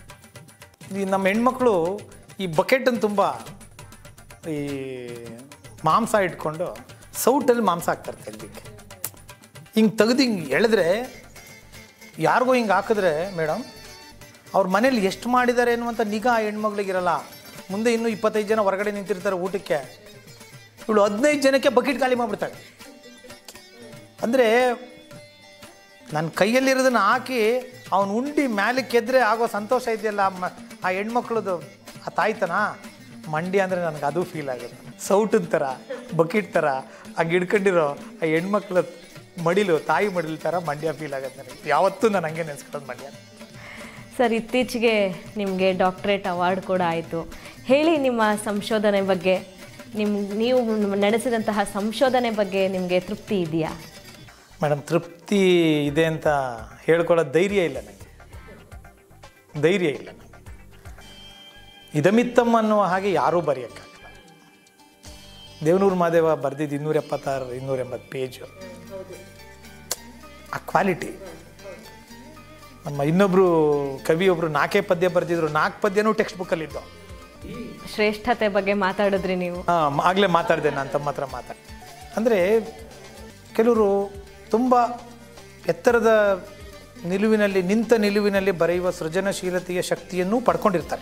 ಈ ನಮ್ಮ ಹೆಣ್ಮಕ್ಳು ಈ ಬಕೆಟನ್ನು ತುಂಬ ಈ ಮಾಂಸ ಇಟ್ಕೊಂಡು ಸೌಟಲ್ಲಿ ಮಾಂಸ ಹಾಕ್ತಾರೆ ತೆಗ್ದಿಕ್ಕೆ ಹಿಂಗೆ ತೆಗ್ದು ಹಿಂಗೆ ಎಳೆದ್ರೆ ಯಾರಿಗೂ ಹಿಂಗೆ ಹಾಕಿದ್ರೆ ಮೇಡಮ್ ಅವ್ರ ಮನೇಲಿ ಎಷ್ಟು ಮಾಡಿದ್ದಾರೆ ಅನ್ನುವಂಥ ನಿಗಾ ಆ ಹೆಣ್ಮಕ್ಳಿಗಿರಲ್ಲ ಮುಂದೆ ಇನ್ನೂ ಇಪ್ಪತ್ತೈದು ಜನ ಹೊರಗಡೆ ನಿಂತಿರ್ತಾರೆ ಊಟಕ್ಕೆ ಇವಳು ಹದಿನೈದು ಜನಕ್ಕೆ ಬಕೆಟ್ ಖಾಲಿ ಮಾಡಿಬಿಡ್ತಾಳೆ ಅಂದರೆ ನನ್ನ ಕೈಯಲ್ಲಿರೋದನ್ನ ಹಾಕಿ ಅವನು ಉಂಡಿ ಮ್ಯಾಲಕ್ಕೆ ಎದ್ರೆ ಆಗೋ ಸಂತೋಷ ಇದೆಯಲ್ಲ ಆ ಮ- ಆ ಹೆಣ್ಮಕ್ಳದು ಆ ತಾಯ್ತನ ಮಂಡ್ಯ ಅಂದರೆ ನನಗೆ ಅದು ಫೀಲ್ ಆಗುತ್ತೆ ಸೌಟದ ಥರ ಬಕೆಟ್ ಥರ ಹಂಗೆ ಹಿಡ್ಕೊಂಡಿರೋ ಆ ಹೆಣ್ಮಕ್ಳ ಮಡಿಲು ತಾಯಿ ಮಡಿಲು ಥರ ಮಂಡ್ಯ ಫೀಲ್ ಆಗುತ್ತೆ ನನಗೆ ಯಾವತ್ತೂ ನಾನು ಹಂಗೆ ನೆನೆಸ್ಕೊಳ್ಳೋದು ಮಂಡ್ಯ ಸರ್ ಇತ್ತೀಚೆಗೆ ನಿಮಗೆ ಡಾಕ್ಟ್ರೇಟ್ ಅವಾರ್ಡ್ ಕೂಡ ಆಯಿತು ಹೇಳಿ ನಿಮ್ಮ ಸಂಶೋಧನೆ ಬಗ್ಗೆ ನಿಮ್ಮ ನೀವು ನಡೆಸಿದಂತಹ ಸಂಶೋಧನೆ ಬಗ್ಗೆ ನಿಮಗೆ ತೃಪ್ತಿ ಇದೆಯಾ ಮೇಡಮ್ ತೃಪ್ತಿ ಇದೆ ಅಂತ ಹೇಳ್ಕೊಳ್ಳೋ ಧೈರ್ಯ ಇಲ್ಲ ನನಗೆ ಧೈರ್ಯ ಇಲ್ಲ ನನಗೆ ಇದಮಿತ್ತಮ್ ಅನ್ನುವ ಹಾಗೆ ಯಾರೂ ಬರೆಯೋಕ್ಕಾಗಲ್ಲ ದೇವನೂರು ಮಾದೇವ ಬರೆದಿದ್ದು ಇನ್ನೂರ ಎಪ್ಪತ್ತಾರು ಇನ್ನೂರ ಎಂಬತ್ತು ಪೇಜು ಆ ಕ್ವಾಲಿಟಿ ನಮ್ಮ ಇನ್ನೊಬ್ಬರು ಕವಿಯೊಬ್ಬರು ನಾಲ್ಕೇ ಪದ್ಯ ಬರೆದಿದ್ರು ನಾಲ್ಕು ಪದ್ಯನೂ ಟೆಕ್ಸ್ಟ್ ಬುಕ್ಕಲ್ಲಿದ್ದು ಶ್ರೇಷ್ಠತೆ ಬಗ್ಗೆ ಮಾತಾಡಿದ್ರಿ ನೀವು ಹಾಂ ಆಗಲೇ ಮಾತಾಡಿದೆ ನಾನು ತಮ್ಮ ಹತ್ರ ಮಾತಾಡಿ ಅಂದರೆ ಕೆಲವರು ತುಂಬ ಎತ್ತರದ ನಿಲುವಿನಲ್ಲಿ ನಿಂತ ನಿಲುವಿನಲ್ಲಿ ಬರೆಯುವ ಸೃಜನಶೀಲತೆಯ ಶಕ್ತಿಯನ್ನು ಪಡ್ಕೊಂಡಿರ್ತಾರೆ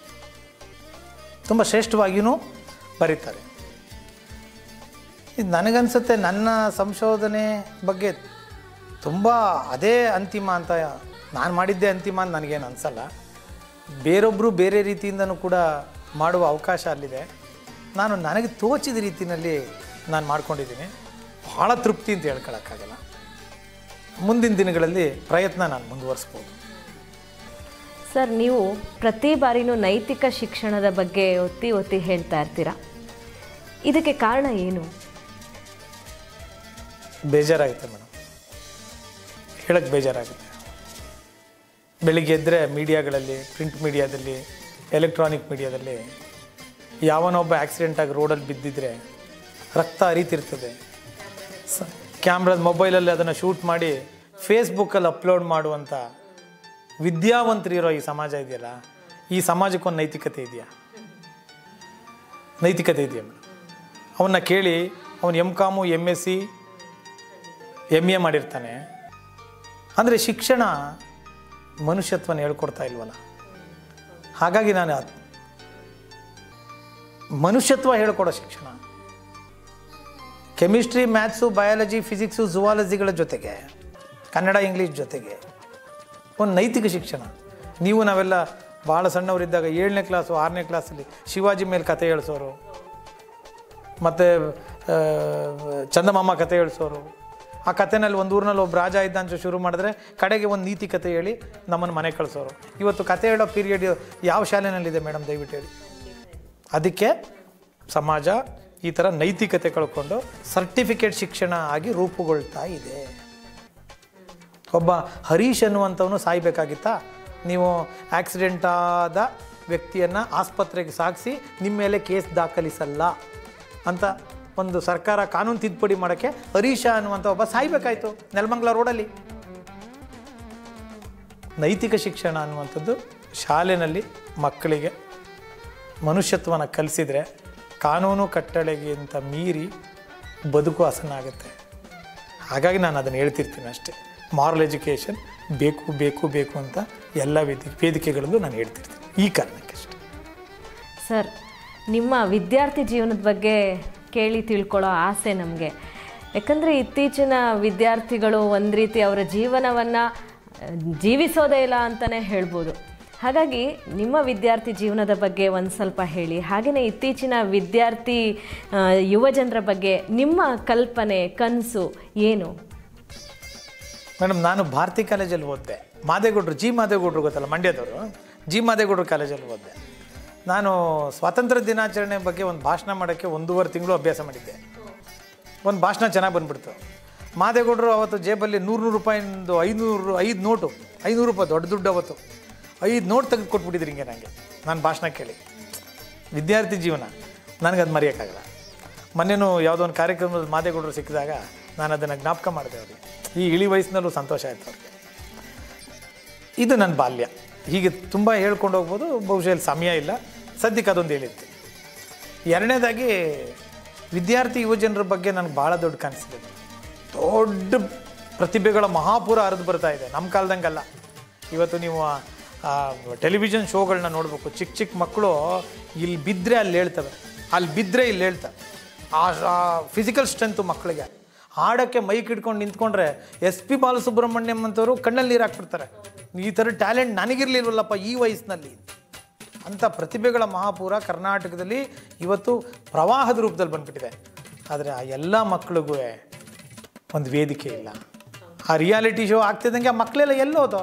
ತುಂಬ ಶ್ರೇಷ್ಠವಾಗಿಯೂ ಬರೀತಾರೆ ಇದು ನನಗನ್ಸುತ್ತೆ ನನ್ನ ಸಂಶೋಧನೆ ಬಗ್ಗೆ ತುಂಬ ಅದೇ ಅಂತಿಮ ಅಂತ ನಾನು ಮಾಡಿದ್ದೇ ಅಂತಿಮ ಅಂತ ನನಗೇನು ಅನಿಸಲ್ಲ ಬೇರೊಬ್ಬರು ಬೇರೆ ರೀತಿಯಿಂದನೂ ಕೂಡ ಮಾಡುವ ಅವಕಾಶ ಅಲ್ಲಿದೆ ನಾನು ನನಗೆ ತೋಚಿದ ರೀತಿಯಲ್ಲಿ ನಾನು ಮಾಡ್ಕೊಂಡಿದ್ದೀನಿ ಭಾಳ ತೃಪ್ತಿ ಅಂತ ಹೇಳ್ಕೊಳಕ್ಕಾಗಲ್ಲ ಮುಂದಿನ ದಿನಗಳಲ್ಲಿ ಪ್ರಯತ್ನ ನಾನು ಮುಂದುವರಿಸ್ಬೋದು ಸರ್ ನೀವು ಪ್ರತಿ ಬಾರಿನೂ ನೈತಿಕ ಶಿಕ್ಷಣದ ಬಗ್ಗೆ ಒತ್ತಿ ಒತ್ತಿ ಹೇಳ್ತಾ ಇರ್ತೀರಾ ಇದಕ್ಕೆ ಕಾರಣ ಏನು ಬೇಜಾರಾಗುತ್ತೆ ಮೇಡಮ್ ಹೇಳಕ್ಕೆ ಬೇಜಾರಾಗುತ್ತೆ ಬೆಳಿಗ್ಗೆ ಎದ್ದರೆ ಮೀಡಿಯಾಗಳಲ್ಲಿ ಪ್ರಿಂಟ್ ಮೀಡಿಯಾದಲ್ಲಿ ಎಲೆಕ್ಟ್ರಾನಿಕ್ ಮೀಡಿಯಾದಲ್ಲಿ ಯಾವನೊಬ್ಬ ಆಕ್ಸಿಡೆಂಟಾಗಿ ರೋಡಲ್ಲಿ ಬಿದ್ದಿದ್ರೆ ರಕ್ತ ಹರಿತಿರ್ತದೆ ಸ ಕ್ಯಾಮ್ರಾದ ಮೊಬೈಲಲ್ಲಿ ಅದನ್ನು ಶೂಟ್ ಮಾಡಿ ಫೇಸ್ಬುಕ್ಕಲ್ಲಿ ಅಪ್ಲೋಡ್ ಮಾಡುವಂಥ ವಿದ್ಯಾವಂತರಿರೋ ಈ ಸಮಾಜ ಇದೆಯಲ್ಲ ಈ ಸಮಾಜಕ್ಕೊಂದು ನೈತಿಕತೆ ಇದೆಯಾ ನೈತಿಕತೆ ಇದೆಯಾ ಮೇಡಮ್ ಅವನ್ನ ಕೇಳಿ ಅವನು M com M S C M A ಮಾಡಿರ್ತಾನೆ ಅಂದರೆ ಶಿಕ್ಷಣ ಮನುಷ್ಯತ್ವನ ಹೇಳ್ಕೊಡ್ತಾ ಇಲ್ವಲ್ಲ ಹಾಗಾಗಿ ನಾನು ಅದ್- ಮನುಷ್ಯತ್ವ ಹೇಳ್ಕೊಡೋ ಶಿಕ್ಷಣ ಕೆಮಿಸ್ಟ್ರಿ ಮ್ಯಾಥ್ಸು ಬಯಾಲಜಿ ಫಿಸಿಕ್ಸು ಜುವಾಲಜಿಗಳ ಜೊತೆಗೆ ಕನ್ನಡ ಇಂಗ್ಲೀಷ್ ಜೊತೆಗೆ ಒಂದು ನೈತಿಕ ಶಿಕ್ಷಣ ನೀವು ನಾವೆಲ್ಲ ಭಾಳ ಸಣ್ಣವರಿದ್ದಾಗ ಏಳನೇ ಕ್ಲಾಸು ಆರನೇ ಕ್ಲಾಸಲ್ಲಿ ಶಿವಾಜಿ ಮೇಲೆ ಕತೆ ಹೇಳಿಸೋರು ಮತ್ತು ಚಂದಮಾಮ ಕತೆ ಹೇಳಿಸೋರು ಆ ಕಥೆನಲ್ಲಿ ಒಂದು ಊರಿನಲ್ಲಿ ಒಬ್ಬ ರಾಜ ಇದ್ದ ಅಂತ ಶುರು ಮಾಡಿದ್ರೆ ಕಡೆಗೆ ಒಂದು ನೀತಿ ಕತೆ ಹೇಳಿ ನಮ್ಮನ್ನು ಮನೆ ಕಳಿಸೋರು ಇವತ್ತು ಕತೆ ಹೇಳೋ ಪೀರಿಯಡ್ ಯಾವ ಶಾಲೆನಲ್ಲಿದೆ ಮೇಡಮ್ ದಯವಿಟ್ಟು ಹೇಳಿ ಅದಕ್ಕೆ ಸಮಾಜ ಈ ಥರ ನೈತಿಕತೆ ಕಳ್ಕೊಂಡು ಸರ್ಟಿಫಿಕೇಟ್ ಶಿಕ್ಷಣ ಆಗಿ ರೂಪುಗೊಳ್ತಾ ಇದೆ ಒಬ್ಬ ಹರೀಶ್ ಅನ್ನುವಂಥವನು ಸಾಯ್ಬೇಕಾಗಿತ್ತಾ ನೀವು ಆಕ್ಸಿಡೆಂಟ್ ಆದ ವ್ಯಕ್ತಿಯನ್ನು ಆಸ್ಪತ್ರೆಗೆ ಸಾಗಿಸಿ ನಿಮ್ಮ ಮೇಲೆ ಕೇಸ್ ದಾಖಲಿಸಲ್ಲ ಅಂತ ಒಂದು ಸರ್ಕಾರ ಕಾನೂನು ತಿದ್ದುಪಡಿ ಮಾಡೋಕ್ಕೆ ಹರೀಶ ಅನ್ನುವಂಥ ಒಬ್ಬ ಸಾಯ್ಬೇಕಾಯ್ತು ನೆಲಮಂಗಲ ರೋಡಲ್ಲಿ ನೈತಿಕ ಶಿಕ್ಷಣ ಅನ್ನುವಂಥದ್ದು ಶಾಲೆಯಲ್ಲಿ ಮಕ್ಕಳಿಗೆ ಮನುಷ್ಯತ್ವನ ಕಲಿಸಿದರೆ ಕಾನೂನು ಕಟ್ಟಳೆಗಿಂತ ಮೀರಿ ಬದುಕು ಹಸನಾಗುತ್ತೆ ಹಾಗಾಗಿ ನಾನು ಅದನ್ನು ಹೇಳ್ತಿರ್ತೀನಿ ಅಷ್ಟೇ ಮಾರಲ್ ಎಜುಕೇಷನ್ ಬೇಕು ಬೇಕು ಬೇಕು ಅಂತ ಎಲ್ಲ ವೇದಿ ವೇದಿಕೆಗಳಲ್ಲೂ ನಾನು ಹೇಳ್ತಿರ್ತೀನಿ ಈ ಕಾರಣಕ್ಕೆ ಅಷ್ಟೇ ಸರ್ ನಿಮ್ಮ ವಿದ್ಯಾರ್ಥಿ ಜೀವನದ ಬಗ್ಗೆ ಕೇಳಿ ತಿಳ್ಕೊಳ್ಳೋ ಆಸೆ ನಮಗೆ ಯಾಕಂದರೆ ಇತ್ತೀಚಿನ ವಿದ್ಯಾರ್ಥಿಗಳು ಒಂದು ರೀತಿ ಅವರ ಜೀವನವನ್ನು ಜೀವಿಸೋದೇ ಇಲ್ಲ ಅಂತಲೇ ಹೇಳ್ಬೋದು ಹಾಗಾಗಿ ನಿಮ್ಮ ವಿದ್ಯಾರ್ಥಿ ಜೀವನದ ಬಗ್ಗೆ ಒಂದು ಸ್ವಲ್ಪ ಹೇಳಿ ಹಾಗೆಯೇ ಇತ್ತೀಚಿನ ವಿದ್ಯಾರ್ಥಿ ಆ, ಯುವ ಜನರ ಬಗ್ಗೆ ನಿಮ್ಮ ಕಲ್ಪನೆ ಕನಸು ಏನು ಮೇಡಮ್ ನಾನು ಭಾರತಿ ಕಾಲೇಜಲ್ಲಿ ಓದಿದೆ ಮಾದೇಗೌಡರು ಜಿ ಮಾದೇಗೌಡರು ಗೊತ್ತಲ್ಲ ಮಂಡ್ಯದವರು ಜಿ ಮಾದೇಗೌಡರು ಕಾಲೇಜಲ್ಲಿ ಓದಿದೆ ನಾನು ಸ್ವಾತಂತ್ರ್ಯ ದಿನಾಚರಣೆ ಬಗ್ಗೆ ಒಂದು ಭಾಷಣ ಮಾಡೋಕ್ಕೆ ಒಂದೂವರೆ ತಿಂಗಳು ಅಭ್ಯಾಸ ಮಾಡಿದ್ದೆ ಒಂದು ಭಾಷಣ ಚೆನ್ನಾಗಿ ಬಂದ್ಬಿಡ್ತು ಮಾದೇಗೌಡರು ಅವತ್ತು ಜೇಬಲ್ಲಿ ನೂರು ನೂರು ರೂಪಾಯಿಂದು ಐನೂರು ಐದು ನೋಟು ಐನೂರು ರೂಪಾಯಿ ದೊಡ್ಡ ದುಡ್ಡು ಅವತ್ತು ಐದು ನೋಟ್ ತೆಗೆದು ಕೊಟ್ಬಿಟ್ಟಿದ್ರು ಹಿಂಗೆ ನನಗೆ ನಾನು ಭಾಷಣ ಕೇಳಿ ವಿದ್ಯಾರ್ಥಿ ಜೀವನ ನನಗದು ಮರೆಯೋಕ್ಕಾಗಲ್ಲ ಮೊನ್ನೆನೂ ಯಾವುದೋ ಒಂದು ಕಾರ್ಯಕ್ರಮದಲ್ಲಿ ಮಾದೇಗೌಡರು ಸಿಕ್ಕಿದಾಗ ನಾನು ಅದನ್ನು ಜ್ಞಾಪಕ ಮಾಡಿದೆ ಅವರಿಗೆ ಈ ಇಳಿ ವಯಸ್ಸಿನಲ್ಲೂ ಸಂತೋಷ ಆಯಿತು ಅವ್ರಿಗೆ ಇದು ನನ್ನ ಬಾಲ್ಯ ಹೀಗೆ ತುಂಬ ಹೇಳ್ಕೊಂಡು ಹೋಗ್ಬೋದು ಬಹುಶಃ ಇಲ್ಲಿ ಸಮಯ ಇಲ್ಲ ಸದ್ಯಕ್ಕೆ ಅದೊಂದು ಹೇಳಿತ್ತು ಎರಡನೇದಾಗಿ ವಿದ್ಯಾರ್ಥಿ ಯುವಜನರ ಬಗ್ಗೆ ನನಗೆ ಭಾಳ ದೊಡ್ಡ ಕನಸಿದೆ ದೊಡ್ಡ ಪ್ರತಿಭೆಗಳ ಮಹಾಪುರ ಹರಿದು ಬರ್ತಾ ಇದೆ ನಮ್ಮ ಕಾಲದಂಗಲ್ಲ ಇವತ್ತು ನೀವು ಟೆಲಿವಿಷನ್ ಶೋಗಳನ್ನ ನೋಡಬೇಕು ಚಿಕ್ಕ ಚಿಕ್ಕ ಮಕ್ಕಳು ಇಲ್ಲಿ ಬಿದ್ದರೆ ಅಲ್ಲಿ ಹೇಳ್ತವೆ ಅಲ್ಲಿ ಬಿದ್ದರೆ ಇಲ್ಲಿ ಹೇಳ್ತವೆ ಆ ಫಿಸಿಕಲ್ ಸ್ಟ್ರೆಂತು ಮಕ್ಕಳಿಗೆ ಹಾಡೋಕ್ಕೆ ಮೈಕ್ ಹಿಡ್ಕೊಂಡು ನಿಂತ್ಕೊಂಡ್ರೆ ಎಸ್ ಪಿ ಬಾಲಸುಬ್ರಹ್ಮಣ್ಯಂ ಅಂತವರು ಕಣ್ಣಲ್ಲಿ ನೀರು ಹಾಕ್ಬಿಡ್ತಾರೆ ಈ ಥರ ಟ್ಯಾಲೆಂಟ್ ನನಗಿರಲಿಲ್ವಲ್ಲಪ್ಪ ಈ ವಯಸ್ಸಿನಲ್ಲಿ ಅಂಥ ಪ್ರತಿಭೆಗಳ ಮಹಾಪೂರ ಕರ್ನಾಟಕದಲ್ಲಿ ಇವತ್ತು ಪ್ರವಾಹದ ರೂಪದಲ್ಲಿ ಬಂದ್ಬಿಟ್ಟಿದೆ ಆದರೆ ಆ ಎಲ್ಲ ಮಕ್ಕಳಿಗೂ ಒಂದು ವೇದಿಕೆ ಇಲ್ಲ ಆ ರಿಯಾಲಿಟಿ ಶೋ ಆಗ್ತಿದ್ದಂಗೆ ಆ ಮಕ್ಕಳೆಲ್ಲ ಎಲ್ಲೋದು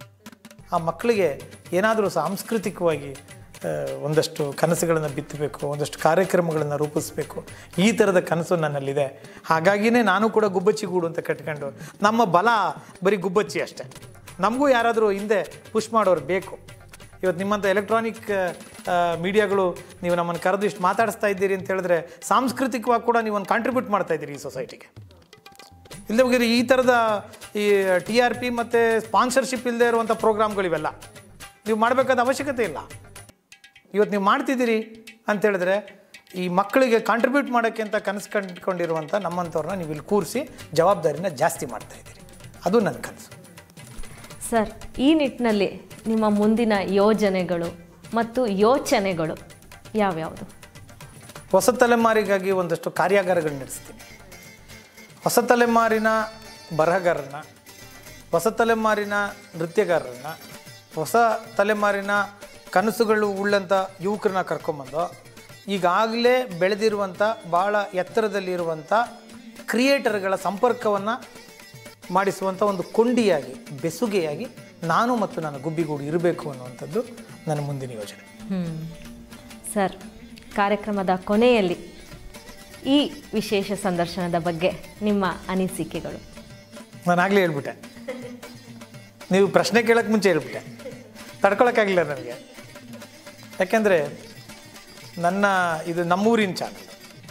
ಆ ಮಕ್ಕಳಿಗೆ ಏನಾದರೂ ಸಾಂಸ್ಕೃತಿಕವಾಗಿ ಆ, ಒಂದಷ್ಟು ಕನಸುಗಳನ್ನು ಬಿತ್ತಬೇಕು ಒಂದಷ್ಟು ಕಾರ್ಯಕ್ರಮಗಳನ್ನು ರೂಪಿಸಬೇಕು ಈ ಥರದ ಕನಸು ನನ್ನಲ್ಲಿದೆ ಹಾಗಾಗಿನೇ ನಾನು ಕೂಡ ಗುಬ್ಬಚ್ಚಿ ಗೂಡು ಅಂತ ಕಟ್ಕೊಂಡು ನಮ್ಮ ಬಲ ಬರೀ ಗುಬ್ಬಚ್ಚಿ ಅಷ್ಟೇ ನಮಗೂ ಯಾರಾದರೂ ಹಿಂದೆ ಪುಷ್ ಮಾಡೋರು ಬೇಕು ಇವತ್ತು ನಿಮ್ಮಂಥ ಎಲೆಕ್ಟ್ರಾನಿಕ್ ಮೀಡಿಯಾಗಳು ನೀವು ನಮ್ಮನ್ನು ಕರೆದು ಇಷ್ಟು ಮಾತಾಡಿಸ್ತಾ ಇದ್ದೀರಿ ಅಂತ ಹೇಳಿದ್ರೆ ಸಾಂಸ್ಕೃತಿಕವಾಗಿ ಕೂಡ ನೀವು ಒಂದು ಕಾಂಟ್ರಿಬ್ಯೂಟ್ ಮಾಡ್ತಾ ಇದ್ದೀರಿ ಈ ಸೊಸೈಟಿಗೆ ಇಲ್ಲದೆ ಹೋಗಿರಿ ಈ ಥರದ ಈ ಟಿ ಆರ್ ಪಿ ಮತ್ತು ಸ್ಪಾನ್ಸರ್ಶಿಪ್ ಇಲ್ಲದೆ ಇರುವಂಥ ಪ್ರೋಗ್ರಾಮ್ಗಳಿವೆಲ್ಲ ನೀವು ಮಾಡಬೇಕಾದ ಅವಶ್ಯಕತೆ ಇಲ್ಲ ಇವತ್ತು ನೀವು ಮಾಡ್ತಿದ್ದೀರಿ ಅಂತ ಹೇಳಿದ್ರೆ ಈ ಮಕ್ಕಳಿಗೆ ಕಾಂಟ್ರಿಬ್ಯೂಟ್ ಮಾಡೋಕ್ಕೆ ಅಂತ ಕನಸು ಕಂಡುಕೊಂಡಿರುವಂಥ ನಮ್ಮಂಥವ್ರನ್ನ ನೀವು ಇಲ್ಲಿ ಕೂರಿಸಿ ಜವಾಬ್ದಾರಿನ ಜಾಸ್ತಿ ಮಾಡ್ತಾ ಇದ್ದೀರಿ ಅದು ನನ್ನ ಕನಸು ಸರ್ ಈ ನಿಟ್ಟಿನಲ್ಲಿ ನಿಮ್ಮ ಮುಂದಿನ ಯೋಜನೆಗಳು ಮತ್ತು ಯೋಚನೆಗಳು ಯಾವ್ಯಾವುದು ಹೊಸ ತಲೆಮಾರಿಗಾಗಿ ಒಂದಷ್ಟು ಕಾರ್ಯಾಗಾರಗಳು ನಡೆಸ್ತೀನಿ ಹೊಸ ತಲೆಮಾರಿನ ಬರಹಗಾರರನ್ನ ಹೊಸ ತಲೆಮಾರಿನ ನೃತ್ಯಗಾರರನ್ನ ಹೊಸ ತಲೆಮಾರಿನ ಕನಸುಗಳು ಉಳ್ಳಂಥ ಯುವಕರನ್ನ ಕರ್ಕೊಂಬಂದು ಈಗಾಗಲೇ ಬೆಳೆದಿರುವಂಥ ಭಾಳ ಎತ್ತರದಲ್ಲಿರುವಂಥ ಕ್ರಿಯೇಟರ್ಗಳ ಸಂಪರ್ಕವನ್ನು ಮಾಡಿಸುವಂಥ ಒಂದು ಕೊಂಡಿಯಾಗಿ ಬೆಸುಗೆಯಾಗಿ ನಾನು ಮತ್ತು ನನ್ನ ಗುಬ್ಬಿಗೂಡು ಇರಬೇಕು ಅನ್ನುವಂಥದ್ದು ನನ್ನ ಮುಂದಿನ ಯೋಜನೆ ಹ್ಮ್. ಸರ್ ಕಾರ್ಯಕ್ರಮದ ಕೊನೆಯಲ್ಲಿ ಈ ವಿಶೇಷ ಸಂದರ್ಶನದ ಬಗ್ಗೆ ನಿಮ್ಮ ಅನಿಸಿಕೆಗಳು ನಾನು ಆಗಲೇ ಹೇಳ್ಬಿಟ್ಟೆ ನೀವು ಪ್ರಶ್ನೆ ಕೇಳೋಕ್ಕೆ ಮುಂಚೆ ಹೇಳ್ಬಿಟ್ಟೆ ತಡ್ಕೊಳಕ್ಕಾಗಲಿಲ್ಲ ನನಗೆ ಯಾಕೆಂದರೆ ನನ್ನ ಇದು ನಮ್ಮೂರಿನ ಚಾನಲ್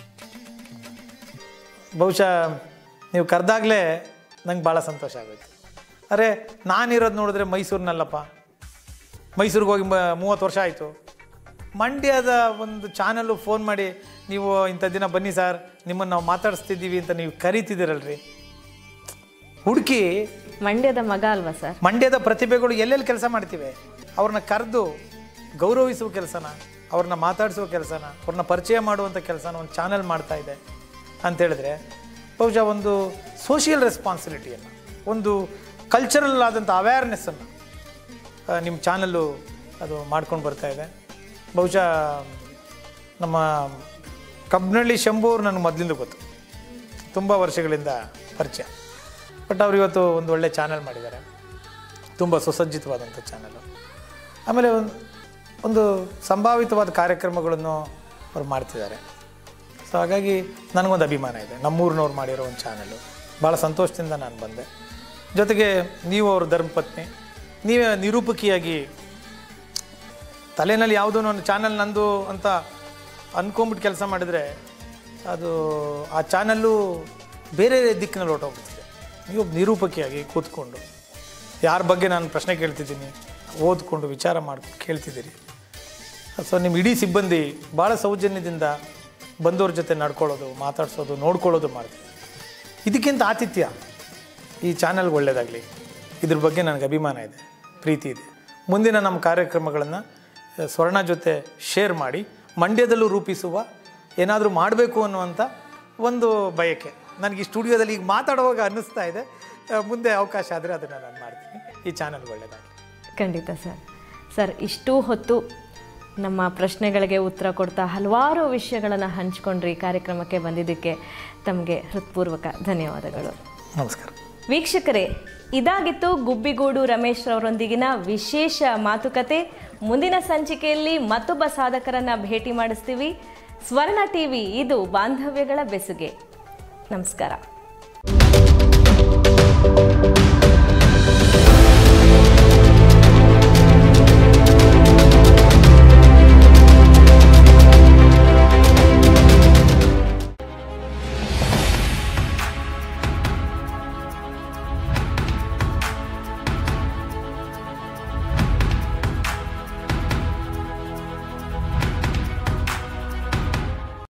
ಬಹುಶಃ ನೀವು ಕರೆದಾಗಲೇ ನಂಗೆ ಭಾಳ ಸಂತೋಷ ಆಗೋಯ್ತು ಅರೆ ನಾನಿರೋದು ನೋಡಿದ್ರೆ ಮೈಸೂರಿನಲ್ಲಪ್ಪ ಮೈಸೂರಿಗೆ ಹೋಗಿ ಮ ಮೂವತ್ತು ವರ್ಷ ಆಯಿತು ಮಂಡ್ಯದ ಒಂದು ಚಾನಲ್ಲು ಫೋನ್ ಮಾಡಿ ನೀವು ಇಂಥ ದಿನ ಬನ್ನಿ ಸರ್ ನಿಮ್ಮನ್ನು ನಾವು ಮಾತಾಡಿಸ್ತಿದ್ದೀವಿ ಅಂತ ನೀವು ಕರೀತಿದ್ದೀರಲ್ರಿ ಹುಡುಕಿ ಮಂಡ್ಯದ ಮಗ ಅಲ್ವಾ ಸರ್ ಮಂಡ್ಯದ ಪ್ರತಿಭೆಗಳು ಎಲ್ಲೆಲ್ಲಿ ಕೆಲಸ ಮಾಡ್ತಿವೆ ಅವ್ರನ್ನ ಕರೆದು ಗೌರವಿಸುವ ಕೆಲಸನ ಅವ್ರನ್ನ ಮಾತಾಡಿಸುವ ಕೆಲಸನ ಅವ್ರನ್ನ ಪರಿಚಯ ಮಾಡುವಂಥ ಕೆಲಸನ ಒಂದು ಚಾನಲ್ ಮಾಡ್ತಾ ಇದೆ ಅಂತ ಹೇಳಿದ್ರೆ ಬಹುಶಃ ಒಂದು ಸೋಷಿಯಲ್ ರೆಸ್ಪಾನ್ಸಿಬಿಲಿಟಿಯನ್ನು ಒಂದು ಕಲ್ಚರಲ್ ಆದಂಥ ಅವೇರ್ನೆಸ್ಸನ್ನು ನಿಮ್ಮ ಚಾನಲ್ಲು ಅದು ಮಾಡ್ಕೊಂಡು ಬರ್ತಾ ಇದೆ ಬಹುಶಃ ನಮ್ಮ ಕಬ್ನಳ್ಳಿ ಶಂಭು ಅವ್ರು ನನಗೆ ಮೊದಲಿಂದ ಗೊತ್ತು ತುಂಬ ವರ್ಷಗಳಿಂದ ಪರಿಚಯ ಬಟ್ ಅವ್ರು ಇವತ್ತು ಒಂದು ಒಳ್ಳೆ ಚಾನಲ್ ಮಾಡಿದ್ದಾರೆ ತುಂಬ ಸುಸಜ್ಜಿತವಾದಂಥ ಚಾನಲು ಆಮೇಲೆ ಒಂದು ಒಂದು ಸಂಭಾವಿತವಾದ ಕಾರ್ಯಕ್ರಮಗಳನ್ನು ಅವ್ರು ಮಾಡ್ತಿದ್ದಾರೆ ಸೊ ಹಾಗಾಗಿ ನನಗೊಂದು ಅಭಿಮಾನ ಇದೆ ನಮ್ಮೂರಿನವ್ರು ಮಾಡಿರೋ ಒಂದು ಚಾನಲು ಭಾಳ ಸಂತೋಷದಿಂದ ನಾನು ಬಂದೆ ಜೊತೆಗೆ ನೀವು ಅವ್ರ ಧರ್ಮಪತ್ನಿ ನೀವೇ ನಿರೂಪಕಿಯಾಗಿ ತಲೆಯಲ್ಲಿ ಯಾವುದೋ ಒಂದು ಚಾನಲ್ ನಂದು ಅಂತ ಅಂದ್ಕೊಂಬಿಟ್ಟು ಕೆಲಸ ಮಾಡಿದರೆ ಅದು ಆ ಚಾನಲ್ಲು ಬೇರೆ ದಿಕ್ಕಿನಲ್ಲಿ ಹೊರಟೋಗ್ಬಿಡ್ತಿದೆ ನೀವು ನಿರೂಪಕಿಯಾಗಿ ಕೂತ್ಕೊಂಡು ಯಾರ ಬಗ್ಗೆ ನಾನು ಪ್ರಶ್ನೆ ಕೇಳ್ತಿದ್ದೀನಿ ಓದ್ಕೊಂಡು ವಿಚಾರ ಮಾಡ್ಕೊಂಡು ಕೇಳ್ತಿದ್ದೀರಿ ಸೊ ನಿಮ್ಮ ಇಡೀ ಸಿಬ್ಬಂದಿ ಭಾಳ ಸೌಜನ್ಯದಿಂದ ಬಂದವ್ರ ಜೊತೆ ನಡ್ಕೊಳ್ಳೋದು ಮಾತಾಡ್ಸೋದು ನೋಡ್ಕೊಳ್ಳೋದು ಮಾಡ್ತೀವಿ ಇದಕ್ಕಿಂತ ಆತಿಥ್ಯ ಈ ಚಾನಲ್ಗೆ ಒಳ್ಳೆಯದಾಗಲಿ ಇದ್ರ ಬಗ್ಗೆ ನನಗೆ ಅಭಿಮಾನ ಇದೆ ಪ್ರೀತಿ ಇದೆ ಮುಂದಿನ ನಮ್ಮ ಕಾರ್ಯಕ್ರಮಗಳನ್ನು ಸ್ವರ್ಣ ಜೊತೆ ಶೇರ್ ಮಾಡಿ ಮಂಡ್ಯದಲ್ಲೂ ರೂಪಿಸುವ ಏನಾದರೂ ಮಾಡಬೇಕು ಅನ್ನುವಂಥ ಒಂದು ಬಯಕೆ ನನಗೆ ಈ ಸ್ಟುಡಿಯೋದಲ್ಲಿ ಈಗ ಮಾತಾಡುವಾಗ ಅನ್ನಿಸ್ತಾ ಇದೆ ಆ, ಮುಂದೆ ಅವಕಾಶ ಆದರೆ ಅದನ್ನು ನಾನು ಮಾಡ್ತೀನಿ ಈ ಚಾನಲ್ಗೆ ಒಳ್ಳೆಯದಾಗಲಿ ಖಂಡಿತ ಸರ್ ಸರ್ ಇಷ್ಟೂ ಹೊತ್ತು ನಮ್ಮ ಪ್ರಶ್ನೆಗಳಿಗೆ ಉತ್ತರ ಕೊಡ್ತಾ ಹಲವಾರು ವಿಷಯಗಳನ್ನು ಹಂಚ್ಕೊಂಡ್ರಿ ಕಾರ್ಯಕ್ರಮಕ್ಕೆ ಬಂದಿದ್ದಕ್ಕೆ ತಮಗೆ ಹೃತ್ಪೂರ್ವಕ ಧನ್ಯವಾದಗಳು ನಮಸ್ಕಾರ ವೀಕ್ಷಕರೇ ಇದಾಗಿತ್ತು ಗುಬ್ಬಿಗೂಡು ರಮೇಶ್ ರವರೊಂದಿಗಿನ ವಿಶೇಷ ಮಾತುಕತೆ ಮುಂದಿನ ಸಂಚಿಕೆಯಲ್ಲಿ ಮತ್ತೊಬ್ಬ ಸಾಧಕರನ್ನ ಭೇಟಿ ಮಾಡಿಸ್ತೀವಿ ಸ್ವರ್ಣ ಟಿವಿ ಇದು ಬಾಂಧವ್ಯಗಳ ಬೆಸುಗೆ ನಮಸ್ಕಾರ